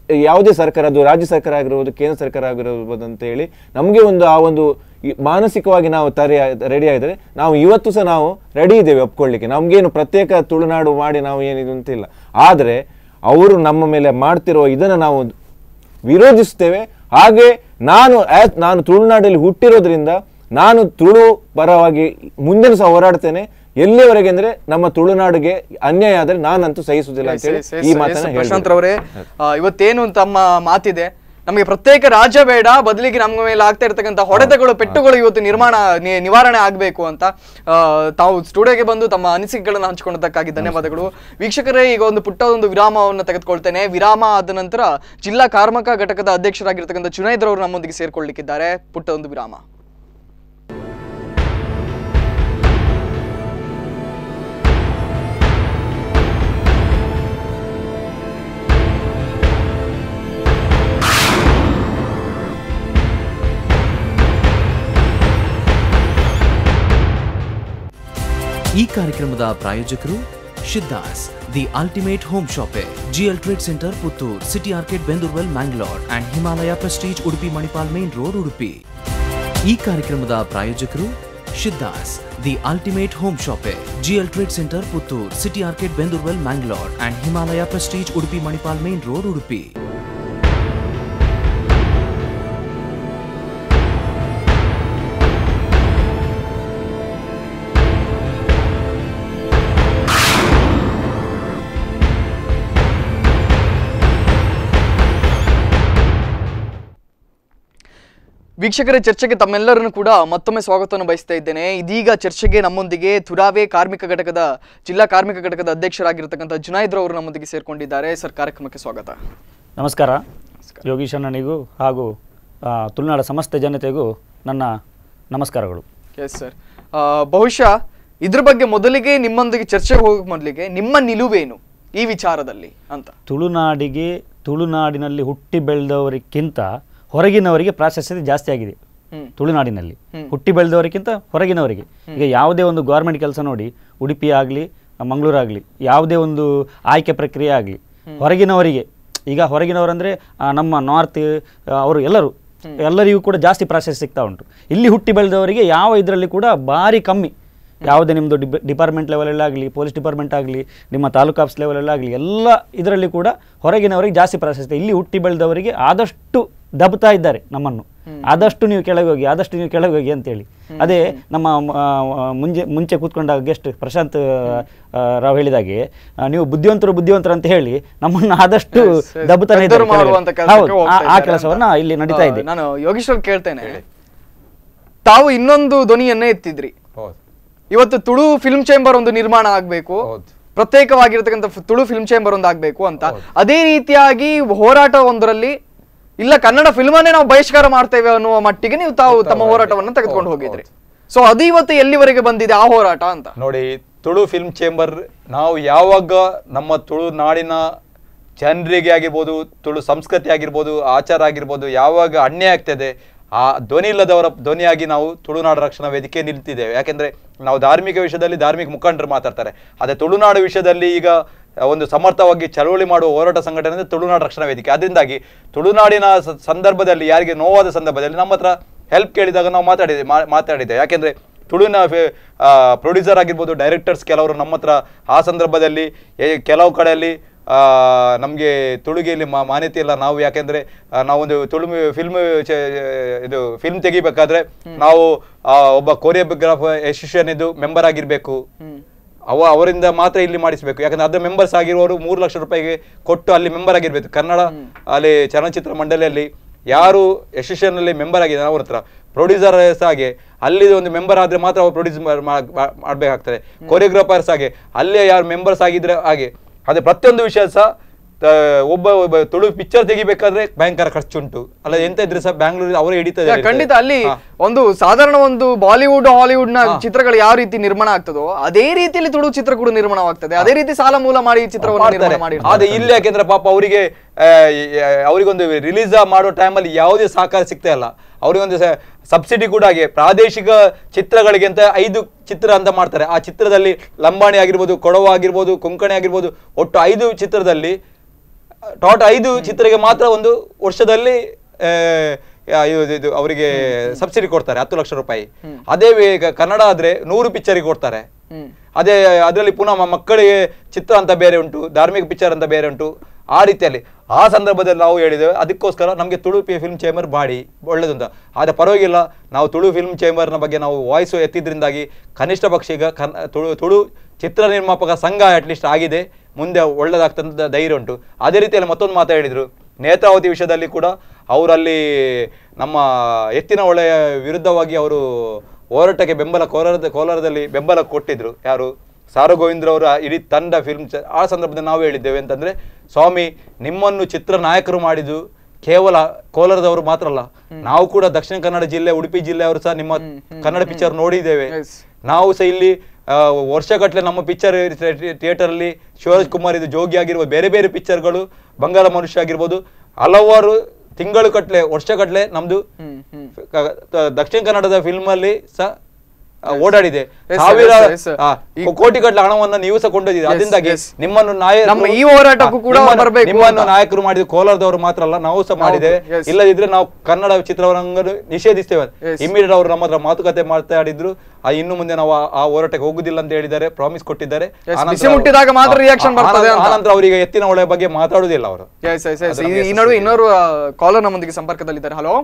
ಯಾವುದೇ ಸರ್ಕಾರ ಅದು ರಾಜ್ಯ ಸರ್ಕಾರ ಆಗಿರ್ಬೋದು ಕೇಂದ್ರ ಸರ್ಕಾರ ಆಗಿರ್ಬೋದು ಅಂತ ಹೇಳಿ ನಮಗೆ ಒಂದು ಆ ಒಂದು ಈ ಮಾನಸಿಕವಾಗಿ ನಾವು ತರೆ ರೆಡಿ ಆಗಿದ್ರೆ ನಾವು ಇವತ್ತು ಸಹ ನಾವು ರೆಡಿ ಇದ್ದೇವೆ ಒಪ್ಕೊಳ್ಳಿಕ್ಕೆ ನಮಗೇನು ಪ್ರತ್ಯೇಕ ತುಳುನಾಡು ಮಾಡಿ ನಾವು ಏನಿದು ಅಂತಿಲ್ಲ ಆದರೆ ಅವರು ನಮ್ಮ ಮೇಲೆ ಮಾಡ್ತಿರೋ ಇದನ್ನು ನಾವು ವಿರೋಧಿಸ್ತೇವೆ ಹಾಗೆ ನಾನು as- ನಾನು ತುಳುನಾಡಲ್ಲಿ ಹುಟ್ಟಿರೋದ್ರಿಂದ ನಾನು ತುಳು ಪರವಾಗಿ ಮುಂದೆನೂ ಸಹ ಹೋರಾಡ್ತೇನೆ ಎಲ್ಲಿವರೆಗೆ ಅಂದ್ರೆ ನಮ್ಮ ತುಳುನಾಡಿಗೆ ಅನ್ಯಾಯ ಆದ್ರೆ ನಾನಂತೂ ಸಹಿಸುವುದಿಲ್ಲ ಅಂತ ಹೇಳಿ ಎಸ್, ಎಸ್, ಈ ಎಸ್, ಮಾತನ್ನ ಪ್ರಶಾಂತ್ ಹೇಳ್ಬೋದು. ರವರೇ ಆ, ಇವತ್ತೇನು ತಮ್ಮ ಮಾತಿದೆ ನಮಗೆ ಪ್ರತ್ಯೇಕ ರಾಜ್ಯ ಬೇಡ ಬದಲಿಗೆ ನಮ್ಮ ಮೇಲೆ ಆಗ್ತಾ ಇರ್ತಕ್ಕಂಥ ಹೊಡೆತಗಳು ಪೆಟ್ಟುಗಳು ಇವತ್ತು ನಿರ್ಮಾಣ ನಿ- ನಿವಾರಣೆ ಆಗಬೇಕು ಅಂತ ಆ, ತಾವು ಸ್ಟುಡಿಯೋಗೆ ಬಂದು ತಮ್ಮ ಅನಿಸಿಕೆಗಳನ್ನು ಹಂಚಿಕೊಂಡದಕ್ಕಾಗಿ ಧನ್ಯವಾದಗಳು ವೀಕ್ಷಕರೇ ಈಗ ಒಂದು ಪುಟ್ಟ ಒಂದು ವಿರಾಮವನ್ನು ತೆಗೆದುಕೊಳ್ತೇನೆ ವಿರಾಮ ಆದ ನಂತರ ಜಿಲ್ಲಾ ಕಾರ್ಮಿಕ ಘಟಕದ ಅಧ್ಯಕ್ಷರಾಗಿರ್ತಕ್ಕಂಥ ಚುನೈದ್ ರವರು ನಮ್ಮೊಂದಿಗೆ ಸೇರ್ಕೊಳ್ಳಿಕ್ಕಿದ್ದಾರೆ ಪುಟ್ಟ ಒಂದು ವಿರಾಮ ಈ ಕಾರ್ಯಕ್ರಮದ ಪ್ರಾಯೋಜಕರು ಶಿದ್ದಾಸ್ the ultimate home shoppe GL trade centre Puttur city ಆರ್ಕೆಟ್ Bendurwell Mangalore and Himalaya prestige Udupi Manipal main road Udupi ಈ ಕಾರ್ಯಕ್ರಮದ ಪ್ರಾಯೋಜಕರು ಶಿದ್ದಾಸ್ the ultimate home shoppe GL trade centre Puttur city ಆರ್ಕೆಟ್ Bendurwell Mangalore and Himalaya prestige Udupi Manipal main road Udupi ವೀಕ್ಷಕರ ಚರ್ಚೆಗೆ ತಮ್ಮೆಲ್ಲರನ್ನು ಕೂಡ ಮತ್ತೊಮ್ಮೆ ಸ್ವಾಗತವನ್ನು ಬಯಸ್ತಾ ಇದ್ದೇನೆ ಇದೀಗ ಚರ್ಚೆಗೆ ನಮ್ಮೊಂದಿಗೆ ತುರಾವೆ ಕಾರ್ಮಿಕ ಘಟಕದ ಜಿಲ್ಲಾ ಕಾರ್ಮಿಕ ಘಟಕದ ಅಧ್ಯಕ್ಷರಾಗಿರ್ತಕ್ಕಂಥ ಜುನೈದ್ ಅವರು ನಮ್ಮೊಂದಿಗೆ ಸೇರ್ಕೊಂಡಿದ್ದಾರೆ ಸರ್ ಕಾರ್ಯಕ್ರಮಕ್ಕೆ ಸ್ವಾಗತ ನಮಸ್ಕಾರ ಯೋಗೀಶ್ ಅಣ್ಣನಿಗೂ ಹಾಗೂ ಆ, ತುಳುನಾಡ ಸಮಸ್ತ ಜನತೆಗೂ ನನ್ನ ನಮಸ್ಕಾರಗಳು ಎಸ್ ಸರ್ ಬಹುಶಃ ಇದ್ರ ಬಗ್ಗೆ ಮೊದಲಿಗೆ ನಿಮ್ಮೊಂದಿಗೆ ಚರ್ಚೆಗೆ ಹೋಗೋ ಮೊದಲಿಗೆ ನಿಮ್ಮ ನಿಲುವೇನು ಈ ವಿಚಾರದಲ್ಲಿ ಅಂತ ತುಳುನಾಡಿಗೆ ತುಳುನಾಡಿನಲ್ಲಿ ಹುಟ್ಟಿ ಬೆಳೆದವರಿಗಿಂತ ಹೊರಗಿನವರಿಗೆ ಪ್ರಾಶಸ್ತ್ಯತೆ ಜಾಸ್ತಿ ಆಗಿದೆ ಹ್ಮ್. ತುಳುನಾಡಿನಲ್ಲಿ ಹುಟ್ಟಿ ಬೆಳೆದವರಿಗಿಂತ ಹೊರಗಿನವರಿಗೆ ಈಗ ಯಾವುದೇ ಒಂದು ಗೌರ್ಮೆಂಟ್ ಕೆಲಸ ನೋಡಿ ಉಡುಪಿ ಆಗಲಿ ಮಂಗಳೂರಾಗಲಿ ಯಾವುದೇ ಒಂದು ಆಯ್ಕೆ ಪ್ರಕ್ರಿಯೆ ಆಗಲಿ ಹೊರಗಿನವರಿಗೆ ಈಗ ಹೊರಗಿನವರಂದರೆ ನಮ್ಮ ನಾರ್ತ್ ಅವರು ಎಲ್ಲರೂ ಎಲ್ಲರಿಗೂ ಕೂಡ ಜಾಸ್ತಿ ಪ್ರಾಶಸ್ತ್ಯ ಸಿಗ್ತಾ ಉಂಟು ಇಲ್ಲಿ ಹುಟ್ಟಿ ಬೆಳೆದವರಿಗೆ ಯಾವ ಇದರಲ್ಲಿ ಕೂಡ ಭಾರಿ ಕಮ್ಮಿ ಯಾವುದೇ ನಿಮ್ಮದು ಡಿಪ ಡಿಪಾರ್ಟ್ಮೆಂಟ್ ಲೆವೆಲಲ್ಲಾಗಲಿ ಪೊಲೀಸ್ ಡಿಪಾರ್ಟ್ಮೆಂಟ್ ಆಗಲಿ ನಿಮ್ಮ ತಾಲೂಕು ಆಫೀಸ್ ಲೆವೆಲಲ್ಲಾಗಲಿ ಎಲ್ಲ ಇದರಲ್ಲಿ ಕೂಡ ಹೊರಗಿನವರಿಗೆ ಜಾಸ್ತಿ ಪ್ರಾಶಸ್ತ್ಯ ಇಲ್ಲಿ ಹುಟ್ಟಿ ಬೆಳೆದವರಿಗೆ ಆದಷ್ಟು ದಬ್ತಾ ಇದ್ದಾರೆ ನಮ್ಮನ್ನು ಆದಷ್ಟು ನೀವು ಕೆಳಗೆ ಹೋಗಿ ಆದಷ್ಟು ನೀವು ಕೆಳಗೆ ಹೋಗಿ ಅಂತೇಳಿ ಅದೇ ನಮ್ಮ ಆ, ಮುಂಚೆ ಮುಂಚೆ ಕೂತ್ಕೊಂಡ ಗೆಸ್ಟ್ ಪ್ರಶಾಂತ್ ಆ, ರಾವ್ ಹೇಳಿದಾಗೆ ಆ, ನೀವು ಬುದ್ಧಿವಂತರು ಬುದ್ಧಿವಂತರು ಅಂತ ಹೇಳಿ ನಮ್ಮನ್ನು ಆದಷ್ಟು Yes, yes. ದಬ್ತಾನೆ ಇದ್ದಾರೆ ಪೆದ್ದರು ಮಾಡುವಂತ ಕೆಳಗೆ. ಕೆಲ್ಸಕ್ಕೆ ಹೌದು, ಹೋಗ್ತಾ ಆ- ಆ ಇದ್ದಾರೆ ಕೆಲಸವನ್ನ ಅಂತ. ಇಲ್ಲಿ ನಡೀತಾ ಇದೆ ಆ, ನಾನು ಯೋಗೀಶ್ವರ್ ಕೇಳ್ತೇನೆ ತಾವು ಇನ್ನೊಂದು ಧ್ವನಿಯನ್ನೇ ಎತ್ತಿದ್ರಿ ಹೌದು ಇವತ್ತು ತುಳು ಫಿಲ್ಮ್ ಚೇಂಬರ್ ಒಂದು ನಿರ್ಮಾಣ ಆಗಬೇಕು ಹೌದು. ಪ್ರತ್ಯೇಕವಾಗಿರ್ತಕ್ಕಂಥ ಫ್- ತುಳು ಫಿಲ್ಮ್ ಚೇಂಬರ್ ಒಂದು ಆಗಬೇಕು ಅಂತ ಅದೇ ರೀತಿಯಾಗಿ ಹೋರಾಟ ಒಂದರಲ್ಲಿ ಇಲ್ಲ ಕನ್ನಡ ಫಿಲ್ಮ್ ಅನ್ನೇ ನಾವು ಬಹಿಷ್ಕಾರ ಮಾಡ್ತೇವೆ ಅನ್ನುವ ಮಟ್ಟಿಗೆ ನೀವು ತಾವು ತಮ್ಮ ಹೋರಾಟವನ್ನು ತೆಗೆದುಕೊಂಡು ಹೋಗಿದ್ರಿ ಸೊ ಅದು ಇವತ್ತು ಎಲ್ಲಿವರೆಗೆ ಬಂದಿದೆ ಆ ಹೋರಾಟ ಅಂತ ನೋಡಿ ತುಳು ಫಿಲ್ಮ್ ಚೇಂಬರ್ ನಾವು ಯಾವಾಗ ನಮ್ಮ ತುಳು ನಾಡಿನ ಜನರಿಗೆ ಆಗಿರ್ಬೋದು ತುಳು ಸಂಸ್ಕೃತಿ ಆಗಿರ್ಬೋದು ಆಚಾರ ಆಗಿರ್ಬೋದು ಯಾವಾಗ ಅನ್ಯಾಯ ಆಗ್ತದೆ ಆ ಧ್ವನಿ ಇಲ್ಲದವರ ಧ್ವನಿಯಾಗಿ ನಾವು ತುಳುನಾಡು ರಕ್ಷಣಾ ವೇದಿಕೆ ನಿಲ್ತಿದ್ದೇವೆ ಯಾಕೆಂದ್ರೆ ನಾವು ಧಾರ್ಮಿಕ ವಿಷಯದಲ್ಲಿ ಧಾರ್ಮಿಕ ಮುಖಂಡರು ಮಾತಾಡ್ತಾರೆ ಅದೇ ತುಳುನಾಡು ವಿಷಯದಲ್ಲಿ ಈಗ ಒಂದು ಸಮರ್ಥವಾಗಿ ಚಳವಳಿ ಮಾಡುವ ಹೋರಾಟ ಸಂಘಟನೆ ಅಂದ್ರೆ ತುಳುನಾಡು ರಕ್ಷಣಾ ವೇದಿಕೆ ಅದರಿಂದಾಗಿ ತುಳುನಾಡಿನ ಸ- ಸಂದರ್ಭದಲ್ಲಿ ಯಾರಿಗೆ ನೋವಾದ ಸಂದರ್ಭದಲ್ಲಿ ನಮ್ಮ ಹತ್ರ ಹೆಲ್ಪ್ ಕೇಳಿದಾಗ ನಾವು ಮಾತಾಡಿದೆ ಮಾ- ಮಾತಾಡಿದ್ದೆ ಯಾಕೆಂದ್ರೆ ತುಳುವಿನ ಪ್ರೊಡ್ಯೂಸರ್ ಆಗಿರ್ಬೋದು ಡೈರೆಕ್ಟರ್ಸ್ ಕೆಲವರು ನಮ್ಮ ಹತ್ರ ಆ ಸಂದರ್ಭದಲ್ಲಿ ಏ- ಕೆಲವು ಕಡೆಯಲ್ಲಿ ನಮಗೆ ತುಳುಗೆಯಲ್ಲಿ ಮಾ ಮಾನ್ಯತೆ ಇಲ್ಲ ನಾವು ಯಾಕೆಂದ್ರೆ ಆ, ನಾವೊಂದು ತುಳು ಫಿಲ್ಮ್ ಇದು ಫಿಲ್ಮ್ ತೆಗಿಬೇಕಾದ್ರೆ ನಾವು ಆ, ಒಬ್ಬ ಕೊರಿಯೋಗ್ರಾಫರ್ ಎಸೋಸಿಯೇಷನ್ ಇದು ಮೆಂಬರ್ ಆಗಿರ್ಬೇಕು ಅವ ಅವರಿಂದ ಮಾತ್ರ ಇಲ್ಲಿ ಮಾಡಿಸ್ಬೇಕು ಯಾಕಂದ್ರೆ ಅದ್ರ ಮೆಂಬರ್ಸ್ ಆಗಿರುವವರು ಮೂರು ಲಕ್ಷ ರೂಪಾಯಿಗೆ ಕೊಟ್ಟು ಅಲ್ಲಿ ಮೆಂಬರ್ ಆಗಿರ್ಬೇಕು ಕನ್ನಡ ಅಲ್ಲಿ ಚಲನಚಿತ್ರ ಮಂಡಳಿಯಲ್ಲಿ ಯಾರು ಎಸೋಸಿಯೇಷನ್ ಅಲ್ಲಿ ಮೆಂಬರ್ ಆಗಿದ್ದಾರೆ ಅವ್ರ ಹತ್ರ ಪ್ರೊಡ್ಯೂಸರ್ಸ್ ಹಾಗೆ ಅಲ್ಲಿ ಒಂದು ಮೆಂಬರ್ ಆದ್ರೆ ಮಾತ್ರ ಅವ್ರು ಪ್ರೊಡ್ಯೂಸ್ ಮಾಡ್ಬೇಕಾಗ್ತದೆ ಕೊರಿಯೋಗ್ರಾಫರ್ಸ್ ಹಾಗೆ ಅಲ್ಲೇ ಯಾರು ಮೆಂಬರ್ಸ್ ಆಗಿದ್ರೆ ಹಾಗೆ ಅದೇ ಪ್ರತಿಯೊಂದು ವಿಷಯ ಸಹ ತ- ಒಬ್ಬ ಒಬ್ಬ ತುಳು ಪಿಕ್ಚರ್ ತೆಗಿಬೇಕಾದ್ರೆ ಭಯಂಕರ ಖರ್ಚುಂಟು ಅಲ್ಲ ಎಂತ ಇದ್ರೆ ಸಹ ಬ್ಯಾಂಗ್ಳೂರ್ ಅವರೇ ಹಿಡಿತದೆ ಯಾ, ಖಂಡಿತ ಅಲ್ಲಿ ಒಂದು ಸಾಧಾರಣ ಒಂದು ಬಾಲಿವುಡ್ ಹಾಲಿವುಡ್ ನ ಚಿತ್ರಗಳು ಯಾವ ರೀತಿ ನಿರ್ಮಾಣ ಆಗ್ತದೋ ಅದೇ ರೀತಿಯಲ್ಲಿ ತುಳು ಚಿತ್ರ ಕೂಡ ನಿರ್ಮಾಣವಾಗ್ತದೆ ಅದೇ ರೀತಿ ಸಾಲ ಮೂಲ ಮಾಡಿ ಈ ಚಿತ್ರವನ್ನು ನಿರ್ಮಾಣ ಮಾಡಿ ಆದ್ರೆ ಇಲ್ಲಿ ಯಾಕೆಂದ್ರೆ ಪಾಪ ಅವರಿಗೆ ಅವರಿಗೊಂದು ರಿಲೀಸ್ ಮಾಡೋ ಟೈಮಲ್ಲಿ ಯಾವುದೇ ಸಹಕಾರ ಸಿಗ್ತಾ ಇಲ್ಲ ಅವರಿಗೊಂದು ಸಬ್ಸಿಡಿ ಕೂಡ ಹಾಗೆ ಪ್ರಾದೇಶಿಕ ಚಿತ್ರಗಳಿಗೆ ಅಂತ ಐದು ಚಿತ್ರ ಅಂತ ಮಾಡ್ತಾರೆ ಆ ಚಿತ್ರದಲ್ಲಿ ಲಂಬಾಣಿ ಆಗಿರ್ಬೋದು ಕೊಡವ ಆಗಿರ್ಬೋದು ಕೊಂಕಣಿ ಆಗಿರ್ಬೋದು ಒಟ್ಟು ಐದು ಚಿತ್ರದಲ್ಲಿ ಟೋಟ ಐದು ಚಿತ್ರಕ್ಕೆ ಮಾತ್ರ ಒಂದು ವರ್ಷದಲ್ಲಿ ಆ, ಯಾ- ಇದು- ಇದು ಅವರಿಗೆ ಸಬ್ಸಿಡಿ ಕೊಡ್ತಾರೆ ಹತ್ತು ಲಕ್ಷ ರೂಪಾಯಿ ಅದೇ ವೇ- ಈಗ ಕನ್ನಡ ಆದ್ರೆ ನೂರು ಪಿಕ್ಚರಿಗೆ ಕೊಡ್ತಾರೆ ಅದೇ ಅದರಲ್ಲಿ ಪುನಃ ಮ- ಮಕ್ಕಳಿಗೆ ಚಿತ್ರ ಅಂತ ಬೇರೆ ಉಂಟು ಧಾರ್ಮಿಕ ಪಿಕ್ಚರ್ ಅಂತ ಬೇರೆ ಉಂಟು ಆ ರೀತಿಯಲ್ಲಿ ಆ ಸಂದರ್ಭದಲ್ಲಿ ನಾವು ಹೇಳಿದ್ದೇವೆ ಅದಕ್ಕೋಸ್ಕರ ನಮಗೆ ತುಳು ಫಿಲ್ಮ್ ಚೇಂಬರ್ ಬಾಡಿ ಒಳ್ಳೇದು ಅಂತ ಆದರೆ ಪರವಾಗಿಲ್ಲ ನಾವು ತುಳು ಫಿಲ್ಮ್ ಚೇಂಬರ್ನ ಬಗ್ಗೆ ನಾವು ವಾಯ್ಸು ಎತ್ತಿದ್ರಿಂದಾಗಿ ಕನಿಷ್ಠ ಪಕ್ಷ ಈಗ ಕನ್ ತುಳು ತುಳು ಚಿತ್ರ ನಿರ್ಮಾಪಕ ಸಂಘ ಅಟ್ಲೀಸ್ಟ್ ಆಗಿದೆ ಮುಂದೆ ಒಳ್ಳೇದಾಗ್ತಂತ ಧೈರ್ಯ ಉಂಟು ಅದೇ ರೀತಿಯಲ್ಲಿ ಮತ್ತೊಂದು ಮಾತು ಹೇಳಿದರು ನೇತ್ರಾವತಿ ವಿಷಯದಲ್ಲಿ ಕೂಡ ಅವರಲ್ಲಿ ನಮ್ಮ ಎತ್ತಿನ ಹೊಳೆಯ ವಿರುದ್ಧವಾಗಿ ಅವರು ಹೋರಾಟಕ್ಕೆ ಬೆಂಬಲ ಕೋಲಾರದ ಕೋಲಾರದಲ್ಲಿ ಬೆಂಬಲ ಕೊಟ್ಟಿದ್ರು ಯಾರು ಸಾರು ಗೋವಿಂದ್ರವರ ಇಡೀ ತಂಡ ಫಿಲ್ಮ್ ಆ ಸಂದರ್ಭದಲ್ಲಿ ನಾವು ಹೇಳಿದ್ದೇವೆ ಅಂತಂದ್ರೆ ಸ್ವಾಮಿ ನಿಮ್ಮನ್ನು ಚಿತ್ರ ನಾಯಕರು ಮಾಡಿದ್ದು ಕೇವಲ ಕೋಲಾರದವರು ಮಾತ್ರ ಅಲ್ಲ ನಾವು ಕೂಡ ದಕ್ಷಿಣ ಕನ್ನಡ ಜಿಲ್ಲೆ ಉಡುಪಿ ಜಿಲ್ಲೆಯವರು ಸಹ ನಿಮ್ಮ ಕನ್ನಡ ಪಿಕ್ಚರ್ ನೋಡಿದ್ದೇವೆ ನಾವು ಸಹ ಇಲ್ಲಿ ಆ, ವರ್ಷಗಟ್ಟಲೆ ನಮ್ಮ ಪಿಕ್ಚರ್ ಥಿಯೇಟರ್ ಅಲ್ಲಿ ಶಿವರಾಜ್ ಕುಮಾರ್ ಇದು ಜೋಗಿ ಆಗಿರ್ಬೋದು ಬೇರೆ ಬೇರೆ ಪಿಕ್ಚರ್ಗಳು ಬಂಗಾಳ ಮನುಷ್ಯ ಆಗಿರ್ಬೋದು ಹಲವಾರು ತಿಂಗಳು ಕಟ್ಲೆ ವರ್ಷಗಟ್ಲೆ ನಮ್ದು ಕ- ತ- ದಕ್ಷಿಣ ಕನ್ನಡದ ಫಿಲ್ಮ್ ಅಲ್ಲಿ ಸಹ ಆ, ಓಡಾಡಿದೆ Yes, sir, ಸಾವಿರ yes, sir, yes, sir. ಆ, ಕೋಟಿ ಗಟ್ಟಲೆ ಹಣವನ್ನ ನೀವು ಸಹ ಕೊಂಡೊಯ್ದಿದೆ ಅದರಿಂದಾಗಿ yes. ನಿಮ್ಮನ್ನು ನಾಯಕರು ನಮ್ಮ ಈ ಹೋರಾಟಕ್ಕೂ ಕೂಡ ನಿಮ್ಮನ್ನು- ಬರ್ಬೇಕು ನಿಮ್ಮನ್ನು ಅಂತ. ನಾಯಕರು ಮಾಡಿದ ಕೋಲಾರದವರು ಮಾತ್ರ ಅಲ್ಲ ನಾವು ಸಹ ಮಾಡಿದ್ದೇವೆ yes. ಇಲ್ಲದಿದ್ರೆ ನಾವು ಕನ್ನಡ ಚಿತ್ರರಂಗವನ್ನು ನಿಷೇಧಿಸ್ತೇವೆ Yes. ಇಮಿಡಿಯೇಟ್ ಅವರು ನಮ್ಮ ಹತ್ರ ಮಾತುಕತೆ ಮಾತಾಡಿದ್ರು ಆ ಇನ್ನು ಮುಂದೆ ನಾವು ಆ- ಆ ಹೋರಾಟಕ್ಕೆ ಹೋಗುದಿಲ್ಲ ಅಂತ ಹೇಳಿದ್ದಾರೆ ಪ್ರಾಮಿಸ್ ಕೊಟ್ಟಿದ್ದಾರೆ Yes, ಆನಂತರ ಬಿಸಿ ಮುಟ್ಟಿದಾಗ ಮಾತ್ರ ಆ- reaction ಆ- ಬರ್ತದೆ ಅಂತ. ಆನಂತರ ಅವರಿಗೆ ಎತ್ತಿನ ಹೊಳೆ ಬಗ್ಗೆ ಮಾತಾಡುದಿಲ್ಲ ಅವರು ಎಸ್ ಎಸ್ ಎಸ್ ಅದು ನಮ್ಗೆ ಈ ನಡುವೆ ಯಶಸ್ಸು ಇನ್ನೋರು ಕಾಲರ್ ನಮ್ಮೊಂದಿಗೆ ಸಂಪರ್ಕದಲ್ಲಿದ್ದಾರೆ ಹಲೋ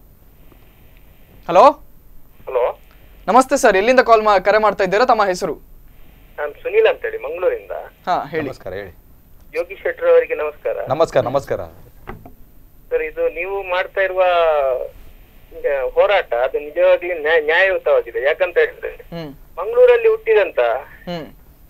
ಹಲೋ ಹಲೋ ನಮಸ್ತೆ ಸರ್ ಎಲ್ಲಿಂದ ಕಾಲ್ ಕರೆ ಮಾಡ್ತಾ ಇದ್ದೀರಾ ತಮ್ಮ ಹೆಸರು ನಾನು ಸುನೀಲ್ ಅಂತೇಳಿ ಮಂಗಳೂರಿಂದ ಹಾ ಹೇಳಿ ನಮಸ್ಕಾರ ಹೇಳಿ ಯೋಗಿ ಶೆಟ್ಟರ್ ಅವರಿಗೆ ನಮಸ್ಕಾರ ನಮಸ್ಕಾರ ನಮಸ್ಕಾರ ಸರ್ ಇದು ನೀವು ಮಾಡ್ತಾ ಇರುವ ಆ, ಹೋರಾಟ ಅದು ನಿಜವಾಗ್ಲಿ ನ್ಯಾಯ- ನ್ಯಾಯಯುತವಾಗಿದೆ ಯಾಕಂತ ಹೇಳಿದ್ರೆ ಹ್ಮ್ ಮಂಗಳೂರಲ್ಲಿ ಹುಟ್ಟಿದಂತ ಹ್ಮ್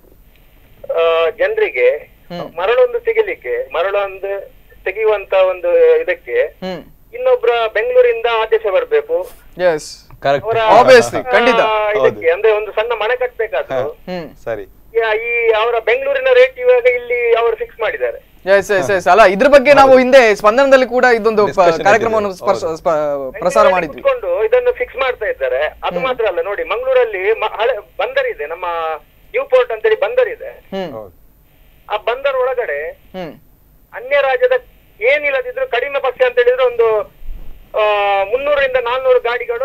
ಜನರಿಗೆ ಮರಳೊಂದು ಸಿಗಲಿಕ್ಕೆ ಮರಳೊಂದು ತೆಗೆಯುವಂತ ಒಂದು ಇದಕ್ಕೆ ಹ್ಮ್ ಇನ್ನೊಬ್ರ ಬೆಂಗಳೂರಿಂದ ಆದೇಶ ಬರಬೇಕು ಎಸ್ ಕರೆಕ್ಟ್ ಅವರ Obviously, ಖಂಡಿತ. ಆ, ಇದಕ್ಕೆ ಅಂದ್ರೆ ಒಂದು ಸಣ್ಣ ಮನೆ ಕಟ್ಬೇಕಾದ್ರು ಹ್ಮ್ ಸರಿ ಯಾ- ಈ ಅವರ ಬೆಂಗಳೂರಿನ ರೇಟ್ ಇವಾಗ ಇಲ್ಲಿ ಅವರು ಫಿಕ್ಸ್ ಮಾಡಿದ್ದಾರೆ ಎಸ್ ಎಸ್ ಎಸ್ ಅಲ್ಲ ಇದ್ರ ಬಗ್ಗೆ ನಾವು ಹಿಂದೆ ಸ್ಪಂದನದಲ್ಲಿ ಕೂಡ ಇದೊಂದು ಪ- Discussion ಕಾರ್ಯಕ್ರಮವನ್ನು ಆಗಿದೆ. ಸ್ಪರ್ಶ- ಹೌದು. ಸ್ಪ- ಪ್ರಸಾರ ಬೆಂಗಳೂರಲ್ಲಿ ಮಾಡಿದ್ವಿ ಕುತ್ಕೊಂಡು ಇದನ್ನು ಫಿಕ್ಸ್ ಮಾಡ್ತಾ ಇದ್ದಾರೆ ಅದು ಮಾತ್ರ ಅಲ್ಲ ನೋಡಿ ಮಂಗಳೂರಲ್ಲಿ ಮ- ಹಳೆ ಬಂದರ್ ಇದೆ ನಮ್ಮ ನ್ಯೂ ಪೋರ್ಟ್ ಅಂತೇಳಿ ಬಂದರ್ ಇದೆ ಹ್ಮ್ ಹೌದು ಆ ಬಂದರ್ ಒಳಗಡೆ ಹ್ಮ್ ಅನ್ಯ ರಾಜ್ಯದ ಏನಿಲ್ಲದಿದ್ರು ಕಡಿಮೆ ಪಕ್ಷ ಅಂತ ಹೇಳಿದ್ರೆ ಒಂದು ಆ, ಮುನ್ನೂರರಿಂದ ನಾನ್ನೂರು ಗಾಡಿಗಳು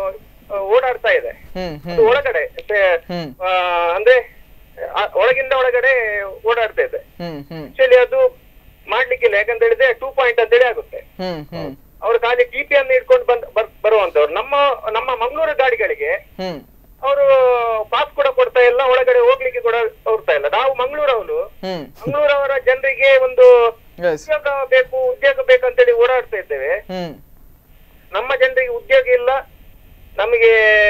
ಆ, ಓಡಾಡ್ತಾ ಇದೆ ಹ್ಮ್ ಅದು ಹ್ಮ್ ಒಳಗಡೆ ಮತ್ತೆ, ಹ್ಮ್. ಆ, ಅಂದ್ರೆ ಆ, ಒಳಗಿಂದ ಒಳಗಡೆ ಓಡಾಡ್ತಾ ಇದೆ ಹ್ಮ್ ಹ್ಮ್ ಆಕ್ಚುಲಿ ಅದು ಮಾಡ್ಲಿಕ್ಕಿಲ್ಲ ಯಾಕಂತ ಹೇಳಿದ್ರೆ ಟೂ ಪಾಯಿಂಟ್ ಅಂತೇಳಿ ಆಗುತ್ತೆ ಹ್ಮ್ ಹ್ಮ್ ಅವರು ಖಾಲಿ ಟಿ ಪಿ ಅನ್ನು ಇಟ್ಕೊಂಡು ಬಂದ್ ಬರ್- ಬರುವಂತವ್ರು ನಮ್ಮ ನಮ್ಮ ಮಂಗಳೂರು ಗಾಡಿಗಳಿಗೆ ಹ್ಮ್ ಅವರು ಪಾಸ್ ಕೂಡ ಕೊಡ್ತಾ ಇಲ್ಲ ಒಳಗಡೆ ಹೋಗ್ಲಿಕ್ಕೆ ಕೂಡ ಹೋಗ್ತಾ ಇಲ್ಲ ನಾವು ಮಂಗಳೂರವರು ಹ್ಮ್ ಮಂಗಳೂರವರ ಜನರಿಗೆ ಒಂದು ಎಸ್ ಉದ್ಯೋಗ ಬೇಕು ಉದ್ಯೋಗ ಬೇಕಂತೇಳಿ ಓಡಾಡ್ತಾ ಇದ್ದೇವೆ ಹ್ಮ್ ನಮ್ಮ ಜನರಿಗೆ ಉದ್ಯೋಗ ಇಲ್ಲ ನಮಗೆ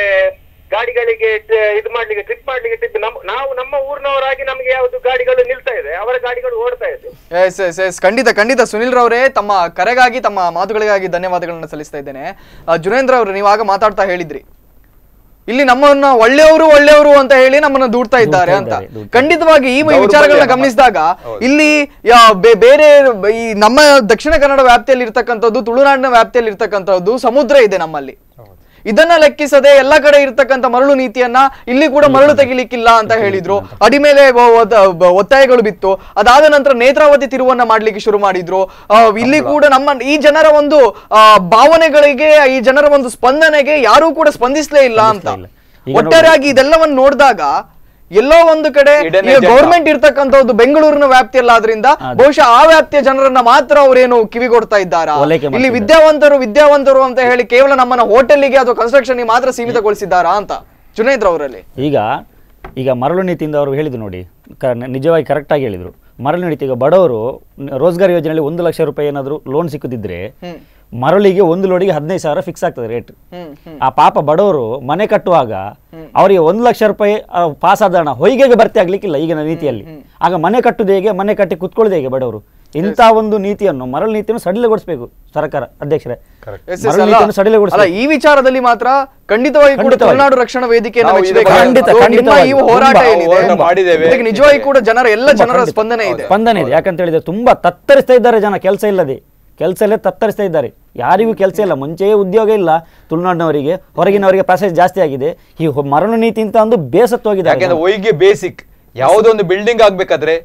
ಗಾಡಿಗಳಿಗೆ ಟ- ಇದು ಮಾಡ್ಲಿಕ್ಕೆ ಟ್ರಿಪ್ ಮಾಡ್ಲಿಕ್ಕೆ ಟ್ರಿಪ್ ನಾವು ನಮ್ಮ ಊರಿನವರಾಗಿ ನಮಗೆ ಯಾವ್ದು ಗಾಡಿಗಳು ನಿಲ್ತಾ ಇದೆ ಅವರ ಗಾಡಿಗಳು ಓಡ್ತಾ ಇದೆ ಎಸ್ ಎಸ್ ಎಸ್ ಖಂಡಿತ ಖಂಡಿತ ಸುನಿಲ್ ರವರೇ ತಮ್ಮ ಕರೆಗಾಗಿ ತಮ್ಮ ಮಾತುಗಳಿಗಾಗಿ ಧನ್ಯವಾದಗಳನ್ನ ಸಲ್ಲಿಸ್ತಾ ಇದ್ದೇನೆ ಆ, ಜುನೇಂದ್ರ ಅವರು ನೀವಾಗ ಮಾತಾಡ್ತಾ ಹೇಳಿದ್ರಿ ಇಲ್ಲಿ ನಮ್ಮನ್ನ ಒಳ್ಳೆಯವರು ಒಳ್ಳೆಯವರು ಅಂತ ಹೇಳಿ ನಮ್ಮನ್ನ ದೂಡ್ತಾ ಇದ್ದಾರೆ ಅಂತ ಇದ್ದಾರೆ, ದೂಡ್ತಾ ಖಂಡಿತವಾಗಿ ಈ ದೌರ್ಬಲ್ಯ ವಿಚಾರಗಳನ್ನ ನಮ್ಮ- ಗಮನಿಸಿದಾಗ ಇಲ್ಲಿ ಯಾ- ಬೇ- ಬೇರೆ ಈ ನಮ್ಮ ದಕ್ಷಿಣ ಕನ್ನಡ ವ್ಯಾಪ್ತಿಯಲ್ಲಿ ಇರ್ತಕ್ಕಂಥದ್ದು ತುಳುನಾಡಿನ ವ್ಯಾಪ್ತಿಯಲ್ಲಿ ಇರ್ತಕ್ಕಂಥದ್ದು ಸಮುದ್ರ ಇದೆ ನಮ್ಮಲ್ಲಿ ಇದನ್ನ ಲೆಕ್ಕಿಸದೆ ಎಲ್ಲ ಕಡೆ ಇರ್ತಕ್ಕಂಥ ಮರಳು ನೀತಿಯನ್ನ ಇಲ್ಲಿ ಕೂಡ ಮರಳು ತೆಗಿಲಿಕ್ಕಿಲ್ಲ ಅಂತ ಹೇಳಿದ್ರು ಅಡಿ ಮೇಲೆ ಒ- ಒತ್ತ- ಬ- ಒತ್ತಾಯಗಳು ಬಿತ್ತು ಅದಾದ ನಂತರ ನೇತ್ರಾವತಿ ತಿರುವನ್ನ ಮಾಡ್ಲಿಕ್ಕೆ ಶುರು ಮಾಡಿದ್ರು ಆ, ಇಲ್ಲಿ ಕೂಡ ನಮ್ಮ ಈ ಜನರ ಒಂದು ಆ, ಭಾವನೆಗಳಿಗೆ ಈ ಜನರ ಒಂದು ಸ್ಪಂದನೆಗೆ ಯಾರೂ ಕೂಡ ಸ್ಪಂದಿಸ್ಲೇ ಇಲ್ಲ ಅಂತ ಸ್ಪಂದಿಸ್ಲೇ ಇಲ್ಲ. ಈಗ ನೋಡಿ- ಒಟ್ಟಾರೆಯಾಗಿ ಇದೆಲ್ಲವನ್ನು ನೋಡಿದಾಗ ಎಲ್ಲೋ ಒಂದು ಕಡೆ Hidden ಈಗ agenda. ಗೌರ್ಮೆಂಟ್ ಇರ್ತಕ್ಕಂಥದ್ದು ಬೆಂಗಳೂರಿನ ವ್ಯಾಪ್ತಿಯಲ್ಲಾದ್ರಿಂದ ಬಹುಶಃ ಆ ವ್ಯಾಪ್ತಿಯ ಜನರನ್ನ ಮಾತ್ರ ಅವರೇನು ಕಿವಿಗೊಡ್ತಾ ಇದ್ದಾರಾ ಓಲೈಕೆ ಇಲ್ಲಿ ಮಾಡ್ತಿದ್ದಾರೆ. ವಿದ್ಯಾವಂತರು ವಿದ್ಯಾವಂತರು ಅಂತ ಹೇಳಿ ಕೇವಲ ನಮ್ಮನ್ನ ಹೋಟೆಲ್ಗೆ ಅಥವಾ ಕನ್ಸ್ಟ್ರಕ್ಷನ್ ಮಾತ್ರ ಸೀಮಿತಗೊಳಿಸಿದ್ದಾರಾ ಅಂತ ಜುನೇಂದ್ರ ಅವರಲ್ಲಿ ಈಗ ಈಗ ಮರಳು ನೀತಿಯಿಂದ ಅವರು ಹೇಳಿದ್ರು ನೋಡಿ ಕ ನಿಜವಾಗಿ ಕರೆಕ್ಟಾಗಿ ಹೇಳಿದರು ಮರಳು ನೀತಿ ಈಗ ಬಡವರು ನ- ರೋಜ್ಗಾರ್ ಯೋಜನೆಯಲ್ಲಿ ಒಂದು ಲಕ್ಷ ರೂಪಾಯಿ ಏನಾದರೂ ಲೋನ್ ಸಿಕ್ಕದಿದ್ರೆ ಮರಳಿಗೆ ಒಂದು ಲೋಡಿಗೆ ಹದಿನೈದು ಸಾವಿರ ಫಿಕ್ಸ್ ಆಗ್ತದೆ ರೇಟ್ ಆ ಪಾಪ ಬಡವರು ಮನೆ ಕಟ್ಟುವಾಗ ಅವರಿಗೆ ಒಂದು ಲಕ್ಷ ರೂಪಾಯಿ ಪಾಸ್ ಆದ ಹಣ ಹೊಯ್ಗೆಗೆ ಭರ್ತಿ ಆಗ್ಲಿಕ್ಕಿಲ್ಲ ಈಗಿನ ನೀತಿಯಲ್ಲಿ ಆಗ ಮನೆ ಕಟ್ಟುದು ಹೇಗೆ ಮನೆ ಕಟ್ಟಿ ಕುತ್ಕೊಳ್ಳೋದು ಹೇಗೆ ಬಡವರು ಇಂಥ ಒಂದು ನೀತಿಯನ್ನು ಮರಳು ನೀತಿಯನ್ನು ಸಡಿಲಗೊಳಿಸಬೇಕು ಸರ್ಕಾರ ಅಧ್ಯಕ್ಷರೇ ಎಸ್ ಎಸ್ ಮರಳು ಅಲ್ಲ ನೀತಿಯನ್ನು ಸಡಿಲಗೊಳಿಸಬೇಕು ಅಲ್ಲ, ಈ ವಿಚಾರದಲ್ಲಿ ಮಾತ್ರ ಖಂಡಿತವಾಗಿ ಕೂಡ ಖಂಡಿತವಾಗಿ. ತುಳುನಾಡು ರಕ್ಷಣಾ ವೇದಿಕೆಯನ್ನು ನಾವು ಮೆಚ್ಚಬೇಕು. ಇದು ಖಂಡಿತ, ಅದು ನಿಮ್ಮ ಖಂಡಿತವಾಗಿ. ಈ ಹೋರಾಟ ತುಂಬಾ ಏನಿದೆ ಹೋರಾಟ ಮಾಡಿದ್ದೇವೆ. ಇದಕ್ಕೆ ನಿಜವಾಗಿ ಕೂಡ ಜನರ ಎಲ್ಲ ತುಂಬಾ ಜನರ ಖಂಡಿತ. ಸ್ಪಂದನೆ ಇದೆ ಸ್ಪಂದನೆ ಇದೆ ಯಾಕಂತ ಹೇಳಿದ್ರೆ ತುಂಬಾ ತತ್ತರಿಸ್ತಾ ಇದ್ದಾರೆ ಜನ ಕೆಲಸ ಇಲ್ಲದೆ ಕೆಲಸ ಇಲ್ಲದೆ ತತ್ತರಿಸ್ತಾ ಇದ್ದಾರೆ ಯಾರಿಗೂ ಕೆಲಸ ಇಲ್ಲ ಮುಂಚೆಯೇ ಉದ್ಯೋಗ ಇಲ್ಲ ತುಳುನಾಡಿನವರಿಗೆ ಹೊರಗಿನವರಿಗೆ ಪ್ಯಾಸೇಜ್ ಜಾಸ್ತಿ ಆಗಿದೆ ಈ ಹೊ- ಮರಳು ನೀತಿ ಅಂತ ಒಂದು ಬೇಸತ್ತು ಹೋಗಿದ್ದಾರೆ ಯಾಕೆಂದ್ರೆ ಒಯ್ಗೆ ಬೇಸಿಕ್ ಯಾವುದೋ ಒಂದು ಬಿಲ್ಡಿಂಗ್ ಆಗ್ಬೇಕಾದ್ರೆ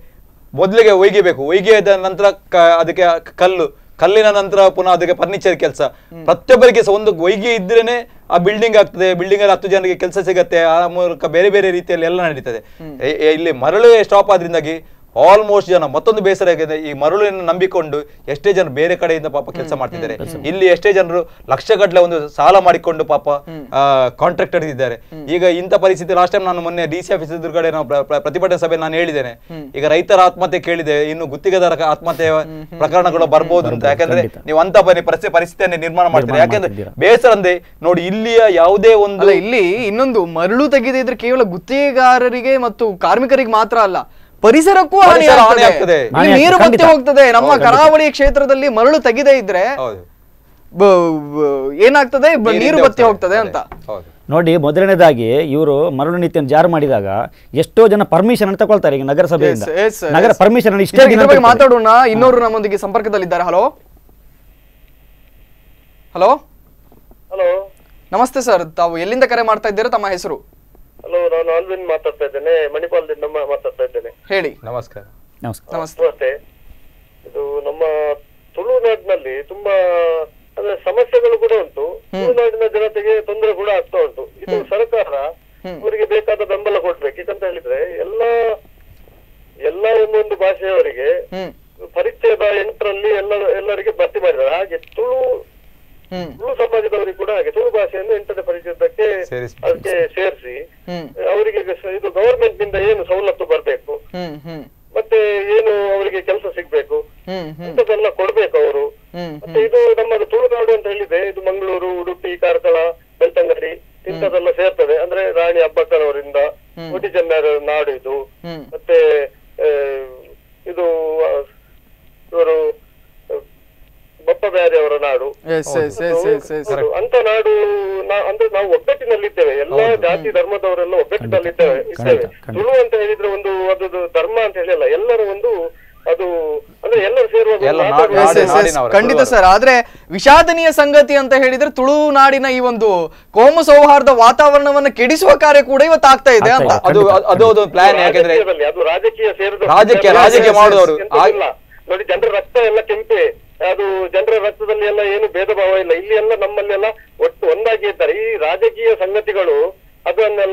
ಮೊದಲಿಗೆ ಒಯ್ಗಿಬೇಕು ಒಯ್ಗಿದ ನಂತರ ಕ- ಅದಕ್ಕೆ ಕಲ್ಲು ಕಲ್ಲಿನ ನಂತರ ಪುನಃ ಅದಕ್ಕೆ ಫರ್ನಿಚರ್ ಕೆಲಸ ಪ್ರತಿಯೊಬ್ಬರಿಗೆ ಸಹ ಒಂದು ಒಯ್ಗೆ ಇದ್ರೇನೆ ಆ ಬಿಲ್ಡಿಂಗ್ ಆಗ್ತದೆ ಬಿಲ್ಡಿಂಗ್ ಅಲ್ಲಿ ಹತ್ತು ಜನರಿಗೆ ಕೆಲಸ ಸಿಗತ್ತೆ ಆ ಮೂಲಕ ಬೇರೆ ಬೇರೆ ರೀತಿಯಲ್ಲಿ ಎಲ್ಲ ನಡೀತದೆ ಎ- ಎ- ಇಲ್ಲಿ ಮರಳು ಸ್ಟಾಪ್ ಆದ್ರಿಂದಾಗಿ ಆಲ್ಮೋಸ್ಟ್ ಜನ ಮತ್ತೊಂದು ಬೇಸರ ಆಗಿದೆ ಈ ಮರಳನ್ನು ನಂಬಿಕೊಂಡು ಎಷ್ಟೇ ಜನ ಬೇರೆ ಕಡೆಯಿಂದ ಪಾಪ ಕೆಲಸ ಮಾಡ್ತಿದ್ದಾರೆ ಇಲ್ಲಿ ಎಷ್ಟೇ ಜನರು ಲಕ್ಷಗಟ್ಟಲೆ ಒಂದು ಸಾಲ ಮಾಡಿಕೊಂಡು ಪಾಪ ಕಾಂಟ್ರಾಕ್ಟರ್ ಇದ್ದಾರೆ ಈಗ ಇಂಥ ಪರಿಸ್ಥಿತಿ ಲಾಸ್ಟ್ ಟೈಮ್ ನಾನು ಮೊನ್ನೆ ಡಿ ಸಿ ಆಫೀಸ್ ಎದುರುಗಡೆ ನಾವು ಪ್ರ- ಪ್ರ- ಪ್ರತಿಭಟನೆ ಸಭೆ ನಾನು ಹೇಳಿದ್ದೇನೆ ಈಗ ರೈತರ ಆತ್ಮಹತ್ಯೆ ಕೇಳಿದೆ ಇನ್ನು ಗುತ್ತಿಗೆದಾರ ಆತ್ಮಹತ್ಯೆ ಪ್ರಕರಣಗಳು ಬರ್ಬೋದು ಅಂತ ಯಾಕಂದ್ರೆ ನೀವು ಅಂತ ಬನ್ನಿ ಪರಿಸ್ಥಿತಿ ಪರಿಸ್ಥಿತಿಯನ್ನೇ ನಿರ್ಮಾಣ ಮಾಡ್ತೀರಿ ನಿರ್ಮಾಣ ಯಾಕಂದ್ರೆ ಮಾಡ್ತಿದ್ದೀರಾ. ಬೇಸರ ಅಂದ್ರೆ ನೋಡಿ ಇಲ್ಲಿಯ ಯಾವುದೇ ಒಂದು ಅಲ್ಲ ಇಲ್ಲಿ ಇನ್ನೊಂದು ಮರಳು ತೆಗೆದಿದ್ರೆ ಕೇವಲ ಗುತ್ತಿಗೆಗಾರರಿಗೆ ಮತ್ತು ಕಾರ್ಮಿಕರಿಗೆ ಮಾತ್ರ ಅಲ್ಲ ಪರಿಸರಕ್ಕೂ ಹಾನಿ ಪರಿಸರ ಹಾನಿ ಆಗ್ತದೆ ಆಗ್ತದೆ. ಇಲ್ಲಿ ಹಾನಿ ನೀರು ಆಗ್ತದೆ, ಬತ್ತಿ ಖಂಡಿತ. ಹೋಗ್ತದೆ ನಮ್ಮ ಹೌದು, ಖಂಡಿತ. ಕರಾವಳಿ ಕ್ಷೇತ್ರದಲ್ಲಿ ಮರಳು ತೆಗೆದೇ ಇದ್ರೆ ಹೌದು ಬ- ಬ- ಏನಾಗ್ತದೆ ಬ- ನೀರು ಬತ್ತಿ ಹೋಗ್ತದೆ ಅಂತ ಹೌದು ನೋಡಿ ಮೊದಲನೇದಾಗಿ ಇವರು ಮರಳು ನೀತಿಯನ್ನು ಜಾರಿ ಮಾಡಿದಾಗ ಎಷ್ಟೋ ಜನ ಪರ್ಮಿಷನ್ ಅಂತ ತಗೊಳ್ತಾರೆ ಈಗ ನಗರಸಭೆಯಿಂದ Yes, yes, yes. ನಗರ ಪರ್ಮಿಷನ್ ಇಷ್ಟೇ ಇದ್ರ- ದಿನ ಇದ್ರ ಬಗ್ಗೆ ಅಂತ ಇರ್ತದೆ. ಮಾತಾಡೋಣ ಇನ್ನೊಬ್ರು ನಮ್ಮೊಂದಿಗೆ ಸಂಪರ್ಕದಲ್ಲಿದ್ದಾರೆ ಹಲೋ ಹಲೋ ಹಲೋ ನಮಸ್ತೆ ಸರ್ ತಾವು ಎಲ್ಲಿಂದ ಕರೆ ಮಾಡ್ತಾ ಇದ್ದೀರಾ ತಮ್ಮ ಹೆಸರು ಹಲೋ ನಾನು ಅಲ್ವಿನ್ ಮಾತಾಡ್ತಾ ಇದ್ದೇನೆ ಮಣಿಪಾಲದಿಂದ ಮ- ಮಾತಾಡ್ತಾ ಇದ್ದೇನೆ ಹೇಳಿ ನಮಸ್ಕಾರ ನಮಸ್ಕಾರ ನಮಸ್ತೆ ನಮಸ್ತೆ ಇದು ನಮ್ಮ ತುಳುನಾಡಿನಲ್ಲಿ ತುಂಬಾ ಅಂದ್ರೆ ಸಮಸ್ಯೆಗಳು ಕೂಡ ಉಂಟು ತುಳುನಾಡಿನ ಜನತೆಗೆ ತೊಂದರೆ ಕೂಡ ಆಗ್ತಾ ಉಂಟು ಇದು ಸರ್ಕಾರ ಅವರಿಗೆ ಬೇಕಾದ ಬೆಂಬಲ ಕೊಡ್ಬೇಕು ಯಾಕಂತ ಹೇಳಿದ್ರೆ ಎಲ್ಲ ಎಲ್ಲ ಒಂದೊಂದು ಭಾಷೆಯವರಿಗೆ ಹ್ಮ್ ಪರಿಚಯದ ಎಂಟರಲ್ಲಿ ಎಲ್ಲ ಎಲ್ಲರಿಗೆ ಭರ್ತಿ ಮಾಡಿದ್ದಾರೆ ಹಾಗೆ ತುಳು ಹ್ಮ್ ತುಳು ಸಮಾಜದವರಿಗೆ ಕೂಡ ಹಾಗೆ ತುಳು ಭಾಷೆಯನ್ನು ಎಂಟನೇ ಪರಿಚಯದಕ್ಕೆ ಸೇರಿಸ್ಬೇಕು. ಅದಕ್ಕೆ ಸೇರಿಸಿ ಹ್ಮ್ ಅವರಿಗೆ ಇದು ಗವರ್ಮೆಂಟ್ ನಿಂದ ಏನು ಸವಲತ್ತು ಬರಬೇಕು ಹ್ಮ್ ಹ್ಮ್ ಮತ್ತೆ ಏನು ಅವರಿಗೆ ಕೆಲಸ ಸಿಗ್ಬೇಕು ಹ್ಮ್ ಹ್ಮ್ ಇಂಥದ್ದೆಲ್ಲ ಕೊಡ್ಬೇಕು ಅವರು ಹ್ಮ್ ಮತ್ತೆ ಇದು ನಮ್ಮದು ತುಳುನಾಡು ಅಂತ ಹೇಳಿದ್ರೆ ಇದು ಮಂಗಳೂರು ಉಡುಪಿ ಕಾರ್ಕಳ ಬೆಳ್ತಂಗಡಿ ಇಂಥದ್ದೆಲ್ಲ ಸೇರ್ತದೆ ಅಂದ್ರೆ ರಾಣಿ ಅಬ್ಬಕ್ಕನವರಿಂದ ಒಟಿ ಚೆನ್ನರ ನಾಡು ಇದು ಹ್ಮ್ ಮತ್ತೆ ಆ, ಇದು ಆ, ಇವರು ಆ, ಬಪ್ಪ ಬ್ಯಾರಿ ಅವರ ನಾಡು yes yes yes yes yes ಹೌದು. ಅಂತ ನಾಡು ನಾ- ಅಂದ್ರೆ ನಾವು ಒಗ್ಗಟ್ಟಿನಲ್ಲಿದ್ದೇವೆ ಎಲ್ಲಾ ಜಾತಿ ಧರ್ಮದವರೆಲ್ಲ ಒಗ್ಗಟ್ಟಿನಲ್ಲಿದ್ದೇವೆ ಇದ್ದೇವೆ ಖಂಡಿತ. ತುಳು ಅಂತ ಹೇಳಿದ್ರೆ ಒಂದು ಅದು ಧರ್ಮ ಅಂತ ಹೇಳಿಲ್ಲ ಎಲ್ಲರ ಒಂದು ಅದು ಅಂದ್ರೆ ಎಲ್ಲರೂ ಸೇರುವ ಒಂದು ಎಲ್ಲ ಮಾತಾಡುವ- ನಾಡು- ಎಸ್ ಎಸ್ ಎಸ್ ನಾಡಿನವರ, ಖಂಡಿತ ತುಳುವರು. ಸರ್ ಆದ್ರೆ ವಿಷಾದನೀಯ ಸಂಗತಿ ಅಂತ ಹೇಳಿದ್ರೆ ತುಳುನಾಡಿನ ಈ ಒಂದು ಕೋಮು ಸೌಹಾರ್ದ ವಾತಾವರಣವನ್ನ ಕೆಡಿಸುವ ಕಾರ್ಯ ಕೂಡ ಇವತ್ತು ಆಗ್ತಾ ಇದೆ ಅಂತ ಆಗ್ತಾ ಅದು ಅದು- ಅದು ಒಂದು ಪ್ಲಾನ್ ಯಾಕಂದ್ರೆ ರಾಜಕೀಯದಲ್ಲಿ ಅದು ರಾಜಕೀಯ ಸೇರಿದ ರಾಜಕೀಯ ರಾಜಕೀಯ ಮಾಡುವವರು ಎಂತದಿಲ್ಲ. ನೋಡಿ ಜನರ ರಕ್ತ ಎಲ್ಲ ಕೆಂಪೆ ಅದು ಜನರ ರಕ್ತದಲ್ಲಿ ಎಲ್ಲ ಏನು ಭೇದ ಭಾವ ಇಲ್ಲ ಇಲ್ಲಿ ಎಲ್ಲ ನಮ್ಮಲ್ಲೆಲ್ಲ ಒಟ್ಟು ಒಂದಾಗಿ ಇದ್ದಾರೆ ಈ ರಾಜಕೀಯ ಸಂಗತಿಗಳು ಅದನ್ನೆಲ್ಲ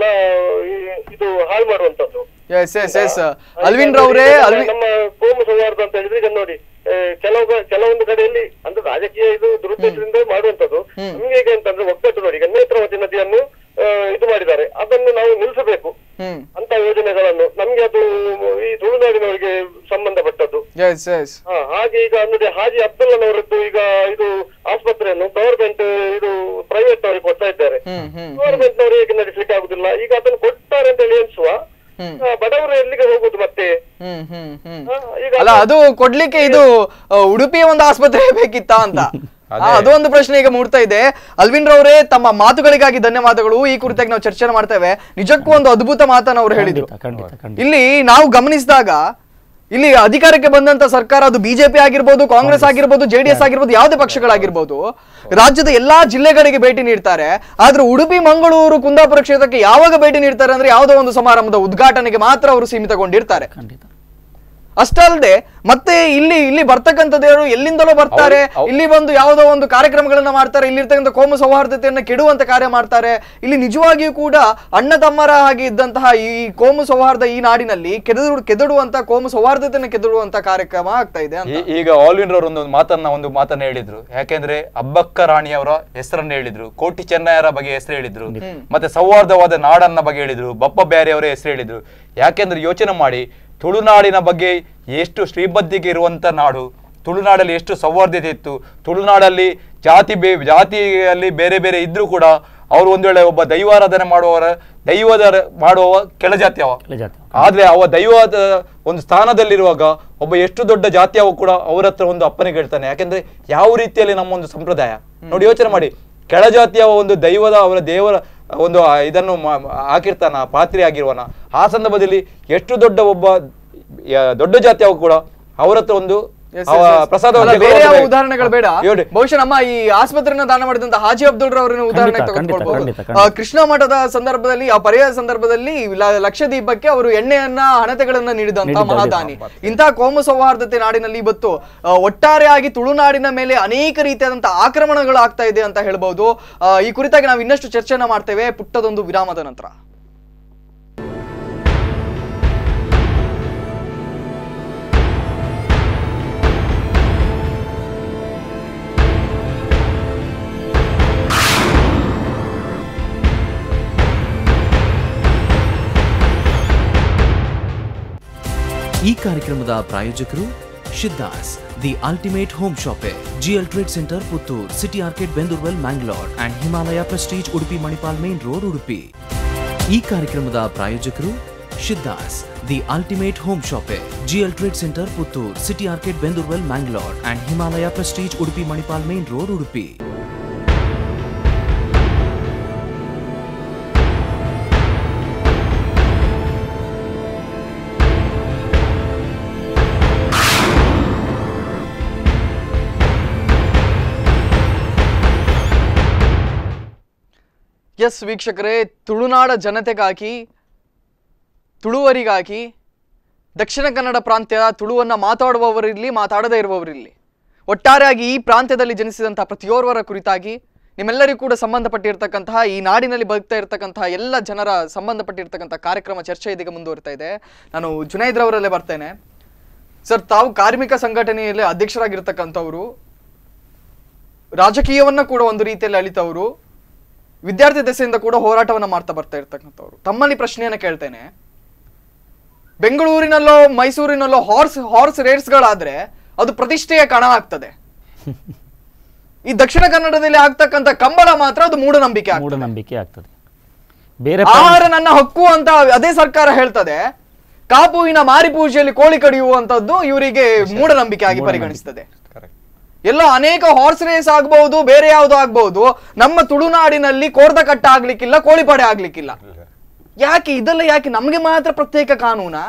ಈ- ಇದು ಹಾಳು ಮಾಡುವಂತದ್ದು ಎಸ್ ಎಸ್ ಎಸ್ ಅಲ್ವಿನ್ ರವ್ರೇ ಈಗ ಅಲ್ವಿನ್ ನಮ್ಮ ಕೋಮು ಸೌಹಾರ್ದ ಅಂತ ಹೇಳಿದ್ರೆ ಈಗ ನೋಡಿ ಆ, ಕೆಲವು ಕೆಲವೊಂದು ಕಡೆಯಲ್ಲಿ ಅಂದ್ರೆ ರಾಜಕೀಯ ಇದು ದುರುದ್ದೇಶದಿಂದ ಮಾಡುವಂತದ್ದು ನಮ್ಗೆ ಹೇಗೆ ಅಂತಂದ್ರೆ ಒಗ್ಗಟ್ಟು ನೋಡಿ ಈಗ ನೇತ್ರಾವತಿ ನದಿಯನ್ನು ಆ, ಇದು ಮಾಡಿದ್ದಾರೆ ಅದನ್ನು ನಾವು ನಿಲ್ಲಿಸಬೇಕು ಹ್ಮ್ ಅಂತ ಯೋಜನೆಗಳನ್ನು ನಮ್ಗೆ ಅದು ಈ ತುಳುನಾಡಿನವರಿಗೆ ಸಂಬಂಧಪಟ್ಟದ್ದು ಎಸ್ ಎಸ್ ಹಾ ಹಾಗೆ ಈಗ ಅಂದ್ರೆ ಹಾಜಿ ಅಬ್ದುಲ್ಲನವರದ್ದು ಈಗ ಇದು ಆಸ್ಪತ್ರೆಯನ್ನು ಗವರ್ಮೆಂಟ್ ಇದು ಪ್ರೈವೇಟ್ ಅವರಿಗೆ ಕೊಡ್ತಾ ಇದ್ದಾರೆ ಹ್ಮ್ ಹ್ಮ್ ಗವರ್ಮೆಂಟ್ ನವರು ಹೇಗೆ ನಡೆಸಲಿಕ್ಕೆ ಆಗುದಿಲ್ಲ ಈಗ ಅದನ್ನು ಕೊಡ್ತಾರೆ ಅಂತ ಹೇಳಿ ಎನ್ಸುವ ಹ್ಮ್. ಆ, ಬಡವರು ಎಲ್ಲಿಗೆ ಹೋಗುದು ಮತ್ತೆ ಹ್ಮ್ ಹ್ಮ್ ಹ್ಮ್ ಹಾ, ಈಗ ಅಲ್ಲ ಅದು ಕೊಡ್ಲಿಕ್ಕೆ ಇದು ಆ, ಉಡುಪಿಯ ಒಂದು ಆಸ್ಪತ್ರೆ ಬೇಕಿತ್ತಾ ಅಂತ ಆ, ಅದು ಒಂದು ಪ್ರಶ್ನೆ ಈಗ ಮೂಡ್ತಾ ಇದೆ ಅಲ್ವಿನ್ ರವರೇ ತಮ್ಮ ಮಾತುಗಳಿಗಾಗಿ ಧನ್ಯವಾದಗಳು ಈ ಕುರಿತಾಗಿ ನಾವು ಚರ್ಚೆ ಮಾಡ್ತೇವೆ ನಿಜಕ್ಕೂ ಒಂದು ಅದ್ಭುತ ಮಾತನ್ನ ಅವ್ರು ಹೇಳಿದ್ರು ಖಂಡಿತ ಖಂಡಿತ ಖಂಡಿತ ಇಲ್ಲಿ ನಾವು ಗಮನಿಸಿದಾಗ ಇಲ್ಲಿ ಅಧಿಕಾರಕ್ಕೆ ಬಂದಂತ ಸರ್ಕಾರ ಅದು ಬಿಜೆಪಿ ಆಗಿರ್ಬೋದು ಕಾಂಗ್ರೆಸ್ ಆಗಿರ್ಬೋದು ಜೆಡಿಎಸ್ ಆಗಿರ್ಬೋದು ಯಾವುದೇ ಪಕ್ಷಗಳಾಗಿರ್ಬೋದು ರಾಜ್ಯದ ಎಲ್ಲಾ ಜಿಲ್ಲೆಗಳಿಗೆ ಭೇಟಿ ನೀಡ್ತಾರೆ ಆದ್ರೆ ಉಡುಪಿ ಮಂಗಳೂರು ಕುಂದಾಪುರ ಕ್ಷೇತ್ರಕ್ಕೆ ಯಾವಾಗ ಭೇಟಿ ನೀಡ್ತಾರೆ ಅಂದ್ರೆ ಯಾವುದೋ ಒಂದು ಸಮಾರಂಭದ ಉದ್ಘಾಟನೆಗೆ ಮಾತ್ರ ಅವರು ಸೀಮಿತಗೊಂಡಿರ್ತಾರೆ ಖಂಡಿತ ಅಷ್ಟಲ್ಲದೆ ಮತ್ತೆ ಇಲ್ಲಿ ಇಲ್ಲಿ ಬರ್ತಕ್ಕಂಥದ್ದೇವರು ಎಲ್ಲಿಂದಲೋ ಬರ್ತಾರೆ ಅವ್ರು- ಅವ್ರು- ಇಲ್ಲಿ ಬಂದು ಯಾವುದೋ ಒಂದು ಕಾರ್ಯಕ್ರಮಗಳನ್ನ ಮಾಡ್ತಾರೆ ಇಲ್ಲಿರ್ತಕ್ಕಂಥ ಕೋಮು ಸೌಹಾರ್ದತೆಯನ್ನ ಕೆಡುವಂತ ಕಾರ್ಯ ಮಾಡ್ತಾರೆ ಇಲ್ಲಿ ನಿಜವಾಗಿಯೂ ಕೂಡ ಅಣ್ಣ ತಮ್ಮರ ಹಾಗೆ ಇದ್ದಂತಹ ಈ ಕೋಮು ಸೌಹಾರ್ದ ಈ ನಾಡಿನಲ್ಲಿ ಕೆದಡು ಕೆದಡುವಂತ ಕೋಮು ಸೌಹಾರ್ದತೆಯನ್ನು ಕೆದಡುವಂತ ಕಾರ್ಯಕ್ರಮ ಆಗ್ತಾ ಇದೆ ಅಂತ ಈ- ಈಗ ಆಲ್ವಿನ್ ರವರು ಒಂದು ಮಾತನ್ನ ಒಂದು ಮಾತನ್ನ ಹೇಳಿದ್ರು ಯಾಕೆಂದ್ರೆ ಅಬ್ಬಕ್ಕ ರಾಣಿಯವರ ಹೆಸರನ್ನ ಹೇಳಿದ್ರು ಕೋಟಿ ಚೆನ್ನಯ್ಯರ ಬಗ್ಗೆ ಹೆಸರು ಹೇಳಿದ್ರು ಮತ್ತೆ ಸೌಹಾರ್ದವಾದ ನಾಡನ್ನ ಬಗ್ಗೆ ಹೇಳಿದ್ರು ಬಪ್ಪ ಬ್ಯಾರಿ ಅವರ ಹೆಸರು ಹೇಳಿದ್ರು ಯಾಕೆಂದ್ರೆ ಯೋಚನೆ ಮಾಡಿ ತುಳುನಾಡಿನ ಬಗ್ಗೆ ಎಷ್ಟು ಶ್ರೀಬದ್ಧಿಗೆ ಇರುವಂತ ನಾಡು ತುಳುನಾಡಲ್ಲಿ ಎಷ್ಟು ಸೌಹಾರ್ದತೆ ಇತ್ತು ತುಳುನಾಡಲ್ಲಿ ಜಾತಿ ಬೇ ಜಾತಿಯಲ್ಲಿ ಬೇರೆ ಬೇರೆ ಇದ್ರೂ ಕೂಡ ಅವರು ಒಂದು ವೇಳೆ ಒಬ್ಬ ದೈವಾರಾಧನೆ ಮಾಡುವವರ ದೈವದ ಮಾಡುವವ ಕೆಳಜಾತಿಯವ ಕೆಳ ಜಾತಿ. ಆದ್ರೆ ಅವ ದೈವದ ಒಂದು ಸ್ಥಾನದಲ್ಲಿರುವಾಗ ಒಬ್ಬ ಎಷ್ಟು ದೊಡ್ಡ ಜಾತಿಯವ ಕೂಡ ಅವ್ರ ಹತ್ರ ಒಂದು ಅಪ್ಪನಿಗೆ ಹೇಳ್ತಾನೆ ಯಾಕೆಂದ್ರೆ ಯಾವ ರೀತಿಯಲ್ಲಿ ನಮ್ಮ ಒಂದು ಸಂಪ್ರದಾಯ ನೋಡಿ ಯೋಚನೆ ಮಾಡಿ ಕೆಳಜಾತಿಯ ಒಂದು ದೈವದ ಅವರ ದೇವರ ಒಂದು ಆ ಇದನ್ನು ಮಾ- ಹಾಕಿರ್ತಾನ ಪಾತ್ರೆ ಆಗಿರುವನ ಆ ಸಂದರ್ಭದಲ್ಲಿ ಎಷ್ಟು ದೊಡ್ಡ ಒಬ್ಬ ಯ- ದೊಡ್ಡ ಜಾತಿಯವ ಕೂಡ ಅವ್ರ ಹತ್ರ ಒಂದು Yes, ಅವ yes, yes. ಪ್ರಸಾದ ಅಲ್ಲ, ಒಂದೇ ಬೇರೆ ಯಾವ ಕೊಡ್ಬೇಕು. ಉದಾಹರಣೆಗಳು ಬೇಡ ಹೇಳಿ. ಬಹುಶಃ ನಮ್ಮ ಈ ಆಸ್ಪತ್ರೆನ ದಾನ ಮಾಡಿದಂತ ಹಾಜಿ ಅಬ್ದುಲ್ ರವರನ್ನ ಉದಾಹರಣೆ ಖಂಡಿತ, ಖಂಡಿತ, ತೆಗೆದುಕೊಳ್ಬಹುದು ಖಂಡಿತ, ಆ, ಖಂಡಿತ. ಕೃಷ್ಣ ಮಠದ ಸಂದರ್ಭದಲ್ಲಿ ಆ ಪರ್ಯಾಯ ಸಂದರ್ಭದಲ್ಲಿ ಲ- ಲಕ್ಷದೀಪಕ್ಕೆ ಅವರು ಎಣ್ಣೆಯನ್ನ ಹಣತೆಗಳನ್ನ ನೀಡಿದಂತ ನೀಡಿದ್ದಾರೆ. ಮಹಾದಾನಿ ಇಂತಹ ಕೋಮು ಸೌಹಾರ್ದತೆ ನಾಡಿನಲ್ಲಿ ಇವತ್ತು ಆ, ಒಟ್ಟಾರೆಯಾಗಿ ತುಳುನಾಡಿನ ಮೇಲೆ ಅನೇಕ ರೀತಿಯಾದಂತಹ ಆಕ್ರಮಣಗಳು ಆಗ್ತಾ ಇದೆ ಅಂತ ಹೇಳ್ಬಹುದು ಆ, ಈ ಕುರಿತಾಗಿ ನಾವು ಇನ್ನಷ್ಟು ಚರ್ಚೆಯನ್ನ ಮಾಡ್ತೇವೆ ಪುಟ್ಟದೊಂದು ವಿರಾಮದ ನಂತರ ಈ ಕಾರ್ಯಕ್ರಮದ ಪ್ರಾಯೋಜಕರು ಶಿದ್ದಾಸ್ the ultimate home shoppe GL trade centre Puttur city ಆರ್ಕೆಟ್ Bendurwell Mangalore and Himalaya prestige Udupi Manipal main road Udupi ಈ ಕಾರ್ಯಕ್ರಮದ ಪ್ರಾಯೋಜಕರು ಶಿದ್ದಾಸ್ the ultimate home shoppe GL trade centre Puttur city ಆರ್ಕೆಟ್ Bendurwell Mangalore and Himalaya prestige Udupi Manipal main road Udupi yes ವೀಕ್ಷಕರೇ ತುಳುನಾಡ ಜನತೆಗಾಗಿ ತುಳುವರಿಗಾಗಿ ದಕ್ಷಿಣ ಕನ್ನಡ ಪ್ರಾಂತ್ಯ ತುಳುವನ್ನ ಮಾತಾಡುವವರಿರಲಿ ಮಾತಾಡದೇ ಇರುವವರಿರಲಿ ಒಟ್ಟಾರೆಯಾಗಿ ಈ ಪ್ರಾಂತ್ಯದಲ್ಲಿ ಜನಿಸಿದಂತಹ ಪ್ರತಿಯೋರ್ವರ ಕುರಿತಾಗಿ ನಿಮ್ಮೆಲ್ಲರಿಗೂ ಕೂಡ ಸಂಬಂಧಪಟ್ಟಿರ್ತಕ್ಕಂತಹ ಈ ನಾಡಿನಲ್ಲಿ ಬದುಕ್ತಾ ಇರತಕ್ಕಂತಹ ಎಲ್ಲ ಜನರ ಸಂಬಂಧಪಟ್ಟಿರ್ತಕ್ಕಂತಹ ಕಾರ್ಯಕ್ರಮ ಚರ್ಚೆ ಇದೀಗ ಮುಂದುವರಿತಾ ಇದೆ ನಾನು ಜುನೈದ್ರವರಲ್ಲೇ ಬರ್ತೇನೆ ಸರ್ ತಾವು ಕಾರ್ಮಿಕ ಸಂಘಟನೆಯಲ್ಲಿ ಅಧ್ಯಕ್ಷರಾಗಿರ್ತಕ್ಕಂಥವ್ರು ರಾಜಕೀಯವನ್ನ ಕೂಡ ಒಂದು ರೀತಿಯಲ್ಲಿ ಅಳಿತವರು ವಿದ್ಯಾರ್ಥಿ ದೆಸೆಯಿಂದ ಕೂಡ ಹೋರಾಟವನ್ನ ಮಾಡ್ತಾ ಬರ್ತಾ ಇರ್ತಕ್ಕಂಥವ್ರು ತಮ್ಮಲ್ಲಿ ಪ್ರಶ್ನೆಯನ್ನ ಕೇಳ್ತೇನೆ ಬೆಂಗಳೂರಿನಲ್ಲೋ ಮೈಸೂರಿನಲ್ಲೋ ಹಾರ್ಸ್ ಹಾರ್ಸ್ ರೇಸ್ಗಳಾದ್ರೆ ಅದು ಪ್ರತಿಷ್ಠೆಯ ಕಣ ಆಗ್ತದೆ ಈ ದಕ್ಷಿಣ ಕನ್ನಡದಲ್ಲಿ ಆಗ್ತಕ್ಕಂಥ ಕಂಬಳ ಮಾತ್ರ ಅದು ಮೂಢನಂಬಿಕೆ ಆಗ್ತದೆ ಮೂಢನಂಬಿಕೆ ಆಗ್ತದೆ ಬೇರೆ ಆಹಾರ ನನ್ನ ಹಕ್ಕು ಅಂತ ಅದೇ ಸರ್ಕಾರ ಹೇಳ್ತದೆ ಕಾಪುವಿನ ಮಾರಿ ಪೂಜೆಯಲ್ಲಿ ಕೋಳಿ ಕಡಿಯುವಂತದ್ದು ಇವರಿಗೆ ಮೂಢನಂಬಿಕೆ ಆಗಿ ಪರಿಗಣಿಸ್ತದೆ ಎಲ್ಲೋ ಅನೇಕ ಹಾರ್ಸ್ ರೇಸ್ ಆಗ್ಬಹುದು ಬೇರೆ ಯಾವ್ದು ಆಗ್ಬಹುದು ನಮ್ಮ ತುಳುನಾಡಿನಲ್ಲಿ ಕೋರ್ದ ಕಟ್ಟ ಆಗ್ಲಿಕ್ಕಿಲ್ಲ ಕೋಳಿಪಡೆ ಆಗ್ಲಿಕ್ಕಿಲ್ಲ ಯಾಕೆ ಇದೆಲ್ಲ ಯಾಕೆ ನಮ್ಗೆ ಮಾತ್ರ ಪ್ರತ್ಯೇಕ ಕಾನೂನಾ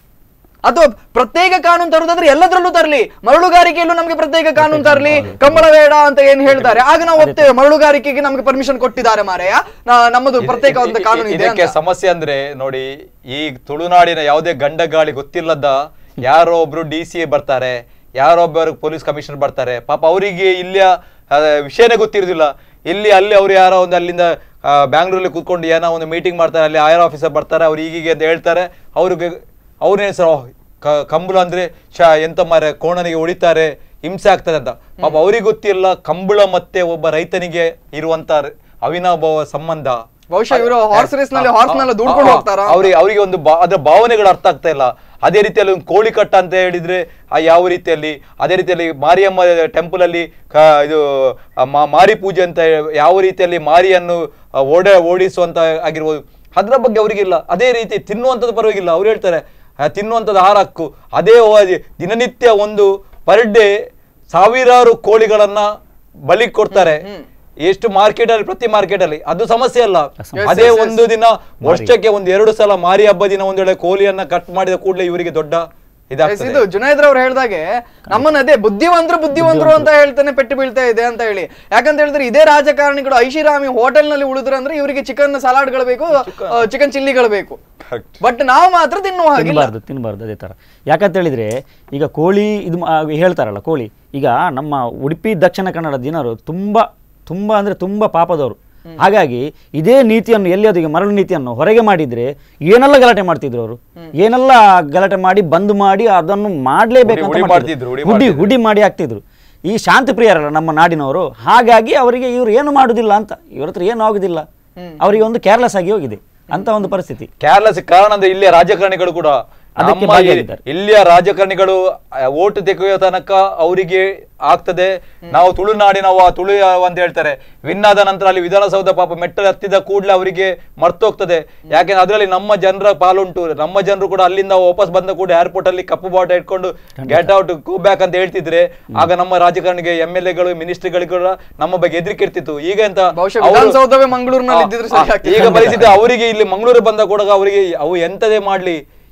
ಅಥವಾ ಪ್ರತ್ಯೇಕ ಕಾನೂನು ತರುದಾದ್ರೆ ಎಲ್ಲದರಲ್ಲೂ ತರಲಿ ಮರಳುಗಾರಿಕೆಯಲ್ಲೂ ನಮ್ಗೆ ಪ್ರತ್ಯೇಕ ಕಾನೂನು ತರಲಿ ಕಂಬಳ ಬೇಡ ಅಂತ ಏನ್ ಹೇಳ್ತಾರೆ ಆಗ ನಾವು ಒಪ್ತೇವೆ ಮರಳುಗಾರಿಕೆಗೆ ನಮ್ಗೆ ಪರ್ಮಿಷನ್ ಕೊಟ್ಟಿದ್ದಾರೆ ಮಾರೆಯ ನಾ- ನಮ್ಮದು ಪ್ರತ್ಯೇಕ ಒಂದು ಕಾನೂನು ಇದೆ ಇದಕ್ಕೆ ಅಂತ. ಸಮಸ್ಯೆ ಅಂದ್ರೆ ನೋಡಿ ಈ ತುಳುನಾಡಿನ ಯಾವುದೇ ಗಂಡ ಗಾಳಿ ಗೊತ್ತಿಲ್ಲದ ಯಾರೋ ಒಬ್ರು ಡಿ ಸಿ ಬರ್ತಾರೆ ಯಾರೋ ಒಬ್ಬರು ಪೊಲೀಸ್ ಕಮಿಷನರ್ ಬರ್ತಾರೆ ಪಾಪ ಅವರಿಗೆ ಇಲ್ಲಿಯ ಆ, ವಿಷಯನೇ ಗೊತ್ತಿರುದಿಲ್ಲ ಇಲ್ಲಿ ಅಲ್ಲಿ ಅವ್ರು ಯಾರೋ ಒಂದು ಅಲ್ಲಿಂದ ಆ, ಬ್ಯಾಂಗ್ಳೂರಲ್ಲಿ ಕೂತ್ಕೊಂಡು ಏನೋ ಒಂದು ಮೀಟಿಂಗ್ ಮಾಡ್ತಾರೆ ಅಲ್ಲಿ ಆಯರ್ ಆಫೀಸರ್ ಬರ್ತಾರೆ ಅವ್ರು ಹೀಗೀಗೆ ಅಂತ ಹೇಳ್ತಾರೆ ಅವ್ರಿಗೆ ಅವ್ರನ್ನೇ ಸರ್ ಕಂಬಳ ಅಂದ್ರೆ ಶ ಎಂತ ಮಾರೆ ಕೋಣನಿಗೆ ಹೊಡಿತಾರೆ ಹಿಂಸೆ ಆಗ್ತದೆ ಅಂತ ಪಾಪ ಅವ್ರಿಗೆ ಗೊತ್ತಿಲ್ಲ ಕಂಬಳ ಮತ್ತೆ ಒಬ್ಬ ರೈತನಿಗೆ ಇರುವಂತ ಅವಿನಾಭಾವ ಸಂಬಂಧ ಬಹುಶಃ ಇವರು ಹಾರ್ಸ್ ರೇಸ್ ನಲ್ಲಿ ಹಾರ್ಸ್ ನಲ್ಲಿ ದುಡ್ಕೊಂಡು ಹೋಗ್ತಾರ ಅವ್ರಿಗೆ ಅವರಿಗೆ ಒಂದು ಬಾ- ಅದರ ಭಾವನೆಗಳು ಅರ್ಥ ಆಗ್ತಾ ಇಲ್ಲ ಅದೇ ರೀತಿಯಲ್ಲಿ ಒಂದು ಕೋಳಿ ಕಟ್ಟ ಅಂತ ಹೇಳಿದ್ರೆ ಆ ಯಾವ ರೀತಿಯಲ್ಲಿ ಅದೇ ರೀತಿಯಲ್ಲಿ ಮಾರಿಯಮ್ಮ ಟೆಂಪಲ್ ಅಲ್ಲಿ ಕ- ಇದು ಆ ಮಾ- ಮಾರಿ ಪೂಜೆ ಅಂತ ಯಾವ ರೀತಿಯಲ್ಲಿ ಮಾರಿಯನ್ನು ಆ, ಓಡ ಓಡಿಸುವಂತ ಆಗಿರ್ಬೋದು ಅದ್ರ ಬಗ್ಗೆ ಅವರಿಗಿಲ್ಲ ಅದೇ ರೀತಿ ತಿನ್ನುವಂಥದ್ದು ಪರವಾಗಿಲ್ಲ ಅವ್ರು ಹೇಳ್ತಾರೆ ಆ, ತಿನ್ನುವಂಥದ್ದು ಆಹಾರ ಹಕ್ಕು ಅದೇ ವ- ದಿನನಿತ್ಯ ಒಂದು ಪರ್ ಡೇ ಸಾವಿರಾರು ಕೋಳಿಗಳನ್ನ ಬಲಿ ಕೊಡ್ತಾರೆ ಎಷ್ಟು ಮಾರ್ಕೆಟ್ ಅಲ್ಲಿ ಪ್ರತಿ ಮಾರ್ಕೆಟ್ ಅಲ್ಲಿ ಅದು ಸಮಸ್ಯೆ ಅಲ್ಲ ಅದೇ ಒಂದು ದಿನ ವರ್ಷಕ್ಕೆ ಒಂದು ಎರಡು ಸಲ ಮಾರಿ ಹಬ್ಬ ದಿನ ಒಂದ್ ವೇಳೆ ಕೋಳಿಯನ್ನ ಕಟ್ ಮಾಡಿದ ಕೂಡಲೇ ಇವರಿಗೆ ದೊಡ್ಡ Yes, ಇದಾಗ್ತದೆ ಇದು ಜುನೈದ್ ಅವ್ರು ಹೇಳ್ದಾಗೆ ನಮ್ಮನ್ನ ಅದೇ ಬುದ್ಧಿವಂತರು ಬುದ್ಧಿವಂತರು ಅಂತ ಹೇಳ್ತಾನೆ ಪೆಟ್ಟು ಬೀಳ್ತಾ ಇದೆ ಅಂತ ಹೇಳಿ ಯಾಕಂತ ಹೇಳಿದ್ರೆ ಇದೇ ರಾಜಕಾರಣಿಗಳು ಐಷಿರಾಮಿ ಹೋಟೆಲ್ ನಲ್ಲಿ ಉಳಿದ್ರು ಅಂದ್ರೆ ಇವರಿಗೆ ಚಿಕನ್ ಸಲಾಡ್ಗಳು ಬೇಕು ಚಿಕನ್ ಚಿಲ್ಲಿಗಳು ಬೇಕು ಬಟ್ ನಾವು ಮಾತ್ರ ತಿನ್ನುವ ಹಾಗಿಲ್ಲ ತಿನ್ನಬಾರ್ದು ತಿನ್ನಬಾರ್ದು ಅದೇ ಥರ ಯಾಕಂತ ಹೇಳಿದ್ರೆ ಈಗ ಕೋಳಿ ಇದು ಮಾ- ಹೇಳ್ತಾರಲ್ಲ ಕೋಳಿ ಈಗ ನಮ್ಮ ಉಡುಪಿ ದಕ್ಷಿಣ ಕನ್ನಡ ಜನರು ತುಂಬ ತುಂಬ ಅಂದರೆ ತುಂಬ ಪಾಪದವರು ಹಾಗಾಗಿ ಇದೇ ನೀತಿಯನ್ನು ಎಲ್ಲಿಯಾದ್ರು ಈಗ ಮರಳು ನೀತಿಯನ್ನು ಹೊರಗೆ ಮಾಡಿದ್ರೆ ಏನೆಲ್ಲ ಗಲಾಟೆ ಮಾಡ್ತಿದ್ರು ಅವರು ಏನೆಲ್ಲ ಗಲಾಟೆ ಮಾಡಿ ಬಂದ್ ಮಾಡಿ ಅದನ್ನು ಮಾಡಲೇಬೇಕಂತ ಹುಡಿ ಮಾಡ್ತಿದ್ರು. ಮಾಡ್ತಿದ್ರು, ಹುಡಿ ಹುಡಿ ಮಾಡ್ತಿದ್ರು. ಹುಡಿ ಮಾಡಿ ಆಗ್ತಿದ್ರು ಈ ಶಾಂತಿ ಪ್ರಿಯರಲ್ಲ ನಮ್ಮ ನಾಡಿನವರು ಹಾಗಾಗಿ ಅವರಿಗೆ ಇವರು ಏನು ಮಾಡುದಿಲ್ಲ ಅಂತ ಇವ್ರ ಹತ್ರ ಏನು ಆಗುದಿಲ್ಲ ಅವರಿಗೆ ಒಂದು ಕೇರ್ಲೆಸ್ ಆಗಿ ಹೋಗಿದೆ ಅಂತ ಒಂದು ಪರಿಸ್ಥಿತಿ ಕೇರ್ಲೆಸ್ ಕಾರಣ ಅಂದ್ರೆ ಇಲ್ಲಿಯ ರಾಜಕಾರಣಿಗಳು ಕೂಡ ಅದಕ್ಕೆ ನಮ್ಮ ಭಾಗಿಯಾಗಿದ್ದಾರೆ. ಇ- ಇಲ್ಲಿಯ ರಾಜಕಾರಣಿಗಳು ಓಟು ತೆಗೆಯುವ ತನಕ ಅವರಿಗೆ ಆಗ್ತದೆ ನಾವು ತುಳುನಾಡಿನವ ತುಳು ಅಂತ ಹೇಳ್ತಾರೆ ವಿನ್ ಆದ ನಂತರ ಅಲ್ಲಿ ವಿಧಾನಸೌಧ ಪಾಪ ಮೆಟ್ಟಲು ಹತ್ತಿದ ಕೂಡಲೇ ಅವರಿಗೆ ಮರ್ತೋಗ್ತದೆ ಯಾಕೆಂದ್ರೆ ಅದರಲ್ಲಿ ನಮ್ಮ ಜನರ ಪಾಲುಂಟು ನಮ್ಮ ಜನರು ಕೂಡ ಅಲ್ಲಿಂದ ವಾಪಸ್ ಬಂದ ಕೂಡ ಏರ್ಪೋರ್ಟ್ ಅಲ್ಲಿ ಕಪ್ಪು ಬಾಟ ಇಟ್ಕೊಂಡು ಗೆಟ್ ಔಟ್ ಗೋ ಬ್ಯಾಕ್ ಅಂತ ಹೇಳ್ತಿದ್ರೆ ಆಗ ನಮ್ಮ ರಾಜಕಾರಣಿಗೆ ಎಂ ಎಲ್ ಎಗಳು ಮಿನಿಸ್ಟ್ರಿಗಳು ಕೂಡ ನಮ್ಮ ಬಗ್ಗೆ ಹೆದರಿಕೆ ಇರ್ತಿತ್ತು ಈಗ ಎಂತ ಬಹುಶಃ ಅವರು- ವಿಧಾನಸೌಧವೇ ಮಂಗಳೂರಿನಲ್ಲಿ ಆ, ಇದ್ದಿದ್ರೆ ಆ, ಸರಿ ಆಗ್ತಿತ್ತು. ಈಗ ಪರಿಸ್ಥಿತಿ ಅವರಿಗೆ ಇಲ್ಲಿ ಮಂಗಳೂರು ಬಂದ ಕೂಡ ಅವರಿಗೆ ಅವು ಎಂತದೇ ಮಾಡ್ಲಿ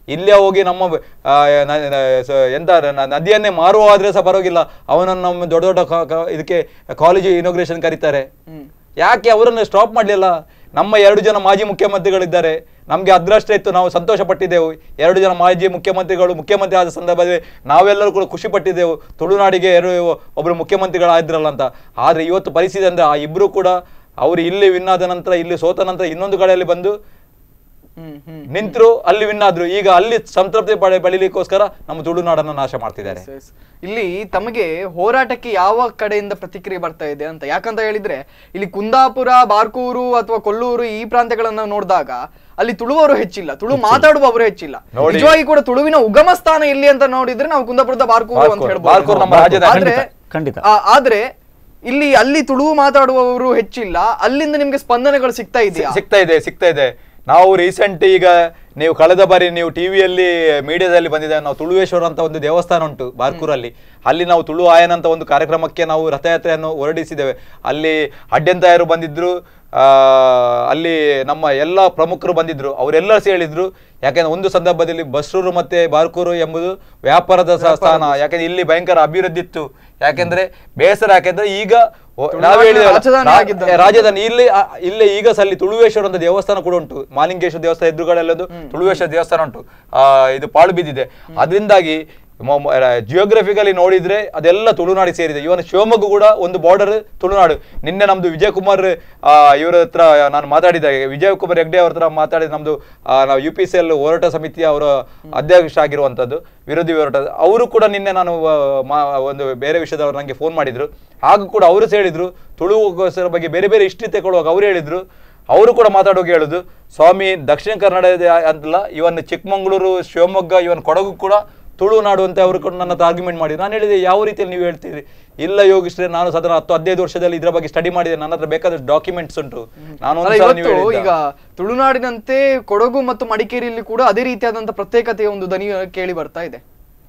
ಇಲ್ಲೇ ಹೋಗಿ ನಮ್ಮ ಆ, ನ- ನ- ಸ- ಎಂತ ನ- ನದಿಯನ್ನೇ ಮಾರುವ ಆದ್ರೆ ಸಹ ಪರವಾಗಿಲ್ಲ ಅವನನ್ನು ನಮ್ಮ ದೊಡ್ಡ ದೊಡ್ಡ ಕ- ಕ- ಇದಕ್ಕೆ ಕಾಲೇಜು ಇನೋಗ್ರೇಷನ್ ಕರೀತಾರೆ ಯಾಕೆ ಅವರನ್ನು ಸ್ಟಾಪ್ ಮಾಡಲಿಲ್ಲ ನಮ್ಮ ಎರಡು ಜನ ಮಾಜಿ ಮುಖ್ಯಮಂತ್ರಿಗಳಿದ್ದಾರೆ ನಮಗೆ ಅದೃಷ್ಟ ಇತ್ತು ನಾವು ಸಂತೋಷ ಪಟ್ಟಿದ್ದೆವು ಎರಡು ಜನ ಮಾಜಿ ಮುಖ್ಯಮಂತ್ರಿಗಳು ಮುಖ್ಯಮಂತ್ರಿ ಆದ ಸಂದರ್ಭದಲ್ಲಿ ನಾವೆಲ್ಲರೂ ಕೂಡ ಖುಷಿ ಪಟ್ಟಿದ್ದೆವು ತುಳುನಾಡಿಗೆ ಎರಡು ಒಬ್ಬರು ಮುಖ್ಯಮಂತ್ರಿಗಳಾದ್ರಲ್ಲ ಅಂತ ಆದರೆ ಇವತ್ತು ಪರಿಸ್ಥಿತಿ ಅಂದರೆ ಆ ಇಬ್ಬರು ಕೂಡ ಅವರು ಇಲ್ಲಿ ವಿನ್ ಆದ ನಂತರ ಇಲ್ಲಿ ಸೋತ ನಂತರ ಇನ್ನೊಂದು ಕಡೆಯಲ್ಲಿ ಬಂದು ನಿಂತರು ಅಲ್ಲಿ ವಿನ್ ಆದ್ರು ಈಗ ಅಲ್ಲಿ ಸಂತೃಪ್ತಿ ಪಡೆ ಬೆಳಿಲಿಕ್ಕೋಸ್ಕರ ನಮ್ಮ ತುಳುನಾಡನ್ನು ನಾಶ ಮಾಡ್ತಿದ್ದಾರೆ Yes. ಇಲ್ಲಿ ತಮಗೆ ಹೋರಾಟಕ್ಕೆ ಯಾವ ಕಡೆಯಿಂದ ಪ್ರತಿಕ್ರಿಯೆ ಬರ್ತಾ ಇದೆ ಅಂತ ಯಾಕಂತ ಹೇಳಿದ್ರೆ ಇಲ್ಲಿ ಕುಂದಾಪುರ ಬಾರ್ಕೂರು ಅಥವಾ ಕೊಲ್ಲೂರು ಈ ಪ್ರಾಂತ್ಯಗಳನ್ನ ನೋಡಿದಾಗ ಅಲ್ಲಿ ತುಳುವರು ಹೆಚ್ಚಿಲ್ಲ ತುಳು ಮಾತಾಡುವವರು ಹೆಚ್ಚಿಲ್ಲ ನೋಡಿ. ನಿಜವಾಗಿ ಕೂಡ ತುಳುವಿನ ಉಗಮ ಸ್ಥಾನ ಎಲ್ಲಿ ಅಂತ ನೋಡಿದ್ರೆ ನಾವು ಕುಂದಾಪುರದ ಬಾರ್ಕೂರು ಅಂತ ಬಾರ್ಕೂರು. ಹೇಳ್ಬೋದು ಬಾರ್ಕೂರು ನಮ್ಮ ರಾಜ್ಯದ ಆದ್ರೆ ಖಂಡಿತ, ಖಂಡಿತ. ಆ- ಆದ್ರೆ ಇಲ್ಲಿ ಅಲ್ಲಿ ತುಳು ಮಾತಾಡುವವರು ಹೆಚ್ಚಿಲ್ಲ ಅಲ್ಲಿಂದ ನಿಮ್ಗೆ ಸ್ಪಂದನೆಗಳು ಸಿಗ್ತಾ ಇದೆಯಾ ಸಿಗ್ತಾ ಇದೆ ಸಿಗ್ತಾ ಇದೆ ನಾವು ರೀಸೆಂಟ್ ಈಗ ನೀವು ಕಳೆದ ಬಾರಿ ನೀವು ಟಿವಿಯಲ್ಲಿ ಮೀಡಿಯಾದಲ್ಲಿ ಬಂದಿದೆ ನಾವು ತುಳುವೇಶ್ವರ ಅಂತ ಒಂದು ದೇವಸ್ಥಾನ ಉಂಟು ಬಾರ್ಕೂರಲ್ಲಿ ಅಲ್ಲಿ ನಾವು ತುಳು ಆಯನ ಅಂತ ಒಂದು ಕಾರ್ಯಕ್ರಮಕ್ಕೆ ನಾವು ರಥಯಾತ್ರೆಯನ್ನು ಹೊರಡಿಸಿದ್ದೇವೆ ಅಲ್ಲಿ ಅಡ್ಯಂತಾಯರು ಬಂದಿದ್ರು ಆ, ಅಲ್ಲಿ ನಮ್ಮ ಎಲ್ಲ ಪ್ರಮುಖರು ಬಂದಿದ್ರು ಅವರೆಲ್ಲರೂ ಸಹ ಹೇಳಿದ್ರು ಯಾಕೆಂದ್ರೆ ಒಂದು ಸಂದರ್ಭದಲ್ಲಿ ಬಸ್ರೂರು ಮತ್ತೆ ಬಾರ್ಕೂರು ಎಂಬುದು ವ್ಯಾಪಾರದ ಸ- ಸ್ಥಾನ ಯಾಕೆಂದ್ರೆ ಇಲ್ಲಿ ಭಯಂಕರ ಅಭಿವೃದ್ಧಿ ಇತ್ತು ಯಾಕೆಂದ್ರೆ ಬೇಸರ ಯಾಕೆಂದ್ರೆ ಈಗ ಓ- ನಾವು ತುಳುನಾಡಿನ ಹೇಳಿದ್ದೇವಲ್ಲ, ರಾಜಧಾನಿ ರಾ- ಆಗಿದ್ದಂತೆ. ರಾಜಧಾನಿ ಇಲ್ಲಿ ಆ- ಇಲ್ಲೇ ಈಗ ಸಹ ಅಲ್ಲಿ ತುಳುವೇಶ್ವರ ಅಂತ ದೇವಸ್ಥಾನ ಕೂಡ ಉಂಟು ಮಾಲಿಂಗೇಶ್ವರ ದೇವಸ್ಥಾನ ಎದುರುಗಡೆಯಲ್ಲಿ ಒಂದು ತುಳುವೇಶ್ವರ ದೇವಸ್ಥಾನ ಉಂಟು ಆ ಇದು ಪಾಳು ಬಿದ್ದಿದೆ ಅದರಿಂದಾಗಿ ಜಿಯೋಗ್ರಫಿಕಲಿ ನೋಡಿದ್ರೆ ಅದೆಲ್ಲ ತುಳುನಾಡಿ ಸೇರಿದೆ ಇವನ್ ಶಿವಮೊಗ್ಗ ಕೂಡ ಒಂದು ಬಾರ್ಡರ್ ತುಳುನಾಡು ನಿನ್ನೆ ನಮ್ದು ವಿಜಯ್ ಕುಮಾರ್ ಆ, ಇವರ ಹತ್ರ ನಾನು ಮಾತಾಡಿದ್ದೆ ವಿಜಯ್ ಕುಮಾರ್ ಹೆಗ್ಡೆ ಅವ್ರ ಹತ್ರ ಮಾತಾಡಿದ ನಮ್ದು ಆ, ನಾವು ಯು ಪಿ ಸಿ ಎಲ್ ಹೋರಾಟ ಸಮಿತಿಯ ಅವರ ಅಧ್ಯಕ್ಷ ಆಗಿರುವಂತದ್ದು ವಿರೋಧಿ ಹೋರಾಟ ಅವರು ಕೂಡ ನಿನ್ನೆ ನಾನು ಆ, ಮಾ- ಒಂದು ಬೇರೆ ವಿಷಯದವ್ರು ನನಗೆ ಫೋನ್ ಮಾಡಿದ್ರು ಆಗ ಕೂಡ ಅವರು ಸಹ ಹೇಳಿದ್ರು ತುಳುಗೋಸ್ಕರ ಬಗ್ಗೆ ಬೇರೆ ಬೇರೆ ಹಿಸ್ಟ್ರಿ ತಗೊಳ್ಳುವಾಗ ಅವ್ರು ಹೇಳಿದ್ರು ಅವರು ಕೂಡ ಮಾತಾಡುವಾಗ ಹೇಳುದು ಸ್ವಾಮಿ ದಕ್ಷಿಣ ಕನ್ನಡ ಅಂತಲ್ಲ ಇವನ್ ಚಿಕ್ಕಮಂಗ್ಳೂರು ಶಿವಮೊಗ್ಗ ಇವನ್ ಕೊಡಗು ಕೂಡ ತುಳುನಾಡು ಅಂತ ಅವರು ಕೂಡ ನನ್ನ ಆರ್ಗ್ಯುಮೆಂಟ್ ಮಾಡಿ ನಾನು ಹೇಳಿದೆ ಯಾವ ರೀತಿಯಲ್ಲಿ ನೀವು ಹೇಳ್ತೀರಿ ಇಲ್ಲ ಯೋಗಿಶ್ರೀ ನಾನು ಸಾಧಾರಣ ಹತ್ತು ಹದಿನೈದು ವರ್ಷದಲ್ಲಿ ಇದ್ರ ಬಗ್ಗೆ ಸ್ಟಡಿ ಮಾಡಿದೆ ನನ್ನ ಹತ್ರ ಬೇಕಾದಷ್ಟು ಡಾಕ್ಯುಮೆಂಟ್ಸ್ ಉಂಟು ನಾನು ಅಲ್ಲ, ಒಂದು ಸಲ ನೀವು ಇವತ್ತು ಈಗ ಹೇಳಿದ್ದ. ತುಳುನಾಡಿನಂತೆ ಕೊಡಗು ಮತ್ತು ಮಡಿಕೇರಿಯಲ್ಲಿ ಕೂಡ ಅದೇ ರೀತಿಯಾದಂತ ಪ್ರತ್ಯೇಕತೆಯ ಒಂದು ದನಿ ಕೇಳಿ ಬರ್ತಾ ಇದೆ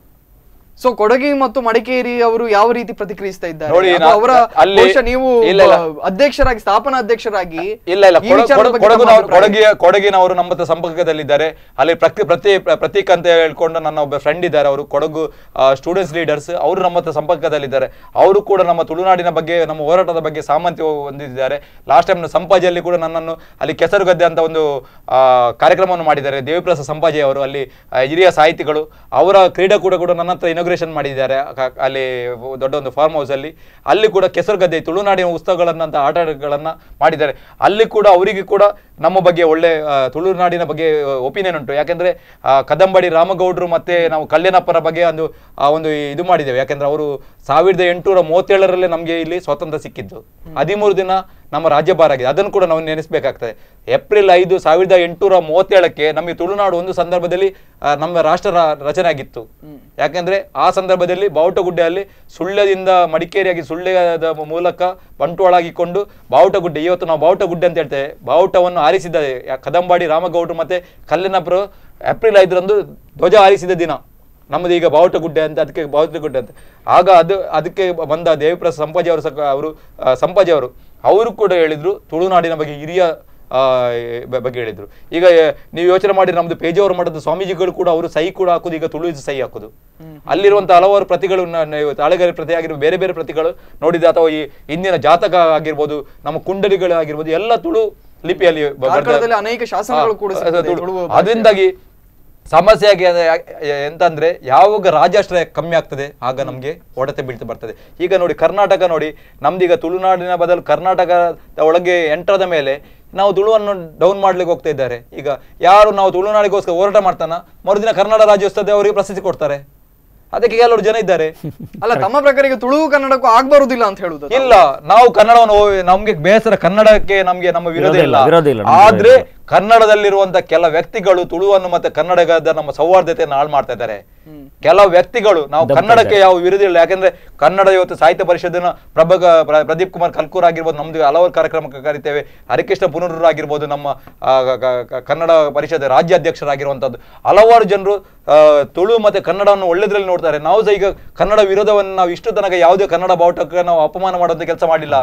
ಸೊ ಕೊಡಗಿ ಮತ್ತು ಮಡಿಕೇರಿ ಅವರು ಯಾವ ರೀತಿ ಪ್ರತಿಕ್ರಿಯಿಸ್ತಾ ಇದ್ದಾರೆ ನೋಡಿ, ಅಥವಾ ನಾ- ಅವರ ಅಲ್ಲಿ- ಬಹುಶಃ ನೀವು ಇಲ್ಲ, ಇಲ್ಲ. ಒಬ್ಬ ಅಧ್ಯಕ್ಷರಾಗಿ ಸ್ಥಾಪನಾ ಅಧ್ಯಕ್ಷರಾಗಿ ಇಲ್ಲ ಇಲ್ಲ ಈ ಕೊಡ- ವಿಚಾರದ ಕೊಡ- ಬಗ್ಗೆ ತಮ್ಮ ಕೊಡಗಿನವರು ಅಭಿಪ್ರಾಯ? ಕೊಡಗಿಯ ಕೊಡಗಿನವರು ನಮ್ಮ ಹತ್ರ ಸಂಪರ್ಕದಲ್ಲಿದ್ದಾರೆ ಅಲ್ಲಿ ಪ್ರತಿ ಪ್ರತಿ ಪ್ರತೀಕ್ ಅಂತ ಹೇಳ್ಕೊಂಡು ನನ್ನ ಒಬ್ಬ ಫ್ರೆಂಡ್ ಇದ್ದಾರೆ ಅವರು ಕೊಡಗು ಸ್ಟೂಡೆಂಟ್ಸ್ ಲೀಡರ್ಸ್ ಅವರು ನಮ್ಮ ಹತ್ರ ಸಂಪರ್ಕದಲ್ಲಿದ್ದಾರೆ ಅವರು ಕೂಡ ನಮ್ಮ ತುಳುನಾಡಿನ ಬಗ್ಗೆ ನಮ್ಮ ಹೋರಾಟದ ಬಗ್ಗೆ ಸಾಮರ್ಥ್ಯ ಹೊಂದಿದ್ದಾರೆ ಲಾಸ್ಟ್ ಟೈಮ್ ಸಂಪಾಜಿಯಲ್ಲಿ ಕೂಡ ನನ್ನನ್ನು ಅಲ್ಲಿ ಕೆಸರುಗದ್ದೆ ಅಂತ ಒಂದು ಆ, ಕಾರ್ಯಕ್ರಮವನ್ನು ಮಾಡಿದ್ದಾರೆ ದೇವಿಪ್ರಸಾದ್ ಸಂಪಾಜಿ ಅವರು ಅಲ್ಲಿ ಆ, ಹಿರಿಯ ಸಾಹಿತಿಗಳು ಅವರ ಕ್ರೀಡಾ ಕೂಡ ಕೂಡ ನನ್ನ ಹತ್ರ ಇನಾಗ್ರೇಷನ್ ಮಾಡಿದ್ದಾರೆ ಕ- ಅಲ್ಲಿ ದೊಡ್ಡ ಒಂದು ಫಾರ್ಮ್ ಹೌಸ್ ಅಲ್ಲಿ ಅಲ್ಲಿ ಕೂಡ ಕೆಸರುಗದ್ದೆ ತುಳುನಾಡಿನ ಉತ್ಸವಗಳನ್ನಂತ ಆಟಗಳನ್ನ ಮಾಡಿದ್ದಾರೆ ಅಲ್ಲಿ ಕೂಡ ಅವರಿಗೆ ಕೂಡ ನಮ್ಮ ಬಗ್ಗೆ ಒಳ್ಳೆ ಆ, ತುಳುನಾಡಿನ ಬಗ್ಗೆ ಒಪಿನಿಯನ್ ಉಂಟು ಯಾಕೆಂದ್ರೆ ಆ, ಕದಂಬಡಿ ರಾಮಗೌಡರು ಮತ್ತೆ ನಾವು ಕಲ್ಯಾಣಪ್ಪರ ಬಗ್ಗೆ ಒಂದು ಆ, ಒಂದು ಇದು ಮಾಡಿದ್ದೇವೆ ಯಾಕೆಂದ್ರೆ ಅವರು ಸಾವಿರದ ಎಂಟುನೂರ ಮೂವತ್ತೇಳರಲ್ಲೇ ನಮಗೆ ಇಲ್ಲಿ ಸ್ವಾತಂತ್ರ್ಯ ಸಿಕ್ಕಿದ್ದು ಹದಿಮೂರು ದಿನ ನಮ್ಮ ರಾಜ್ಯಭಾರ ಆಗಿದೆ ಅದನ್ನು ಕೂಡ ನಾವು ನೆನೆಸ್ಬೇಕಾಗ್ತದೆ ಏಪ್ರಿಲ್ ಐದು ಸಾವಿರದ ಎಂಟುನೂರ ಮೂವತ್ತೇಳಕ್ಕೆ ನಮಗೆ ತುಳುನಾಡು ಒಂದು ಸಂದರ್ಭದಲ್ಲಿ ಆ, ನಮ್ಮ ರಾಷ್ಟ್ರ ರ- ರಚನೆ ಆಗಿತ್ತು ಯಾಕೆಂದ್ರೆ ಆ ಸಂದರ್ಭದಲ್ಲಿ ಬಾವುಟಗುಡ್ಡೆಯಲ್ಲಿ ಸುಳ್ಯದಿಂದ ಮಡಿಕೇರಿಯಾಗಿ ಸುಳ್ಯದ ಮೂಲಕ ಬಂಟ್ವಾಳಾಗಿಕೊಂಡು ಬಾವುಟಗುಡ್ಡೆ ಇವತ್ತು ನಾವು ಬಾವುಟಗುಡ್ಡೆ ಅಂತ ಹೇಳ್ತೇವೆ ಬಾವುಟವನ್ನು ಹಾರಿಸಿದ ಯಾ- ಕದಂಬಾಡಿ ರಾಮಗೌಡರು ಮತ್ತೆ ಕಲ್ಲಿನಪುರ ಏಪ್ರಿಲ್ ಐದರಂದು ಧ್ವಜ ಹಾರಿಸಿದ ದಿನ ನಮ್ಮದು ಈಗ ಬಾವುಟಗುಡ್ಡೆ ಅಂತ ಅದಕ್ಕೆ ಬಾವುಟಗುಡ್ಡೆ ಅಂತ ಆಗ ಅದು ಅದಕ್ಕೆ ಬಂದ ದೇವಿಪ್ರಸಾದ್ ಸಂಪಾಜಿ ಅವರು ಸಹ ಅವರು ಆ, ಸಂಪಾಜಿ ಅವರು ಅವರು ಕೂಡ ಹೇಳಿದ್ರು ತುಳುನಾಡಿನ ಬಗ್ಗೆ ಹಿರಿಯ ಆ, ಬ- ಬಗ್ಗೆ ಹೇಳಿದ್ರು ಈಗ ಆ, ನೀವು ಯೋಚನೆ ಮಾಡಿ ನಮ್ದು ಪೇಜಾವರ ಮಠದ ಸ್ವಾಮೀಜಿಗಳು ಕೂಡ ಅವರು ಸಹಿ ಕೂಡ ಹಾಕುದು ಈಗ ತುಳು ಸಹಿ ಹಾಕುದು ಅಲ್ಲಿರುವಂತ ಹಲವಾರು ಪ್ರತಿಗಳು ನ- ನೀವು ತಾಳೆಗರಿ ಪ್ರತಿ ಆಗಿರ್ಬೋದು ಬೇರೆ ಬೇರೆ ಪ್ರತಿಗಳು ನೋಡಿದ ಅಥವಾ ಈ ಇಂದಿನ ಜಾತಕ ಆಗಿರ್ಬೋದು ನಮ್ಮ ಕುಂಡಲಿಗಳು ಆಗಿರ್ಬೋದು ಎಲ್ಲ ತುಳು ಲಿಪಿಯಲ್ಲಿ ಬ- ಬರ್ದ- ಕಾರ್ಕಳದಲ್ಲಿ ಅನೇಕ ಶಾಸನಗಳು ಕೂಡ ಹಾ, ಸಿಗ್ತದೆ ತುಳು. ತುಳು ಭಾಷೆ. ಅದರಿಂದಾಗಿ ಸಮಸ್ಯೆ ಆಗಿ ಅದ- ಯಾ- ಎಂತಂದ್ರೆ ಯಾವಾಗ ರಾಜಾಶ್ರಯ ಕಮ್ಮಿ ಆಗ್ತದೆ ಆಗ ನಮ್ಗೆ ಒಡತೆ ಬೀಳ್ತಾ ಬರ್ತದೆ ಈಗ ನೋಡಿ ಕರ್ನಾಟಕ ನೋಡಿ ನಮ್ದೀಗ ತುಳುನಾಡಿನ ಬದಲು ಕರ್ನಾಟಕದ ಒಳಗೆ ಎಂಟ್ರದ ಮೇಲೆ ನಾವು ತುಳುವನ್ನು ಡೌನ್ ಮಾಡ್ಲಿಕ್ಕೆ ಹೋಗ್ತಾ ಇದ್ದಾರೆ ಈಗ ಯಾರು ನಾವು ತುಳುನಾಡಿಗೋಸ್ಕರ ಹೋರಾಟ ಮಾಡ್ತಾನ ಮರುದಿನ ಕನ್ನಡ ರಾಜ್ಯೋತ್ಸವದ ಅವರಿಗೆ ಪ್ರಶಸ್ತಿ ಕೊಡ್ತಾರೆ ಅದಕ್ಕೆ ಕೆಲವರು ಜನ ಇದ್ದಾರೆ ಅಲ್ಲ ತಮ್ಮ ಪ್ರಕಾರ ಈಗ ತುಳು ಕನ್ನಡಕ್ಕೂ ಆಗ್ಬರುದಿಲ್ಲ ಅಂತ ಹೇಳುದು ಇಲ್ಲ ನಾವು ಕನ್ನಡವನ್ನು ಓ- ನಮ್ಗೆ ಬೇಸರ ಕನ್ನಡಕ್ಕೆ ನಮ್ಗೆ ನಮ್ಮ ವಿರೋಧ ವಿರೋಧ ಇಲ್ಲ ಇಲ್ಲ, ವಿರೋಧ ಇಲ್ಲ, ನಮ್ಗೆ ಆದ್ರೆ ವಿರೋಧ ಇಲ್ಲ. ಕನ್ನಡದಲ್ಲಿರುವಂತ ಕೆಲ ವ್ಯಕ್ತಿಗಳು ತುಳುವನ್ನು ಮತ್ತೆ ಕನ್ನಡದ ನಮ್ಮ ಸೌಹಾರ್ದತೆಯನ್ನು ಹಾಳು ಮಾಡ್ತಾ ಇದ್ದಾರೆ ಕೆಲವು ವ್ಯಕ್ತಿಗಳು ನಾವು ದಬ್ತಾ ಕನ್ನಡಕ್ಕೆ ಇದ್ದಾರೆ. ಯಾವ ವಿರೋಧ ಇಲ್ಲ ಯಾಕಂದ್ರೆ ಕನ್ನಡ ಇವತ್ತು ಸಾಹಿತ್ಯ ಪರಿಷತ್ತಿನ ಪ್ರಭಗ ಪ್ರ- ಪ್ರದೀಪ್ ಕುಮಾರ್ ಕಲ್ಕೂರ್ ಆಗಿರ್ಬೋದು ನಮ್ದು ಹಲವಾರು ಕಾರ್ಯಕ್ರಮಕ್ಕೆ ಕರಿತೇವೆ ಹರಿಕೃಷ್ಣ ಪುನರೂರು ಆಗಿರ್ಬೋದು ನಮ್ಮ ಆ, ಕ- ಕ- ಕನ್ನಡ ಪರಿಷತ್ ರಾಜ್ಯಾಧ್ಯಕ್ಷರಾಗಿರುವಂತದ್ದು ಹಲವಾರು ಜನರು ಆ, ತುಳು ಮತ್ತೆ ಕನ್ನಡವನ್ನು ಒಳ್ಳೆದ್ರಲ್ಲಿ ನೋಡ್ತಾರೆ ನಾವು ಸಹ ಈಗ ಕನ್ನಡ ವಿರೋಧವನ್ನು ನಾವು ಇಷ್ಟು ತನಕ ಯಾವುದೇ ಕನ್ನಡ ಬಾವುಟಕ್ಕೆ ನಾವು ಅಪಮಾನ ಮಾಡುವಂತ ಕೆಲಸ ಮಾಡಲಿಲ್ಲ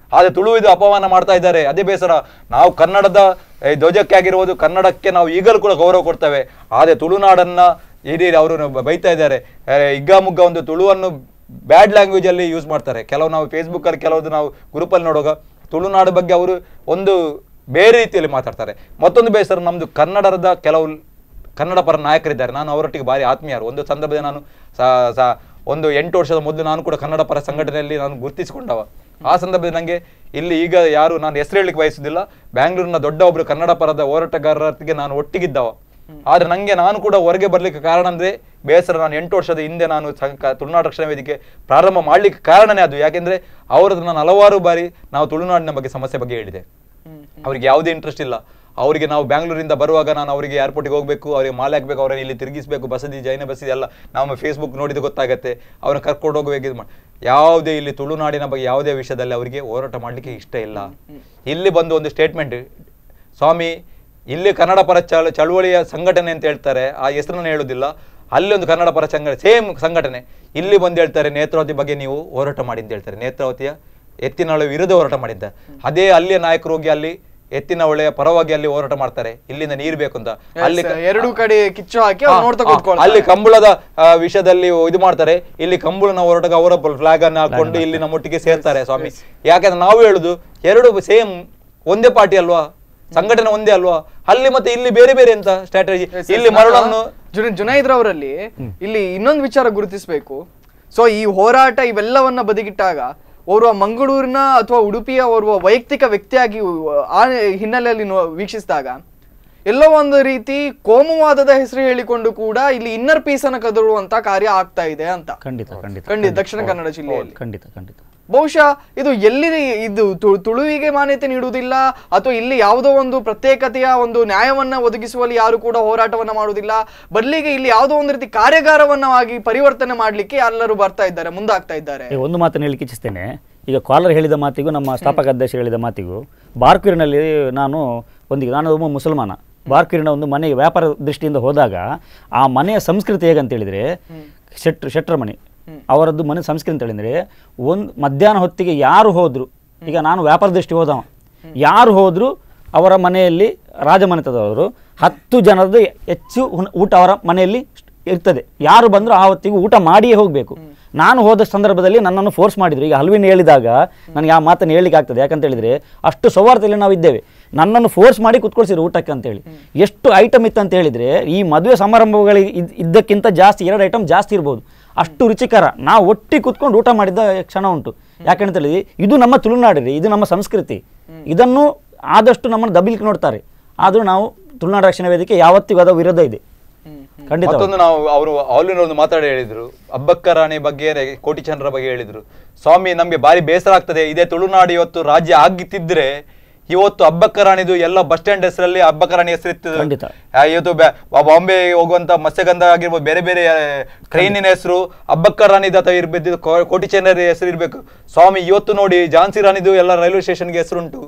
ಆದ್ರೆ ತುಳು ಇದು ಅಪಮಾನ ಮಾಡ್ತಾ ಇದ್ದಾರೆ ಅದೇ ಬೇಸರ ನಾವು ಕನ್ನಡದ ಏ, ಧ್ವಜಕ್ಕೆ ಆಗಿರ್ಬೋದು ಕನ್ನಡಕ್ಕೆ ನಾವು ಈಗಲೂ ಕೂಡ ಗೌರವ ಕೊಡ್ತೇವೆ ಆದ್ರೆ ತುಳುನಾಡನ್ನ ಇಡೀ ಅವರು ಬೈತಾ ಇದ್ದಾರೆ ಏ, ಹಿಗ್ಗಾಮುಗ್ಗ ಒಂದು ತುಳುವನ್ನು ಬ್ಯಾಡ್ ಲ್ಯಾಂಗ್ವೇಜ್ ಅಲ್ಲಿ ಯೂಸ್ ಮಾಡ್ತಾರೆ ಕೆಲವು ನಾವು ಫೇಸ್ಬುಕ್ ಅಲ್ಲಿ ಕೆಲವು ನಾವು ಗ್ರೂಪಲ್ಲಿ ನೋಡುವಾಗ ತುಳುನಾಡು ಬಗ್ಗೆ ಅವರು ಒಂದು ಬೇರೆ ರೀತಿಯಲ್ಲಿ ಮಾತಾಡ್ತಾರೆ ಮತ್ತೊಂದು ಬೇಸರ ನಮ್ದು ಕನ್ನಡದ ಕೆಲವು ಕನ್ನಡ ಪರ ನಾಯಕರಿದ್ದಾರೆ ನಾನು ಅವರೊಟ್ಟಿಗೆ ಭಾರಿ ಆತ್ಮೀಯರು ಒಂದು ಸಂದರ್ಭದಲ್ಲಿ ನಾನು ಸ- ಸ- ಒಂದು ಎಂಟು ವರ್ಷದ ಮೊದಲು ನಾನು ಕೂಡ ಕನ್ನಡ ಪರ ಸಂಘಟನೆಯಲ್ಲಿ ನಾನು ಗುರುತಿಸಿಕೊಂಡವ ಆ ಸಂದರ್ಭದಲ್ಲಿ ನನಗೆ ಇಲ್ಲಿ ಈಗ ಯಾರು ನಾನು ಹೆಸರು ಹೇಳಲಿಕ್ಕೆ ಬಯಸುವುದಿಲ್ಲ ಬ್ಯಾಂಗ್ಳೂರಿನ ದೊಡ್ಡ ಒಬ್ಬರು ಕನ್ನಡ ಪರದ ಹೋರಾಟಗಾರರಿಗೆ ನಾನು ಒಟ್ಟಿಗಿದ್ದವ ಆದ್ರೆ ನಂಗೆ ನಾನು ಕೂಡ ಹೊರಗೆ ಬರ್ಲಿಕ್ಕೆ ಕಾರಣ ಅಂದ್ರೆ ಬೇಸರ ನಾನು ಎಂಟು ವರ್ಷದ ಹಿಂದೆ ನಾನು ಸಂಕ- ತುಳುನಾಡು ರಕ್ಷಣಾ ವೇದಿಕೆ ಪ್ರಾರಂಭ ಮಾಡ್ಲಿಕ್ಕೆ ಕಾರಣನೇ ಅದು ಯಾಕೆಂದ್ರೆ ಅವರದ್ದು ನಾನು ಹಲವಾರು ಬಾರಿ ನಾವು ತುಳುನಾಡಿನ ಬಗ್ಗೆ ಸಮಸ್ಯೆ ಬಗ್ಗೆ ಹೇಳಿದೆ ಅವರಿಗೆ ಯಾವುದೇ ಇಂಟ್ರೆಸ್ಟ್ ಇಲ್ಲ ಅವರಿಗೆ ನಾವು ಬ್ಯಾಂಗ್ಳೂರಿಂದ ಬರುವಾಗ ನಾನು ಅವರಿಗೆ ಏರ್ಪೋರ್ಟಿಗೆ ಹೋಗಬೇಕು ಅವರಿಗೆ ಮಾಲೆ ಹಾಕಬೇಕು ಅವರನ್ನು ಇಲ್ಲಿ ತಿರುಗಿಸಬೇಕು ಬಸದಿ ಜೈನ ಬಸದಿ ಎಲ್ಲ ನಾವು ಫೇಸ್ಬುಕ್ ನೋಡಿದ ಗೊತ್ತಾಗತ್ತೆ ಅವ್ರನ್ನ ಕರ್ಕೊಂಡು ಹೋಗಬೇಕು ಇದು ಮಾಡಿ ಯಾವುದೇ ಇಲ್ಲಿ ತುಳುನಾಡಿನ ಬಗ್ಗೆ ಯಾವುದೇ ವಿಷಯದಲ್ಲಿ ಅವರಿಗೆ ಹೋರಾಟ ಮಾಡಲಿಕ್ಕೆ ಇಷ್ಟ ಇಲ್ಲ ಇಲ್ಲಿ ಬಂದು ಒಂದು ಸ್ಟೇಟ್ಮೆಂಟ್ ಸ್ವಾಮಿ ಇಲ್ಲಿ ಕನ್ನಡ ಪರ ಚಳ ಚಳುವಳಿಯ ಸಂಘಟನೆ ಅಂತ ಹೇಳ್ತಾರೆ ಆ ಹೆಸರನ್ನು ಹೇಳುದಿಲ್ಲ ಅಲ್ಲಿ ಒಂದು ಕನ್ನಡ ಪರ ಸಂಘಟನೆ ಸೇಮ್ ಸಂಘಟನೆ ಇಲ್ಲಿ ಬಂದು ಹೇಳ್ತಾರೆ ನೇತ್ರಾವತಿ ಬಗ್ಗೆ ನೀವು ಹೋರಾಟ ಮಾಡಿ ಅಂತ ಹೇಳ್ತಾರೆ ನೇತ್ರಾವತಿಯ ಎತ್ತಿನಹೊಳೆ ವಿರುದ್ಧ ಹೋರಾಟ ಮಾಡಿದ್ದ ಅದೇ ಅಲ್ಲಿಯ ನಾಯಕರು ಹೋಗಿ ಅಲ್ಲಿ ಎತ್ತಿನಹೊಳೆಯ ಪರವಾಗಿ ಅಲ್ಲಿ ಹೋರಾಟ ಮಾಡ್ತಾರೆ ಇಲ್ಲಿಂದ ನೀರು ಬೇಕು ಅಂತ ಅಲ್ಲಿ ಕ- ಎರಡು ಕಡೆ ಕಿಚ್ಚು ಹಾಕಿ ಅವ್ರು ಹಾ, ನೋಡ್ತಾ ಹಾ, ಕೂತ್ಕೊಳ್ತಾರೆ. ಅಲ್ಲಿ ಕಂಬಳದ ಆ, ವಿಷಯದಲ್ಲಿ ಇದು ಮಾಡ್ತಾರೆ ಇಲ್ಲಿ ಕಂಬಳನ ಹೋರಾಟಕ್ಕೆ ಅವರ ಫ್ಲಾಗ್ ಅನ್ನು ಹಾಕೊಂಡು ಇಲ್ಲಿ ನಮ್ಮೊಟ್ಟಿಗೆ ಸೇರ್ತಾರೆ ಸ್ವಾಮಿ ಯಾಕಂದ್ರೆ ನಾವು ಹೇಳುದು ಎರಡು ಸೇಮ್ ಒಂದೇ ಪಾರ್ಟಿ ಅಲ್ವಾ ಸಂಘಟನೆ ಒಂದೇ ಅಲ್ವಾ ಅಲ್ಲಿ ಮತ್ತೆ ಇಲ್ಲಿ ಬೇರೆ ಬೇರೆ ಅಂತ ಸ್ಟ್ರಾಟಜಿ Yes, yes. ಇಲ್ಲಿ ಮರಳನ್ನು ಜುನ- ಜುನೈದ್ ರವರಲ್ಲಿ ಇಲ್ಲಿ ಇನ್ನೊಂದು ವಿಚಾರ ಗುರುತಿಸಬೇಕು ಸೊ ಈ ಹೋರಾಟ ಇವೆಲ್ಲವನ್ನ ಬದಿಗಿಟ್ಟಾಗ ಓರ್ವ ಮಂಗಳೂರಿನ ಅಥವಾ ಉಡುಪಿಯ ಓರ್ವ ವೈಯಕ್ತಿಕ ವ್ಯಕ್ತಿಯಾಗಿ ಆ ಹಿನ್ನೆಲೆಯಲ್ಲಿ ನೋ- ವೀಕ್ಷಿಸಿದಾಗ ಎಲ್ಲೋ ಒಂದು ರೀತಿ ಕೋಮುವಾದದ ಹೆಸರು ಹೇಳಿಕೊಂಡು ಕೂಡ ಇಲ್ಲಿ ಇನ್ನರ್ ಪೀಸ್ ಅನ್ನ ಕದರುವಂತ ಕಾರ್ಯ ಆಗ್ತಾ ಇದೆ ಅಂತ ಖಂಡಿತ ಖಂಡಿತ ಖಂಡಿತ ದಕ್ಷಿಣ ಕನ್ನಡ ಜಿಲ್ಲೆಯಲ್ಲಿ ಖಂಡಿತ ಖಂಡಿತ ಬಹುಶಃ ಇದು ಎಲ್ಲಿ ಇದು ತು- ತುಳುವಿಗೆ ಮಾನ್ಯತೆ ನೀಡುವುದಿಲ್ಲ ಅಥವಾ ಇಲ್ಲಿ ಯಾವುದೋ ಒಂದು ಪ್ರತ್ಯೇಕತೆಯ ಒಂದು ನ್ಯಾಯವನ್ನ ಒದಗಿಸುವಲ್ಲಿ ಯಾರು ಕೂಡ ಹೋರಾಟವನ್ನ ಮಾಡುವುದಿಲ್ಲ ಬದಲಿಗೆ ಇಲ್ಲಿ ಯಾವುದೋ ಒಂದು ರೀತಿ ಕಾರ್ಯಾಗಾರವನ್ನವಾಗಿ ಪರಿವರ್ತನೆ ಮಾಡ್ಲಿಕ್ಕೆ ಎಲ್ಲರೂ ಬರ್ತಾ ಇದ್ದಾರೆ ಮುಂದಾಗ್ತಾ ಇದ್ದಾರೆ ಈಗ ಒಂದು ಮಾತನ್ನು ಹೇಳಲಿಕ್ಕೆ ಇಚ್ಛಿಸ್ತೇನೆ ಈಗ ಕಾಲರ್ ಹೇಳಿದ ಮಾತಿಗೂ ನಮ್ಮ ಸ್ಥಾಪಕ ಅಧ್ಯಕ್ಷ ಹೇಳಿದ ಮಾತಿಗೂ ಬಾರ್ಕೂರಿನಲ್ಲಿ ನಾನು ಒಂದಿಗೆ ನಾನು ಒಬ್ಬ ಮುಸಲ್ಮಾನ ಬಾರ್ಕೂರಿನ ಒಂದು ಮನೆಗೆ ವ್ಯಾಪಾರ ದೃಷ್ಟಿಯಿಂದ ಹೋದಾಗ ಆ ಮನೆಯ ಸಂಸ್ಕೃತಿ ಹೇಗಂತ ಹೇಳಿದ್ರೆ ಶೆಟ್ರ್ ಶೆಟ್ರ ಮನೆ ಅವರದ್ದು ಮನೆ ಸಂಸ್ಕೃತಿ ಅಂತ ಹೇಳಿದ್ರೆ ಒಂದು ಮಧ್ಯಾಹ್ನ ಹೊತ್ತಿಗೆ ಯಾರು ಹೋದ್ರು ಈಗ ನಾನು ವ್ಯಾಪಾರ ದೃಷ್ಟಿ ಹೋದವ ಯಾರು ಹೋದ್ರು ಅವರ ಮನೆಯಲ್ಲಿ ರಾಜಮನೆತದವರು ಹತ್ತು ಜನರದ್ದು ಹೆಚ್ಚು ಹುಣ- ಊಟ ಅವರ ಮನೆಯಲ್ಲಿ ಇರ್ತದೆ ಯಾರು ಬಂದರೂ ಆ ಹೊತ್ತಿಗೆ ಊಟ ಮಾಡಿಯೇ ಹೋಗಬೇಕು ನಾನು ಹೋದ ಸಂದರ್ಭದಲ್ಲಿ ನನ್ನನ್ನು ಫೋರ್ಸ್ ಮಾಡಿದ್ರು ಈಗ ಹಲ್ವಿನ ಹೇಳಿದಾಗ ನನಗೆ ಆ ಮಾತನ್ನು ಹೇಳಲಿಕ್ಕೆ ಆಗ್ತದೆ ಯಾಕಂತ ಹೇಳಿದ್ರೆ ಅಷ್ಟು ಸೌಹಾರ್ದದಲ್ಲಿ ನಾವು ಇದ್ದೇವೆ ನನ್ನನ್ನು ಫೋರ್ಸ್ ಮಾಡಿ ಕುತ್ಕೊಳ್ಸಿದ್ರು ಊಟಕ್ಕೆ ಅಂತೇಳಿ ಎಷ್ಟು ಐಟಮ್ ಇತ್ತು ಅಂತ ಹೇಳಿದ್ರೆ ಈ ಮದುವೆ ಸಮಾರಂಭಗಳಿಗೆ ಇದ್- ಇದ್ದಕ್ಕಿಂತ ಜಾಸ್ತಿ ಎರಡು ಐಟಮ್ ಜಾಸ್ತಿ ಇರ್ಬೋದು ಅಷ್ಟು ರುಚಿಕರ ನಾವು ಒಟ್ಟಿಗೆ ಕುತ್ಕೊಂಡು ಊಟ ಮಾಡಿದ ಕ್ಷಣ ಉಂಟು ಯಾಕಂತ ಹೇಳಿದ್ರೆ ಇದು ನಮ್ಮ ತುಳುನಾಡು ರೀ ಇದು ನಮ್ಮ ಸಂಸ್ಕೃತಿ ಇದನ್ನು ಆದಷ್ಟು ನಮ್ಮನ್ನು ದಬಿಲಿಕ್ಕೆ ನೋಡ್ತಾರೆ ಆದರೂ ನಾವು ತುಳುನಾಡು ರಕ್ಷಣಾ ವೇದಿಕೆ ಯಾವತ್ತಿಗೂ ಅದರ ವಿರೋಧ ಇದೆ ಖಂಡಿತ ಮತ್ತೊಂದು ನಾವು ಅವರು ಆಲಿನ ಒಂದು ಮಾತಾಡಿ ಹೇಳಿದ್ರು ಅಬ್ಬಕ್ಕ ರಾಣಿ ಬಗ್ಗೆ ಕೋಟಿ ಚಂದ್ರ ಬಗ್ಗೆ ಹೇಳಿದ್ರು ಸ್ವಾಮಿ ನಮ್ಗೆ ಬಾರಿ ಬೇಸರ ಆಗ್ತದೆ ಇದೇ ತುಳುನಾಡು ಇವತ್ತು ರಾಜ್ಯ ಆಗಿತ್ತಿದ್ರೆ ಇವತ್ತು ಅಬ್ಬಕ್ಕ ರಾಣಿದು ಎಲ್ಲ ಬಸ್ ಸ್ಟ್ಯಾಂಡ್ ಹೆಸರಲ್ಲಿ ಅಬ್ಬಕ್ಕ ರಾಣಿ ಹೆಸರಿತ್ತು ಖಂಡಿತ. ಆ, ಇವತ್ತು ಬ್ಯಾ- ಬಾ- ಬಾಂಬೆ ಹೋಗುವಂತ ಮತ್ಸ್ಯಗಂಧ ಆಗಿರ್ಬೋದು ಬೇರೆ ಬೇರೆ ಟ್ರೈನಿನ ಹೆಸರು ಅಬ್ಬಕ್ಕ ರಾಣಿದ ಅಥವಾ ಇರ್ಬೇಕು ಕೋಟಿ ಚೆನ್ನರಿ ಹೆಸರು ಇರ್ಬೇಕು ಸ್ವಾಮಿ ಇವತ್ತು ನೋಡಿ ಝಾನ್ಸಿ ರಾಣಿದು ಎಲ್ಲ ರೈಲ್ವೆ ಸ್ಟೇಷನ್ಗೆ ಹೆಸರುಂಟು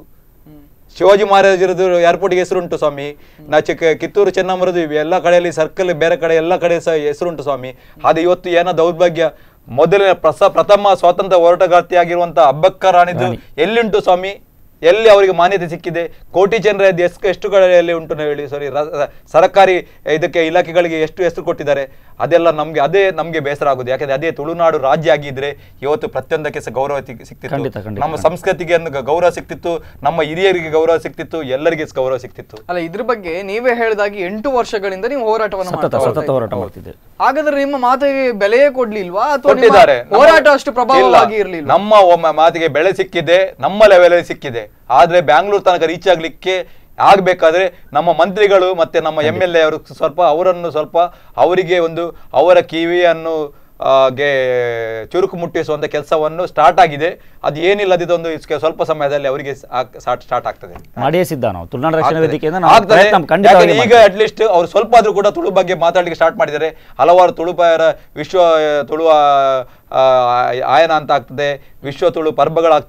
ಶಿವಾಜಿ ಮಹಾರಾಜರದು ಏರ್ಪೋರ್ಟ್ಗೆ ಹೆಸರುಂಟು ಸ್ವಾಮಿ ನಾ ಚಿಕ್ಕ ಕಿತ್ತೂರು ಚೆನ್ನಮ್ಮರದು ಇವೆ ಎಲ್ಲ ಕಡೆಯಲ್ಲಿ ಸರ್ಕಲ್ ಬೇರೆ ಕಡೆ ಎಲ್ಲ ಕಡೆ ಸಹ ಹೆಸರುಂಟು ಸ್ವಾಮಿ ಅದು ಇವತ್ತು ಏನೋ ದೌರ್ಭಾಗ್ಯ ಮೊದಲಿನ ಪ್ರಸ ಪ್ರಥಮ ಸ್ವಾತಂತ್ರ್ಯ ಹೋರಾಟಗಾರ್ತಿ ಆಗಿರುವಂತ ಅಬ್ಬಕ್ಕ ರಾಣಿದು ಎಲ್ಲಿಂಟು ಸ್ವಾಮಿ ಎಲ್ಲಿ ಅವರಿಗೆ ಮಾನ್ಯತೆ ಸಿಕ್ಕಿದೆ ಕೋಟಿ ಜನರ ಎಷ್ಟು ಎಷ್ಟು ಕಡೆಯಲ್ಲಿ ಉಂಟು ನಾವು ಹೇಳಿ ಸಾರಿ ಸರ್ಕಾರಿ ಇದಕ್ಕೆ ಇಲಾಖೆಗಳಿಗೆ ಎಷ್ಟು ಹೆಸರು ಕೊಟ್ಟಿದ್ದಾರೆ ಅದೆಲ್ಲ ನಮ್ಗೆ ಅದೇ ನಮ್ಗೆ ಬೇಸರ ಆಗುದು ಯಾಕಂದ್ರೆ ಅದೇ ತುಳುನಾಡು ರಾಜ್ಯ ಆಗಿದ್ರೆ ಇವತ್ತು ಪ್ರತಿಯೊಂದಕ್ಕೆ ಸಹ ಗೌರವ ಸಿಕ್- ಖಂಡಿತ, ಸಿಕ್ತಿತ್ತು ಖಂಡಿತ. ನಮ್ಮ ಸಂಸ್ಕೃತಿಗೆ ಒಂದು ಗ- ಗೌರವ ಸಿಕ್ತಿತ್ತು ನಮ್ಮ ಹಿರಿಯರಿಗೆ ಗೌರವ ಸಿಕ್ತಿತ್ತು ಎಲ್ಲರಿಗೆ ಸ ಗೌರವ ಸಿಕ್ತಿತ್ತು ಅಲ್ಲ ಇದ್ರ ಬಗ್ಗೆ ನೀವೇ ಹೇಳಿದಾಗೆ ಎಂಟು ವರ್ಷಗಳಿಂದ ನೀವು ಹೋರಾಟವನ್ನು ಸತತ ಮಾಡ್ತಾ ಸತತ ಇದ್ದೀರಿ. ಹೋರಾಟ ಮಾಡ್ತಿದ್ದೇವೆ ಹಾಗಾದ್ರೆ ನಿಮ್ಮ ಮಾತಿಗೆ ಬೆಲೆಯೇ ಕೊಡ್ಲಿಲ್ವಾ ಅಥವಾ ನಿಮ್ಮ ಕೊಟ್ಟಿದ್ದಾರೆ ನಮ್ಮ- ಹೋರಾಟ ಅಷ್ಟು ಪ್ರಭಾವವಾಗಿ ಇಲ್ಲ, ಇರಲಿಲ್ಲ ನಮ್ಮ ಒಮ್ಮೆ ಮಾತಿಗೆ ಬೆಲೆ ಸಿಕ್ಕಿದೆ ನಮ್ಮ ಲೆವೆಲ್ ಸಿಕ್ಕಿದೆ ಆದ್ರೆ ಬ್ಯಾಂಗ್ಳೂರ್ ತನಕ ರೀಚ್ ಆಗ್ಲಿಕ್ಕೆ ಆಗ್ಬೇಕಾದ್ರೆ ನಮ್ಮ ಮಂತ್ರಿಗಳು ಮತ್ತೆ ನಮ್ಮ ಎಂ ಎಲ್ ಎ ಅವರು ಸ್ವಲ್ಪ ಅವರನ್ನು ಸ್ವಲ್ಪ ಅವರಿಗೆ ಒಂದು ಅವರ ಕಿವಿಯನ್ನು ಆ, ಗೆ ಚುರುಕು ಮುಟ್ಟಿಸುವಂತ ಕೆಲಸವನ್ನು ಸ್ಟಾರ್ಟ್ ಆಗಿದೆ ಅದು ಏನಿಲ್ಲದಿದ್ದ ಒಂದು ಇಸ್ಕೆ ಸ್ವಲ್ಪ ಸಮಯದಲ್ಲಿ ಅವರಿಗೆ ಸ್ಟಾರ್ಟ್ ಆಗ್ತದೆ ಮಾಡಿಯೇ ಸಿದ್ಧ ನಾವು ತುಳುನಾಡು ರಕ್ಷಣಾ ಆಗ್ತದೆ. ವೇದಿಕೆಯಿಂದ ನಾವು ಆಗ್ತದೆ. ಪ್ರಯತ್ನ ಖಂಡಿತವಾಗಿ ಯಾಕಂದ್ರೆ ಈಗ ಮಾಡ್ತೇವೆ. ಅಟ್ಲೀಸ್ಟ್ ಅವ್ರು ಸ್ವಲ್ಪ ಆದ್ರೂ ಕೂಡ ತುಳು ಬಗ್ಗೆ ಮಾತಾಡ್ಲಿಕ್ಕೆ ಸ್ಟಾರ್ಟ್ ಮಾಡಿದ್ದಾರೆ ಹಲವಾರು ತುಳುಪಾಯರ ವಿಶ್ವ ತುಳು ಆ, ಆಯನ ಅಂತ ಆಗ್ತದೆ ವಿಶ್ವ ತುಳು ಪರ್ಬಗಳಾಗ್ತದೆ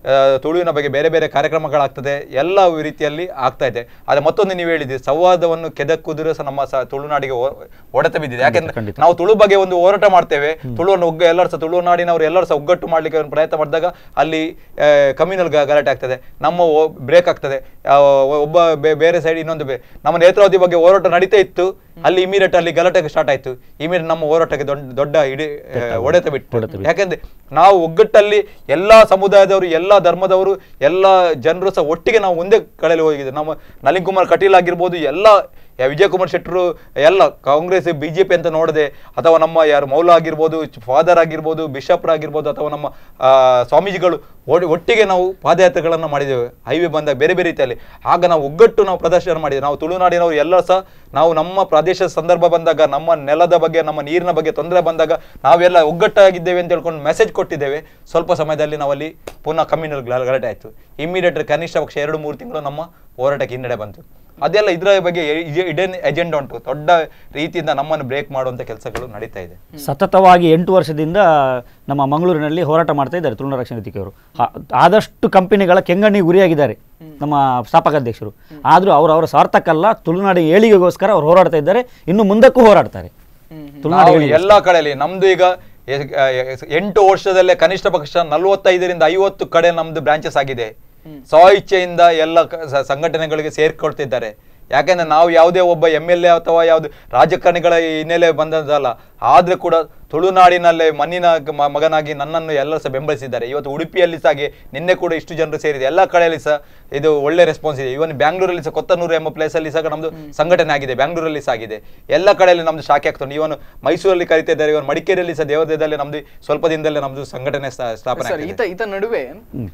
ಆ, ತುಳುವಿನ ಬಗ್ಗೆ ಬೇರೆ ಬೇರೆ ಕಾರ್ಯಕ್ರಮಗಳಾಗ್ತದೆ ಎಲ್ಲ ರೀತಿಯಲ್ಲಿ ಆಗ್ತಾ ಇದೆ ಆದರೆ ಮತ್ತೊಂದು ನೀವು ಹೇಳಿದ್ರಿ ಸಂವಾದವನ್ನು ಕೆದಕುವುದು ಸಹ ನಮ್ಮ ಸ ತುಳುನಾಡಿಗೆ ಒ- ಹೊಡೆತ ಬಿದ್ದಿದೆ ಯಾಕೆಂದ್ರೆ ಖಂಡಿತ. ನಾವು ತುಳು ಬಗ್ಗೆ ಒಂದು ಹೋರಾಟ ಮಾಡ್ತೇವೆ ತುಳುವನ್ನು ಒಗ್ಗ ಎಲ್ಲರೂ ಸಹ ತುಳುನಾಡಿನವರು ಎಲ್ಲರೂ ಸಹ ಒಗ್ಗಟ್ಟು ಮಾಡ್ಲಿಕ್ಕೆ ಒಂದು ಪ್ರಯತ್ನ ಮಾಡಿದಾಗ ಅಲ್ಲಿ ಕಮ್ಯುನಲ್ ಗಲಾಟೆ ಆಗ್ತದೆ ನಮ್ಮ ಬ್ರೇಕ್ ಆಗ್ತದೆ ಆ, ಒಬ್ಬ ಬೇ- ಬೇರೆ ಸೈಡ್ ಇನ್ನೊಂದು ಬೇ ನಮ್ಮ ನೇತ್ರಾವತಿ ಬಗ್ಗೆ ಹೋರಾಟ ನಡೀತಾ ಇತ್ತು ಅಲ್ಲಿ ಇಮಿಡಿಯೇಟ್ ಅಲ್ಲಿ ಗಲಾಟೆ ಸ್ಟಾರ್ಟ್ ಆಯ್ತು ಇಮಿಡಿಯೇಟ್ ನಮ್ಮ ಹೋರಾಟಕ್ಕೆ ದೊಡ್ಡ ದೊಡ್ಡ ಇಡೀ ಆ, ಹೊಡೆತ ಬಿಟ್ಟು ಯಾಕೆಂದ್ರೆ ನಾವು ಒಗ್ಗಟ್ಟಲ್ಲಿ ಎಲ್ಲಾ ಸಮುದಾಯದವರು ಎಲ್ಲಾ ಧರ್ಮದವರು ಎಲ್ಲಾ ಜನರು ಸಹ ಒಟ್ಟಿಗೆ ನಾವು ಒಂದೇ ಕಡೆಯಲ್ಲಿ ಹೋಗಿದ್ದೇವೆ ನಮ್ಮ ನಳಿನ್ ಕುಮಾರ್ ಕಟೀಲ್ ಆಗಿರ್ಬೋದು ಎಲ್ಲ ಯಾ- ವಿಜಯ್ ಕುಮಾರ್ ಶೆಟ್ಟರು ಎಲ್ಲ ಕಾಂಗ್ರೆಸ್ ಬಿಜೆಪಿ ಅಂತ ನೋಡದೆ ಅಥವಾ ನಮ್ಮ ಯಾರು ಮೌಲ ಆಗಿರ್ಬೋದು ಫಾದರ್ ಆಗಿರ್ಬೋದು ಬಿಷಪ್ರ ಆಗಿರ್ಬೋದು ಅಥವಾ ನಮ್ಮ ಆ, ಸ್ವಾಮೀಜಿಗಳು ಒಡ್- ಒಟ್ಟಿಗೆ ನಾವು ಪಾದಯಾತ್ರೆಗಳನ್ನು ಮಾಡಿದ್ದೇವೆ ಹೈವೇ ಬಂದಾಗ ಬೇರೆ ಬೇರೆ ರೀತಿಯಲ್ಲಿ ಆಗ ನಾವು ಒಗ್ಗಟ್ಟು ನಾವು ಪ್ರದರ್ಶನ ಮಾಡಿದ್ದೇವೆ ನಾವು ತುಳುನಾಡಿನವರು ಎಲ್ಲ ಸಹ ನಾವು ನಮ್ಮ ಪ್ರದೇಶದ ಸಂದರ್ಭ ಬಂದಾಗ ನಮ್ಮ ನೆಲದ ಬಗ್ಗೆ ನಮ್ಮ ನೀರಿನ ಬಗ್ಗೆ ತೊಂದರೆ ಬಂದಾಗ ನಾವೆಲ್ಲ ಒಗ್ಗಟ್ಟಾಗಿದ್ದೇವೆ ಅಂತ ಹೇಳ್ಕೊಂಡು ಮೆಸೇಜ್ ಕೊಟ್ಟಿದ್ದೇವೆ ಸ್ವಲ್ಪ ಸಮಯದಲ್ಲಿ ನಾವಲ್ಲಿ ಪುನಃ ಕಮ್ಯುನಲ್ ಗಲಾಟೆ ಆಯಿತು ಇಮಿಡಿಯೇಟ್ ಕನಿಷ್ಠ ಪಕ್ಷ ಎರಡು ಮೂರು ತಿಂಗಳು ನಮ್ಮ ಹೋರಾಟಕ್ಕೆ ಹಿನ್ನಡೆ ಬಂತು ಅದೆಲ್ಲ ಇದರ ಬಗ್ಗೆ ಇಡನ್ ಎಜೆಂಡಾ ಉಂಟು ದೊಡ್ಡ ರೀತಿಯಿಂದ ನಮ್ಮನ್ನು ಬ್ರೇಕ್ ಮಾಡುವಂತ ಕೆಲಸಗಳು ನಡೀತಾ ಇದೆ ಸತತವಾಗಿ ಎಂಟು ವರ್ಷದಿಂದ ನಮ್ಮ ಮಂಗಳೂರಿನಲ್ಲಿ ಹೋರಾಟ ಮಾಡ್ತಾ ಇದ್ದಾರೆ ತುಳುನಾಡ ರಕ್ಷಣಾ ವೇದಿಕೆಯವರು ಆ- ಆದಷ್ಟು ಕಂಪನಿಗಳ ಕೆಂಗಣ್ಣಿ ಗುರಿಯಾಗಿದ್ದಾರೆ ನಮ್ಮ ಸ್ಥಾಪಕ ಅಧ್ಯಕ್ಷರು ಆದರೂ ಅವರು ಅವರ ಸ್ವಾರ್ಥಕ್ಕಲ್ಲ ತುಳುನಾಡಿನ ಏಳಿಗೆಗೋಸ್ಕರ ಅವ್ರು ಹೋರಾಡ್ತಾ ಇದ್ದಾರೆ ಇನ್ನು ಮುಂದಕ್ಕೂ ಹೋರಾಡ್ತಾರೆ ತುಳುನಾಡು ನಾವು ಏಳಿಗೆ ಎಲ್ಲಾ ಕಡೆಯಲ್ಲಿ ನಮ್ದು ಈಗ ಎ- ಆ, ಎ- ಎಂಟು ವರ್ಷದಲ್ಲೇ ಕನಿಷ್ಠ ಪಕ್ಷ ನಲವತ್ತೈದರಿಂದ ಐವತ್ತು ಕಡೆ ನಮ್ದು ಬ್ರಾಂಚಸ್ ಆಗಿದೆ ಸ್ವ ಇಚ್ಛೆಯಿಂದ ಎಲ್ಲ ಕ- ಸ- ಸಂಘಟನೆಗಳಿಗೆ ಸೇರ್ಕೊಳ್ತಿದ್ದಾರೆ ಯಾಕೆಂದ್ರೆ ನಾವು ಯಾವುದೇ ಒಬ್ಬ ಎಮ್ ಎಲ್ ಎ ಅಥವಾ ಯಾವ್ದು ರಾಜಕಾರಣಿಗಳ ಹಿನ್ನೆಲೆ ಬಂದದಲ್ಲ ಆದ್ರೆ ಕೂಡ ತುಳುನಾಡಿನಲ್ಲೇ ಮಣ್ಣಿನ ಗ- ಮ- ಮಗನಾಗಿ ನನ್ನನ್ನು ಎಲ್ಲರೂ ಸಹ ಬೆಂಬಲಿಸಿದ್ದಾರೆ ಇವತ್ತು ಉಡುಪಿಯಲ್ಲಿ ಸಹ ಹಾಗೆ ನಿನ್ನೆ ಕೂಡ ಇಷ್ಟು ಜನರು ಸೇರಿದೆ ಎಲ್ಲ ಕಡೆಯಲ್ಲಿ ಸಹ ಇದು ಒಳ್ಳೆ ರೆಸ್ಪಾನ್ಸ್ ಇದೆ ಇವನ್ ಬ್ಯಾಂಗ್ಳೂರಲ್ಲಿ ಸಹ ಕೊತ್ತನೂರು ಎಂಬ ಪ್ಲೇಸ್ ಅಲ್ಲಿ ಸಹ ನಮ್ದು ಸಂಘಟನೆ ಆಗಿದೆ ಬ್ಯಾಂಗ್ಳೂರಲ್ಲಿ ಸಹ ಆಗಿದೆ ಎಲ್ಲ ಕಡೆಯಲ್ಲಿ ನಮ್ದು ಶಾಖೆ ಆಗ್ತದೆ ಇವನು ಮೈಸೂರಲ್ಲಿ ಕರಿತಾ ಇದ್ದಾರೆ ಇವನು ಮಡಿಕೇರಿಯಲ್ಲಿ ಸಹ ದೇವರದಲ್ಲಿ ನಮ್ದು ಸ್ವಲ್ಪ ದಿನದಲ್ಲೇ ನಮ್ದು ಸಂಘಟನೆ ಸ್ಥಾ- ಸ್ಥಾಪನೆ ಸರ್ ಆಗ್ತಿದೆ. ಈತ ಈತ ನಡುವೆ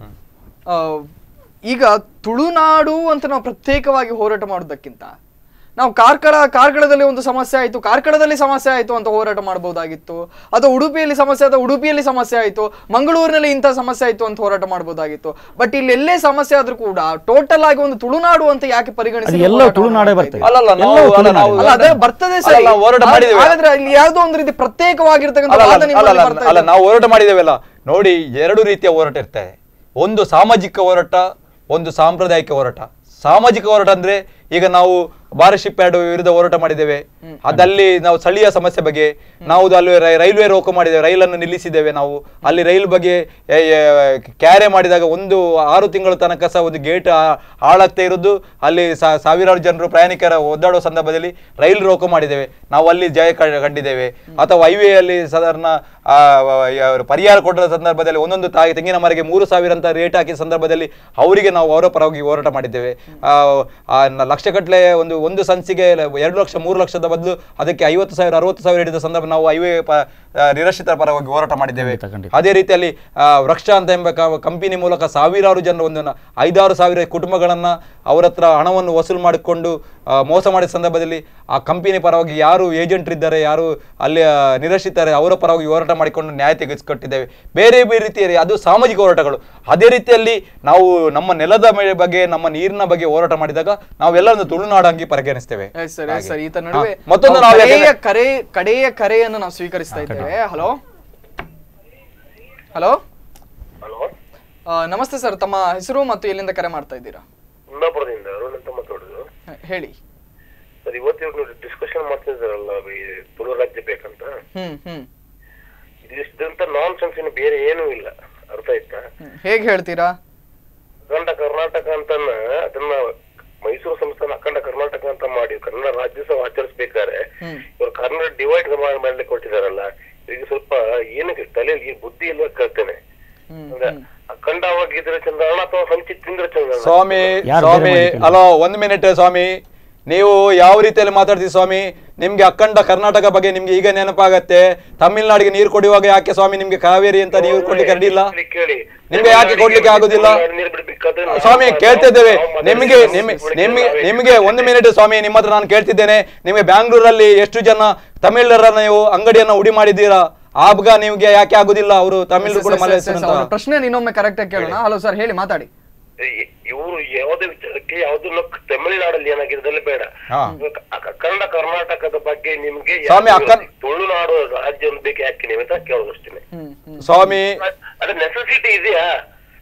ಆ, ಈಗ ತುಳುನಾಡು ಅಂತ ನಾವು ಪ್ರತ್ಯೇಕವಾಗಿ ಹೋರಾಟ ಮಾಡೋದಕ್ಕಿಂತ ನಾವು ಕಾರ್ಕಳ ಕಾರ್ಕಳದಲ್ಲಿ ಒಂದು ಸಮಸ್ಯೆ ಆಯಿತು ಕಾರ್ಕಳದಲ್ಲಿ ಸಮಸ್ಯೆ ಆಯಿತು ಅಂತ ಹೋರಾಟ ಮಾಡಬಹುದಾಗಿತ್ತು ಅಥವಾ ಉಡುಪಿಯಲ್ಲಿ ಸಮಸ್ಯೆ ಆದ ಉಡುಪಿಯಲ್ಲಿ ಸಮಸ್ಯೆ ಆಯಿತು ಮಂಗಳೂರಿನಲ್ಲಿ ಇಂಥ ಸಮಸ್ಯೆ ಆಯಿತು ಅಂತ ಹೋರಾಟ ಮಾಡಬಹುದಾಗಿತ್ತು ಬಟ್ ಇಲ್ಲಿ ಎಲ್ಲೇ ಸಮಸ್ಯೆ ಆದ್ರೂ ಕೂಡ ಟೋಟಲ್ ಆಗಿ ಒಂದು ತುಳುನಾಡು ಅಂತ ಯಾಕೆ ಪರಿಗಣಿಸಿ ಅದು ಎಲ್ಲ ಹೋರಾಟವನ್ನು ತುಳುನಾಡೇ ಮಾಡ್ತಾ ಬರ್ತದೆ. ಇದ್ದೀವಿ? ಅಲ್ಲಲ್ಲ ನಾವು ಎಲ್ಲವೂ ಅಲ್ಲ, ನಾವು ಅಲ್ಲ ಅದೇ ಬರ್ತದೆ ಅಲ್ಲ, ಸರಿ ನಾವು ಹೋರಾಟ ಮಾಡಿದ್ದೇವೆ ಹಾಗಾದ್ರೆ ಇಲ್ಲಿ ಯಾವ್ದೋ ಒಂದು ರೀತಿ ಪ್ರತ್ಯೇಕವಾಗಿರ್ತಕ್ಕಂಥ ಅಲ್ಲ, ವಾದ ಅಲ್ಲ, ನಿಮ್ಮಲ್ಲಿ ಅಲ್ಲ, ಬರ್ತಾ ಅಲ್ಲ ಇದೆ. ನಾವು ಹೋರಾಟ ಮಾಡಿದ್ದೇವಲ್ಲ ನೋಡಿ ಎರಡು ರೀತಿಯ ಹೋರಾಟ ಇರ್ತದೆ ಒಂದು ಸಾಮಾಜಿಕ ಹೋರಾಟ ಒಂದು ಸಾಂಪ್ರದಾಯಿಕ ಹೋರಾಟ ಸಾಮಾಜಿಕ ಹೋರಾಟ ಅಂದ್ರೆ ಈಗ ನಾವು ಭಾರತ್ ಶಿಪ್ ಯಾರ್ಡ್ ವಿರುದ್ಧ ಹೋರಾಟ ಮಾಡಿದ್ದೇವೆ ಅದಲ್ಲಿ ನಾವು ಸ್ಥಳೀಯ ಸಮಸ್ಯೆ ಬಗ್ಗೆ ನಾವು ಅಲ್ಲಿ ರೈ- ರೈಲ್ವೆ ರೋಕು ಮಾಡಿದ್ದೇವೆ ರೈಲನ್ನು ನಿಲ್ಲಿಸಿದ್ದೇವೆ ನಾವು ಅಲ್ಲಿ ರೈಲ್ ಬಗ್ಗೆ ಎ- ಎ- ಕ್ಯಾರೆ ಮಾಡಿದಾಗ ಒಂದು ಆರು ತಿಂಗಳ ತನಕ ಸಹ ಒಂದು ಗೇಟ್ ಹಾಳಾಗ್ತಾ ಇರೋದು ಅಲ್ಲಿ ಸಾ- ಸಾವಿರಾರು ಜನರು ಪ್ರಯಾಣಿಕರ ಒದ್ದಾಡುವ ಸಂದರ್ಭದಲ್ಲಿ ರೈಲ್ ರೋಕು ಮಾಡಿದ್ದೇವೆ ನಾವು ಅಲ್ಲಿ ಜಯ ಕ- ಕಂಡಿದ್ದೇವೆ ಅಥವಾ ಹೈವೇ ಅಲ್ಲಿ ಸಾಧಾರಣ ಆ, ಯ- ಪರಿಹಾರ ಕೊಟ್ಟ ಸಂದರ್ಭದಲ್ಲಿ ಒಂದೊಂದು ತಾಯಿ ತೆಂಗಿನ ಮರಗೆ ಮೂರು ಸಾವಿರ ಅಂತ ರೇಟ್ ಹಾಕಿದ ಸಂದರ್ಭದಲ್ಲಿ ಅವರಿಗೆ ನಾವು ಅವರ ಪರವಾಗಿ ಹೋರಾಟ ಮಾಡಿದ್ದೇವೆ ಆ, ಆ, ನ- ಲಕ್ಷಗಟ್ಟಲೆ ಒಂದು ಒಂದು ಸನ್ಸಿಗೆ ಎರಡು ಲಕ್ಷ ಮೂರು ಲಕ್ಷದ ಬದಲು ಅದಕ್ಕೆ ಐವತ್ತು ಸಾವಿರ ಅರವತ್ತು ಸಾವಿರ ಹಿಡಿದ ಸಂದರ್ಭ ನಾವು ಹೈವೇ ಪ- ಆ, ನಿರಾಶ್ರಿತರ ಪರವಾಗಿ ಹೋರಾಟ ಮಾಡಿದ್ದೇವೆ ಖಂಡಿತ, ಖಂಡಿತ. ಅದೇ ರೀತಿಯಲ್ಲಿ ಆ, ವೃಕ್ಷ ಅಂತ ಎಂಬ ಕಂಪನಿ ಮೂಲಕ ಸಾವಿರಾರು ಜನರು ಒಂದು ನ- ಐದಾರು ಸಾವಿರ ಕುಟುಂಬಗಳನ್ನ ಅವರ ಹತ್ರ ಹಣವನ್ನು ವಸೂಲು ಮಾಡಿಕೊಂಡು ಆ, ಮೋಸ ಮಾಡಿದ ಸಂದರ್ಭದಲ್ಲಿ ಆ ಕಂಪನಿ ಪರವಾಗಿ ಯಾರು ಏಜೆಂಟ್ ಇದ್ದಾರೆ ಯಾರು ಅಲ್ಲಿ ಆ, ನಿರಾಶ್ರಿತರೆ ಅವರ ಪರವಾಗಿ ಹೋರಾಟ ಮಾಡಿಕೊಂಡು ನ್ಯಾಯ ತೆಗೆಸಿಕೊಟ್ಟಿದ್ದೇವೆ ಬೇರೆ ಬೇರೆ ರೀತಿಯಲ್ಲಿ ಅದು ಸಾಮಾಜಿಕ ಹೋರಾಟಗಳು ಅದೇ ರೀತಿಯಲ್ಲಿ ನಾವು ನಮ್ಮ ನೆಲದ ಮೇಲೆ ಬಗ್ಗೆ ನಮ್ಮ ನೀರಿನ ಬಗ್ಗೆ ಹೋರಾಟ ಮಾಡಿದಾಗ ನಾವೆಲ್ಲರನ್ನು ತುಳುನಾಡಾಗಿ ಪರಿಗಣಿಸ್ತೇವೆ ಎಸ್ ಸರ್ ಎಸ್ ಹಾಗೆ. ಸರ್ ಈತ ನಡುವೆ ಹಾ, ಮತ್ತೊಂದು ನಾವು ನಾವು ಕರೆಯ ಯಾಕಂದ್ರೆ- ಕರೆ ಕಡೆಯ ಕರೆಯನ್ನು ನಾವು ಸ್ವೀಕರಿಸ್ತಾ ಇದ್ದೇವೆ ಹಲೋ ಹಲೋ ಹಲೋ ನಮಸ್ತೆ ಸರ್ ತಮ್ಮ ಹೆಸರು ಮತ್ತು ಎಲ್ಲಿಂದ ಕರೆ ಮಾಡ್ತಾ ಇದ್ದೀರಾ ಕುಂದಾಪುರದಿಂದ ಅರುಣ್ ಅಂತ ಮಾತಾಡುದು ಹ, ಹೇಳಿ ಸರ್ ಇವತ್ತು ಇವ್ರು ಡಿಸ್ಕಷನ್ ಮಾಡ್ತಿದ್ದಾರಲ್ಲ ಈ ತುಳು ರಾಜ್ಯ ಬೇಕಂತ ಹ್ಮ್ ಹ್ಮ್ ಇದಿಷ್ಟಂತ ನಾನ್ ಸೆನ್ಸ್ ಇನ್ನು ಬೇರೆ ಏನೂ ಇಲ್ಲ ಅರ್ಥ ಆಯ್ತಾ ಹ್ಮ್. ಹೇಗ್ ಹೇಳ್ತೀರಾ ಅಖಂಡ ಕರ್ನಾಟಕ ಅಂತ ಅದನ್ನ ಮೈಸೂರು ಸಂಸ್ಥಾನ ಅಖಂಡ ಕರ್ನಾಟಕ ಅಂತ ಮಾಡಿ ಕನ್ನಡ ರಾಜ್ಯೋತ್ಸವ ಆಚರಿಸ್ಬೇಕಾದ್ರೆ ಹ್ಮ್. ಇವ್ರು ಕನ್ನಡ ಡಿವೈಡ್ ಮಾಡ್ಲಿಕ್ಕೆ ಕೊಟ್ಟಿದಾರಲ್ಲ ಈಗ ಸ್ವಲ್ಪ ಏನಕ್ಕೆ ತಲೆಯಲ್ಲಿ ಈ ಬುದ್ಧಿ ಇಲ್ವ ಕೇಳ್ತೇನೆ ಹ್ಮ್ ಅಂದ್ರೆ ಅಖಂಡವಾಗಿದ್ರೆ ಚಂದ್ರಣ್ಣ ಅಥವಾ ಹಂಚಿ ತಿಂದ್ರೆ ಚಂದ್ರಣ್ಣ ಸ್ವಾಮಿ ಯಾರು ಸ್ವಾಮಿ ಬೇರೆ ಮಾಡ್ಲಿಕ್ಕಿಲ್ಲ. ಅಲೋ ಒಂದು ಮಿನಿಟ್ ಸ್ವಾಮಿ ನೀವು ಯಾವ ರೀತಿಯಲ್ಲಿ ಮಾತಾಡ್ತೀವಿ ಸ್ವಾಮಿ ನಿಮ್ಗೆ ಅಖಂಡ ಕರ್ನಾಟಕ ಬಗ್ಗೆ ನಿಮ್ಗೆ ಈಗ ನೆನಪಾಗತ್ತೆ ತಮಿಳ್ನಾಡಿಗೆ ನೀರು ಕೊಡುವಾಗ ಯಾಕೆ ಸ್ವಾಮಿ ನಿಮ್ಗೆ ಕಾವೇರಿ ಅಂತ ನೀರು ಕೊಡ್ಲಿಕ್ಕೆ ಅಡ್ಡಿಲ್ಲ ಕೇಳಿ ನಿಮ್ಗೆ ಯಾಕೆ ಕೊಡ್ಲಿಕ್ಕೆ ಆಗುದಿಲ್ಲ ನೀರು ಬಿಡ್ಬೇಕಾದ್ರೆ ನಾವು- ಸ್ವಾಮಿ ಕೇಳ್ತಿದ್ದೇವೆ ನಾವು ಮೊದಲು ನಿಮಗೆ ನಾವು ನಿಮಗೆ ಉಳಿಕೆ ನಿಮಗೆ ನಾವೇ ನಿಮಗೆ ಒಂದು ಮಿನಿಟ್ ಸ್ವಾಮಿ ನಿಮ್ಮ ಹತ್ರ ನಾನು ಕೇಳ್ತಿದ್ದೇನೆ ನಿಮಗೆ ಬ್ಯಾಂಗ್ಳೂರಲ್ಲಿ ಎಷ್ಟು ಜನ ತಮಿಳರನ್ನ ನೀವು ಅಂಗಡಿಯನ್ನ ಉಡಿ ಮಾಡಿದ್ದೀರಾ ಆಗ ನಿಮ್ಗೆ ಯಾಕೆ ಆಗುದಿಲ್ಲ ಅವರು ತಮಿಳರು ಕೂಡ ಸರ್, ಸರ್, ಸರ್, ಅವ್ರ ಮಲಯಾಳ ಪ್ರಶ್ನೆ ಇನ್ನೊಮ್ಮೆ ಕರೆಕ್ಟ್ ಆಗಿ ಕೇಳೋಣ ಹಲೋ ಸರ್ ಹೇಳಿ ಮಾತಾಡಿ ಇವರು ಯಾವುದೇ ವಿಚಾರಕ್ಕೆ ಯಾವ್ದನ್ನ ತಮಿಳುನಾಡಲ್ಲಿ ಏನಾಗಿರೋದಲ್ಲಿ ಬೇಡ ಹಾ. ಇವಾಗ ಅಕ- ಕನ್ನಡ ಕರ್ನಾಟಕದ ಬಗ್ಗೆ ನಿಮ್ಗೆ ಯಾಕೆ ಸ್ವಾಮಿ, ಅಕ್ಕ- ತುಳುನಾಡು ರಾಜ್ಯ ಬೇಕು ಯಾಕೆ ನೀವು ಅಂತ ಕೇಳೋದು ಅಷ್ಟೇ ಹ್ಮ್ ಹ್ಮ್ ಸ್ವಾಮಿ ಅದ ನೆಸೆಸಿಟಿ ಇದೆಯಾ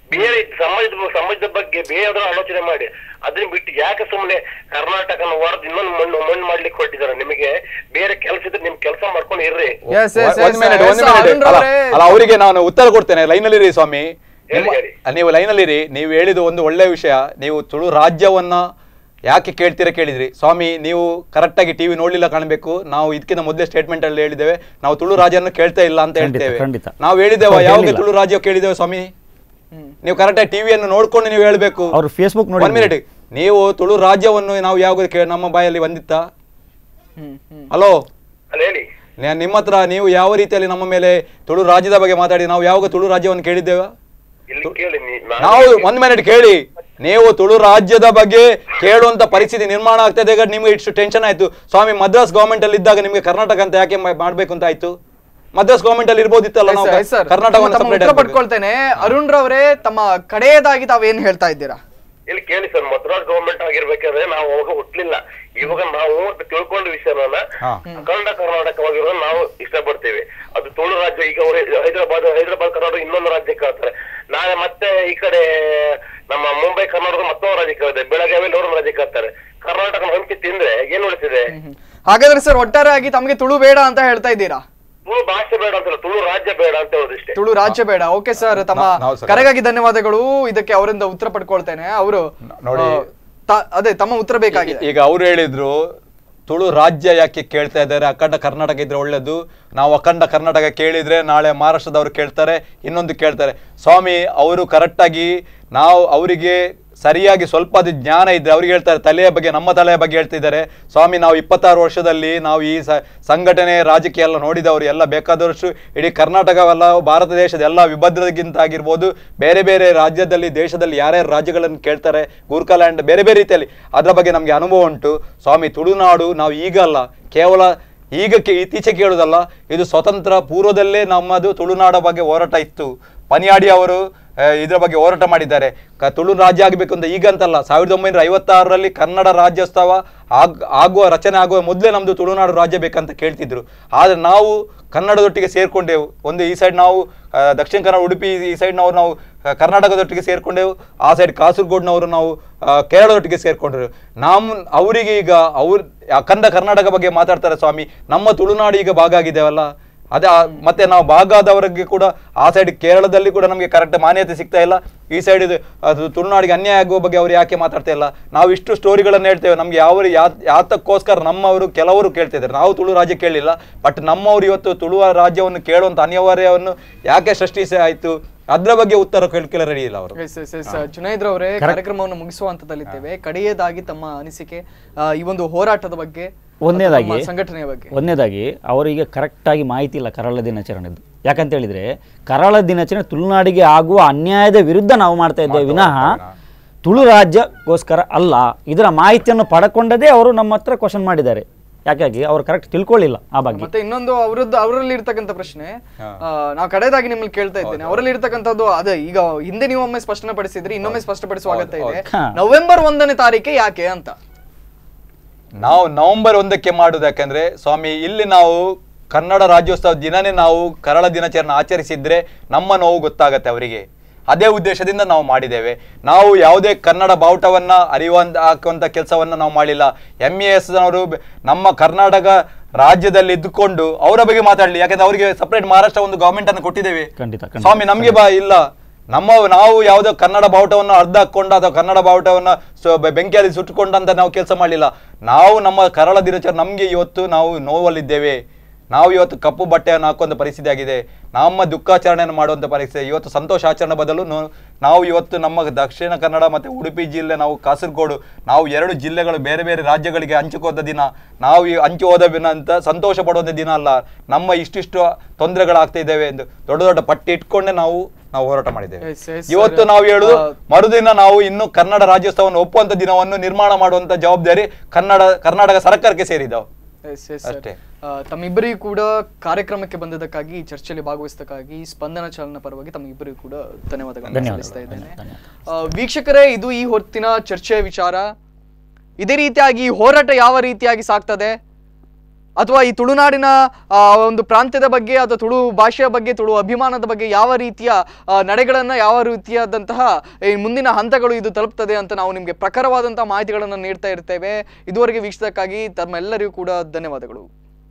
ಬೇರೆ ಸಮಾಜದ ಸಮಾಜದ ಬಗ್ಗೆ ಬೇರೆಯವ್ರ ಆಲೋಚನೆ ಮಾಡಿ ಅದನ್ನ ಬಿಟ್ಟು ಯಾಕೆ ಸುಮ್ಮನೆ ಕರ್ನಾಟಕನ ಹೊರದು ಇನ್ನೊಂದು ಮಣ್ಣು ಮಣ್ಣು ಮಾಡ್ಲಿಕ್ಕೆ ಹೊರಟಿದ್ದಾರೆ ನಿಮಗೆ ಬೇರೆ ಕೆಲಸ ಇದ್ರೆ ನಿಮ್ ಕೆಲಸ ಮಾಡ್ಕೊಂಡು ಇರ್ರಿ Yes, yes, ಒಂದ್ yes, minute, yes, ಒಂದ್ minute. ಅರುಣ್ ಅಲ್ಲ ರವರೇ, ಅಲ್ಲ, ಅವರಿಗೆ ನಾನು ಉತ್ತರ ಕೊಡ್ತೇನೆ ಲೈನಲ್ಲಿರಿ ಸ್ವಾಮಿ ಹೇಳಿ, ನಿಮ್ಮ- ಹೇಳಿ. ಅಲ್ಲ, ನೀವು ಲೈನಲ್ಲಿರಿ ನೀವು ಹೇಳಿದ ಒಂದು ಒಳ್ಳೆ ವಿಷಯ ನೀವು ತುಳು ರಾಜ್ಯವನ್ನ ಯಾಕೆ ಕೇಳ್ತೀರಾ ಕೇಳಿದ್ರಿ ಸ್ವಾಮಿ ನೀವು ಕರೆಕ್ಟಾಗಿ ಟಿವಿ ನೋಡ್ಲಿಲ್ಲ ಕಾಣಬೇಕು ನಾವು ಇದಕ್ಕಿಂತ ಮೊದಲೇ ಸ್ಟೇಟ್ಮೆಂಟ್ ಅಲ್ಲಿ ಹೇಳಿದ್ದೇವೆ ನಾವು ತುಳು ರಾಜ್ಯವನ್ನು ಕೇಳ್ತಾ ಇಲ್ಲ ಅಂತ ಖಂಡಿತ, ಹೇಳ್ತೇವೆ ಖಂಡಿತ. ನಾವು ಹೇಳಿದ್ದೇವೆ ನಾವು ಯಾವಾಗ ಹೇಳಿಲ್ಲ. ತುಳು ರಾಜ್ಯ ಕೇಳಿದ್ದೇವೆ ಸ್ವಾಮಿ ನೀವು ಕರೆಕ್ಟಾಗಿ ಟಿವಿಯನ್ನು ನೋಡ್ಕೊಂಡು ನೀವು ಹೇಳ್ಬೇಕು ಅವ್ರು Facebook ನೋಡಿ ಒನ್ ಮಿನಿಟ್ ನೀವು ತುಳು ರಾಜ್ಯವನ್ನು ನಾವು ಯಾವಾಗ ಕೇ- ನಮ್ಮ ಬಾಯಲ್ಲಿ ಬಂದಿತ್ತಾ ಹ್ಮ್ ಹ್ಮ್ ಹಲೋ ಅಲ್ಲ ಹೇಳಿ ನ- ನಿಮ್ಮ ಹತ್ರ ನೀವು ಯಾವ ರೀತಿಯಲ್ಲಿ ನಮ್ಮ ಮೇಲೆ ತುಳು ರಾಜ್ಯದ ಬಗ್ಗೆ ಮಾತಾಡಿ ನಾವು ಯಾವಾಗ ತುಳು ರಾಜ್ಯವನ್ನು ಕೇಳಿದ್ದೇವೆ ಇಲ್ಲಿ ಕೇಳಿ ನೀ- ನಾನು- ನಾವು ಒಂದ್ ಮಿನಿಟ್ ಕೇಳಿ ನೀವು ತುಳು ರಾಜ್ಯದ ಬಗ್ಗೆ ಕೇಳುವಂತ ಪರಿಸ್ಥಿತಿ ನಿರ್ಮಾಣ ಆಗ್ತದೆ ಈಗ ನಿಮ್ಗೆ ಇಷ್ಟು ಟೆನ್ಷನ್ ಆಯ್ತು ಸ್ವಾಮಿ ಮದ್ರಾಸ್ ಗವರ್ಮೆಂಟ್ ಅಲ್ಲಿ ಇದ್ದಾಗ ನಿಮ್ಗೆ ಕರ್ನಾಟಕ ಅಂತ ಯಾಕೆ ಮಾ- ಮಾಡ್ಬೇಕು ಅಂತ ಆಯ್ತು ಮದ್ರಾಸ್ ಗವರ್ಮೆಂಟ್ ಅಲ್ಲಿ ಇರ್ಬೋದಿತ್ತಲ್ಲ Yes, ನಾವು sir, yes, sir. ಕರ್ನಾಟಕವನ್ನು ತಮ್ಮ separate ಉತ್ತರ ಆಗ್ಬೇಕು. ಪಡ್ಕೊಳ್ತೇನೆ ಅರುಣ್ ರವರೇ ತಮ್ಮ ಕಡೆಯದಾಗಿ ತಾವೇನ್ ಹೇಳ್ತಾ ಇದ್ದೀರಾ ಇಲ್ಲಿ ಕೇಳಿ ಸರ್ ಮದ್ರಾಸ್ ಗವರ್ಮೆಂಟ್ ಆಗಿರ್ಬೇಕಾದ್ರೆ ನಾವು ಅವಾಗ ಹುಟ್ಲಿಲ್ಲ ಇವಾಗ ನಾವು ತಿಳ್ಕೊಂಡ ವಿಷಯನ ಹಾ. ಅಖಂಡ ಕರ್ನಾಟಕವಾಗಿರೋ ನಾವು ಇಷ್ಟಪಡ್ತೇವೆ ಅದು ತುಳು ರಾಜ್ಯ ಈಗ ಅವರು ಹೈದರಾಬಾದ್ ಹೈದರಾಬಾದ್ ಕರ್ನಾಟಕ ಇನ್ನೊಂದು ರಾಜ್ಯಕ್ಕೆ ಹೇಳ್ತಾರೆ ನಾಳೆ ಮತ್ತೆ ಈ ಕಡೆ ನಮ್ಮ ಮುಂಬೈ ಕರ್ನಾಟಕ ಮತ್ತೊಂದು ರಾಜ್ಯಕ್ಕೆ ಹೇಳ್ತಾರೆ ಬೆಳಗಾವಿಯಲ್ಲಿ ಅವ್ರೊಂದು ರಾಜ್ಯಕ್ಕೆ ಹೇಳ್ತಾರೆ ಕರ್ನಾಟಕ ಹಂಚಿ ತಿಂದ್ರೆ ಏನ್ ಉಳಿಸಿದೆ ಹಾಗಾದ್ರೆ ಸರ್ ಒಟ್ಟಾರೆಯಾಗಿ ತಮಗೆ ತುಳು ಬೇಡ ಅಂತ ಹೇಳ್ತಾ ಇದ್ದೀರಾ ತುಳು ಭಾಷೆ ಬೇಡ ಅಂತಲ್ಲ ತುಳು ರಾಜ್ಯ ಬೇಡ ಅಂತ ಹೇಳೋದಿಷ್ಟೇ ತುಳು ರಾಜ್ಯ ಬೇಡ ಓಕೆ ಸರ್ ತಮ್ಮ ನಾ- ನಾವು ಸರ್- ಕರೆಗಾಗಿ ಧನ್ಯವಾದಗಳು ಇದಕ್ಕೆ ಅವರಿಂದ ಉತ್ತರ ಪಡ್ಕೊಳ್ತೇನೆ ಅವರು ನೋಡಿ. ಅದೇ ತಮ್ಮ ಉತ್ತರ ಬೇಕಾಗಿದೆ ಈಗ ಅವ್ರು ಹೇಳಿದ್ರು ತುಳು ರಾಜ್ಯ ಯಾಕೆ ಕೇಳ್ತಾ ಇದ್ದಾರೆ ಅಖಂಡ ಕರ್ನಾಟಕ ಇದ್ರೆ ಒಳ್ಳೇದು ನಾವು ಅಖಂಡ ಕರ್ನಾಟಕ ಕೇಳಿದ್ರೆ ನಾಳೆ ಮಹಾರಾಷ್ಟ್ರದವ್ರು ಕೇಳ್ತಾರೆ ಇನ್ನೊಂದು ಕೇಳ್ತಾರೆ ಸ್ವಾಮಿ ಅವರು ಕರೆಕ್ಟಾಗಿ ನಾವು ಅವರಿಗೆ ಸರಿಯಾಗಿ ಸ್ವಲ್ಪ ಅದು ಜ್ಞಾನ ಇದ್ರೆ ಅವ್ರಿಗೆ ಹೇಳ್ತಾರೆ ತಲೆಯ ಬಗ್ಗೆ ನಮ್ಮ ತಲೆಯ ಬಗ್ಗೆ ಹೇಳ್ತಿದ್ದಾರೆ ಸ್ವಾಮಿ ನಾವು ಇಪ್ಪತ್ತಾರು ವರ್ಷದಲ್ಲಿ ನಾವು ಈ ಸ ಸಂಘಟನೆ ರಾಜಕೀಯ ಎಲ್ಲ ನೋಡಿದವರು ಎಲ್ಲ ಬೇಕಾದಷ್ಟು ಇಡೀ ಕರ್ನಾಟಕವಲ್ಲ ಭಾರತ ದೇಶದ ಎಲ್ಲ ವಿಭದ್ರಗಿಂತ ಆಗಿರ್ಬೋದು ಬೇರೆ ಬೇರೆ ರಾಜ್ಯದಲ್ಲಿ ದೇಶದಲ್ಲಿ ಯಾರ್ಯಾರು ರಾಜ್ಯಗಳನ್ನು ಕೇಳ್ತಾರೆ ಗೂರ್ಖಾಲ್ಯಾಂಡ್ ಬೇರೆ ಬೇರೆ ರೀತಿಯಲ್ಲಿ ಅದರ ಬಗ್ಗೆ ನಮಗೆ ಅನುಭವ ಉಂಟು ಸ್ವಾಮಿ ತುಳುನಾಡು ನಾವು ಈಗ ಅಲ್ಲ ಕೇವಲ ಈಗ ಕೇ- ಇತ್ತೀಚೆಗೆ ಕೇಳುವುದಲ್ಲ ಇದು ಸ್ವತಂತ್ರ ಪೂರ್ವದಲ್ಲೇ ನಮ್ಮದು ತುಳುನಾಡ ಬಗ್ಗೆ ಹೋರಾಟ ಇತ್ತು ಪನಿಯಾಡಿ ಅವರು ಆ, ಇದರ ಬಗ್ಗೆ ಹೋರಾಟ ಮಾಡಿದ್ದಾರೆ ಕ ತುಳು ರಾಜ್ಯ ಆಗಬೇಕು ಅಂತ ಈಗ ಅಂತಲ್ಲ ಸಾವಿರದ ಒಂಬೈನೂರ ಐವತ್ತಾರರಲ್ಲಿ ಕನ್ನಡ ರಾಜ್ಯೋತ್ಸವ ಆಗ್ ಆಗುವ ರಚನೆ ಆಗುವ ಮೊದಲೇ ನಮ್ಮದು ತುಳುನಾಡು ರಾಜ್ಯ ಬೇಕಂತ ಕೇಳ್ತಿದ್ರು ಆದರೆ ನಾವು ಕನ್ನಡದೊಟ್ಟಿಗೆ ಸೇರ್ಕೊಂಡೆವು ಒಂದು ಈ ಸೈಡ್ ನಾವು ಆ, ದಕ್ಷಿಣ ಕನ್ನಡ ಉಡುಪಿ ಈ ಸೈಡ್ನವ್ರು ನಾವು ಆ, ಕರ್ನಾಟಕದೊಟ್ಟಿಗೆ ಸೇರ್ಕೊಂಡೆವು ಆ ಸೈಡ್ ಕಾಸರಗೋಡ್ನವರು ನಾವು ಆ, ಕೇರಳದೊಟ್ಟಿಗೆ ಸೇರ್ಕೊಂಡ್ರು ನಮ್ಮ ಅವರಿಗೆ ಈಗ ಅವ್ರ ಅಖಂಡ ಕರ್ನಾಟಕ ಬಗ್ಗೆ ಮಾತಾಡ್ತಾರೆ ಸ್ವಾಮಿ ನಮ್ಮ ತುಳುನಾಡು ಈಗ ಭಾಗ ಆಗಿದ್ದೇವಲ್ಲ ಅದೇ ಆ- ಮತ್ತೆ ನಾವು ಭಾಗ ಆದವರಿಗೆ ಕೂಡ ಆ ಸೈಡ್ ಕೇರಳದಲ್ಲಿ ಕೂಡ ನಮಗೆ ಕರೆಕ್ಟ್ ಮಾನ್ಯತೆ ಸಿಗ್ತಾ ಇಲ್ಲ ಈ ಸೈಡ್ ಇದು ಅದು ತುಳುನಾಡಿಗೆ ಅನ್ಯಾಯ ಆಗುವ ಬಗ್ಗೆ ಅವರು ಯಾಕೆ ಮಾತಾಡ್ತಾ ಇಲ್ಲ ನಾವು ಇಷ್ಟು ಸ್ಟೋರಿಗಳನ್ನು ಹೇಳ್ತೇವೆ ನಮ್ಗೆ ಯಾವ ಯಾ- ಯಾತಕ್ಕೋಸ್ಕರ ನಮ್ಮವರು ಕೆಲವರು ಕೇಳ್ತಿದ್ದಾರೆ ನಾವು ತುಳು ರಾಜ್ಯ ಕೇಳಿಲ್ಲ ಬಟ್ ನಮ್ಮವರು ಇವತ್ತು ತುಳುವ ರಾಜ್ಯವನ್ನು ಕೇಳುವಂತ ಅನಿವಾರ್ಯವನ್ನು ಯಾಕೆ ಸೃಷ್ಟಿಸಿ ಆಯ್ತು ಅದ್ರ ಬಗ್ಗೆ ಉತ್ತರ ಕೇಳಕ್ಕೆ ರೆಡಿ ಇಲ್ಲ ಅವರು ಎಸ್ ಎಸ್ ಎಸ್ ಜುನೈದ್ ರವರೇ ಕಾರ್ಯಕ್ರಮವನ್ನು ಮುಗಿಸುವ ಹಂತದಲ್ಲಿದ್ದೇವೆ ಕಡೆಯದಾಗಿ ತಮ್ಮ ಅನಿಸಿಕೆ ಆ, ಈ ಒಂದು ಹೋರಾಟದ ಬಗ್ಗೆ ಒಂದನೇದಾಗಿ ತಮ್ಮ ಸಂಘಟನೆಯ ಬಗ್ಗೆ ಒಂದನೇದಾಗಿ ಅವರಿಗೆ ಕರೆಕ್ಟಾಗಿ ಮಾಹಿತಿ ಇಲ್ಲ ಕರಾಳ ದಿನಾಚರಣೆದು ಯಾಕಂತ ಹೇಳಿದ್ರೆ ಕರಾಳ ದಿನಾಚರಣೆ ತುಳುನಾಡಿಗೆ ಆಗುವ ಅನ್ಯಾಯದ ವಿರುದ್ಧ ನಾವು ಮಾಡ್ತಾ ಇದ್ದೇವೆ ವಿನಃ ತುಳು ರಾಜ್ಯಕ್ಕೋಸ್ಕರ ಅಲ್ಲ ಇದರ ಮಾಹಿತಿಯನ್ನು ಪಡ್ಕೊಂಡದೇ ಅವರು ನಮ್ಮ ಹತ್ರ ಕ್ವಶನ್ ಮಾಡಿದ್ದಾರೆ ಯಾಕಾಗಿ ಅವ್ರು ಕರೆಕ್ಟ್ ತಿಳ್ಕೊಳ್ಳಿಲ್ಲ ಆ ಬಗ್ಗೆ ಮತ್ತೆ ಇನ್ನೊಂದು ಅವರದ್ದು ಅವರಲ್ಲಿ ಇರ್ತಕ್ಕಂಥ ಪ್ರಶ್ನೆ ಆ, ನಾವು ಕಡೆಯದಾಗಿ ನಿಮ್ಮಲ್ಲಿ ಕೇಳ್ತಾ ಇದ್ದೇನೆ ಅವರಲ್ಲಿ ಇರ್ತಕ್ಕಂಥದ್ದು ಅದೇ ಈಗ ಹಿಂದೆ ನೀವು ಒಮ್ಮೆ ಸ್ಪಷ್ಟನೆ ಪಡಿಸಿದ್ರಿ ಇನ್ನೊಮ್ಮೆ ಸ್ಪಷ್ಟಪಡಿಸುವ ಅಗತ್ಯ ಇದೆ ಹಾ. ನವೆಂಬರ್ ಒಂದನೇ ತಾರೀಕೆ ಯಾಕೆ ಅಂತ ನಾವು ನವೆಂಬರ್ ಒಂದಕ್ಕೆ ಮಾಡುದು ಯಾಕಂದ್ರೆ ಸ್ವಾಮಿ ಇಲ್ಲಿ ನಾವು ಕನ್ನಡ ರಾಜ್ಯೋತ್ಸವ ದಿನನೇ ನಾವು ಕರಾಳ ದಿನಾಚರಣೆ ಆಚರಿಸಿದ್ರೆ ನಮ್ಮ ನೋವು ಗೊತ್ತಾಗತ್ತೆ ಅವರಿಗೆ ಅದೇ ಉದ್ದೇಶದಿಂದ ನಾವು ಮಾಡಿದ್ದೇವೆ ನಾವು ಯಾವುದೇ ಕನ್ನಡ ಬಾವುಟವನ್ನ ಅರಿಯುವಂತ ಹಾಕುವಂತ ಕೆಲಸವನ್ನ ನಾವು ಮಾಡಿಲ್ಲ ಎಂ ಎ ಎಸ್ ನವರು ನಮ್ಮ ಕರ್ನಾಟಕ ರಾಜ್ಯದಲ್ಲಿ ಇದ್ದುಕೊಂಡು ಅವರ ಬಗ್ಗೆ ಮಾತಾಡಲಿ ಯಾಕಂದ್ರೆ ಅವರಿಗೆ ಸಪರೇಟ್ ಮಹಾರಾಷ್ಟ್ರ ಒಂದು ಗವರ್ಮೆಂಟ್ ಅನ್ನು ಕೊಟ್ಟಿದ್ದೇವೆ ಖಂಡಿತ, ಖಂಡಿತ. ಸ್ವಾಮಿ ನಮ್ಗೆ ಬಾ ಇಲ್ಲ ನಮ್ಮ ನಾವು ಯಾವುದೋ ಕನ್ನಡ ಬಾವುಟವನ್ನು ಅರ್ಧ ಹಾಕೊಂಡು ಅಥವಾ ಕನ್ನಡ ಬಾವುಟವನ್ನು ಸೊ ಬೆ- ಬೆಂಕಿಯಲ್ಲಿ ಸುಟ್ಟುಕೊಂಡಂತ ನಾವು ಕೆಲಸ ಮಾಡಲಿಲ್ಲ ನಾವು ನಮ್ಮ ಕರಾಳ ದಿನಾಚರಣೆ ನಮಗೆ ಇವತ್ತು ನಾವು ನೋವಲ್ಲಿದ್ದೇವೆ ನಾವು ಇವತ್ತು ಕಪ್ಪು ಬಟ್ಟೆಯನ್ನು ಹಾಕುವಂಥ ಪರಿಸ್ಥಿತಿ ಆಗಿದೆ ನಮ್ಮ ದುಃಖಾಚರಣೆಯನ್ನು ಮಾಡುವಂಥ ಪರಿಸ್ಥಿತಿ ಇವತ್ತು ಸಂತೋಷ ಆಚರಣೆ ಬದಲು ನೋ- ನಾವು ಇವತ್ತು ನಮ್ಮ ದಕ್ಷಿಣ ಕನ್ನಡ ಮತ್ತು ಉಡುಪಿ ಜಿಲ್ಲೆ ನಾವು ಕಾಸರಗೋಡು ನಾವು ಎರಡು ಜಿಲ್ಲೆಗಳು ಬೇರೆ ಬೇರೆ ರಾಜ್ಯಗಳಿಗೆ ಹಂಚಿಕೋದ ದಿನ ನಾವು ಈ ಹಂಚಿ ಹೋದ ದಿನ ಅಂತ ಸಂತೋಷ ಪಡುವಂಥ ದಿನ ಅಲ್ಲ ನಮ್ಮ ಇಷ್ಟಿಷ್ಟು ತೊಂದರೆಗಳಾಗ್ತಾ ಇದ್ದೇವೆ ಎಂದು ದೊಡ್ಡ ದೊಡ್ಡ ಪಟ್ಟಿ ಇಟ್ಕೊಂಡೇ ನಾವು ನಾವು ಹೋರಾಟ ಮಾಡಿದ್ದೇವೆ Yes, yes, sir. ಇವತ್ತು ನಾವು ಹೇಳುದು ಆ, ಮರುದಿನ ನಾವು ಇನ್ನು ಕನ್ನಡ ರಾಜ್ಯೋತ್ಸವವನ್ನು ಒಪ್ಪುವಂತ ದಿನವನ್ನು ನಿರ್ಮಾಣ ಮಾಡುವಂತ ಜವಾಬ್ದಾರಿ ಕನ್ನಡ ಕರ್ನಾಟಕ ಸರ್ಕಾರಕ್ಕೆ ಸೇರಿದವು Yes, yes, sir. ಅಷ್ಟೇ. ಆ, ತಮ್ಮಿಬ್ಬರಿಗೂ ಕೂಡ ಕಾರ್ಯಕ್ರಮಕ್ಕೆ ಬಂದದಕ್ಕಾಗಿ ಈ ಚರ್ಚೆಯಲ್ಲಿ ಭಾಗವಹಿಸಿದಕ್ಕಾಗಿ ಸ್ಪಂದನ ಚಾಲನ ಪರವಾಗಿ ತಮ್ಮಿಬ್ಬರಿಗೂ ಕೂಡ ಧನ್ಯವಾದಗಳನ್ನು ಧನ್ಯವಾದ. ಸಲ್ಲಿಸ್ತಾ ಇದ್ದೇನೆ ಆ, ವೀಕ್ಷಕರೇ ಇದು ಈ ಹೊತ್ತಿನ ಚರ್ಚೆಯ ವಿಚಾರ ಇದೇ ರೀತಿಯಾಗಿ ಈ ಹೋರಾಟ ಯಾವ ರೀತಿಯಾಗಿ ಸಾಗ್ತದೆ ಅಥವಾ ಈ ತುಳುನಾಡಿನ ಆ, ಒಂದು ಪ್ರಾಂತ್ಯದ ಬಗ್ಗೆ ಅಥವಾ ತುಳು ಭಾಷೆಯ ಬಗ್ಗೆ ತುಳು ಅಭಿಮಾನದ ಬಗ್ಗೆ ಯಾವ ರೀತಿಯ ಆ, ನಡೆಗಳನ್ನ ಯಾವ ರೀತಿಯಾದಂತಹ ಈ ಮುಂದಿನ ಹಂತಗಳು ಇದು ತಲುಪ್ತದೆ ಅಂತ ನಾವು ನಿಮಗೆ ಪ್ರಖರವಾದಂತಹ ಮಾಹಿತಿಗಳನ್ನು ನೀಡ್ತಾ ಇರ್ತೇವೆ ಇದುವರೆಗೆ ವೀಕ್ಷಿಸಕ್ಕಾಗಿ ತಮ್ಮೆಲ್ಲರಿಗೂ ಕೂಡ ಧನ್ಯವಾದಗಳು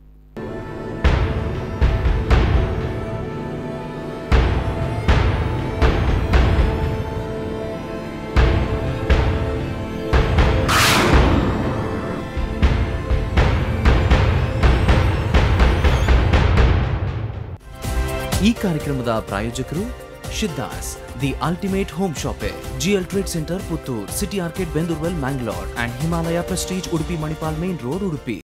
ಈ ಕಾರ್ಯಕ್ರಮದ ಪ್ರಾಯೋಜಕರು ಶಿದ್ದಾಸ್ the ultimate home shoppe GL trade centre Puttur city ಆರ್ಕೆಟ್ Bendurwell Mangalore and Himalaya prestige Udupi Manipal main road Udupi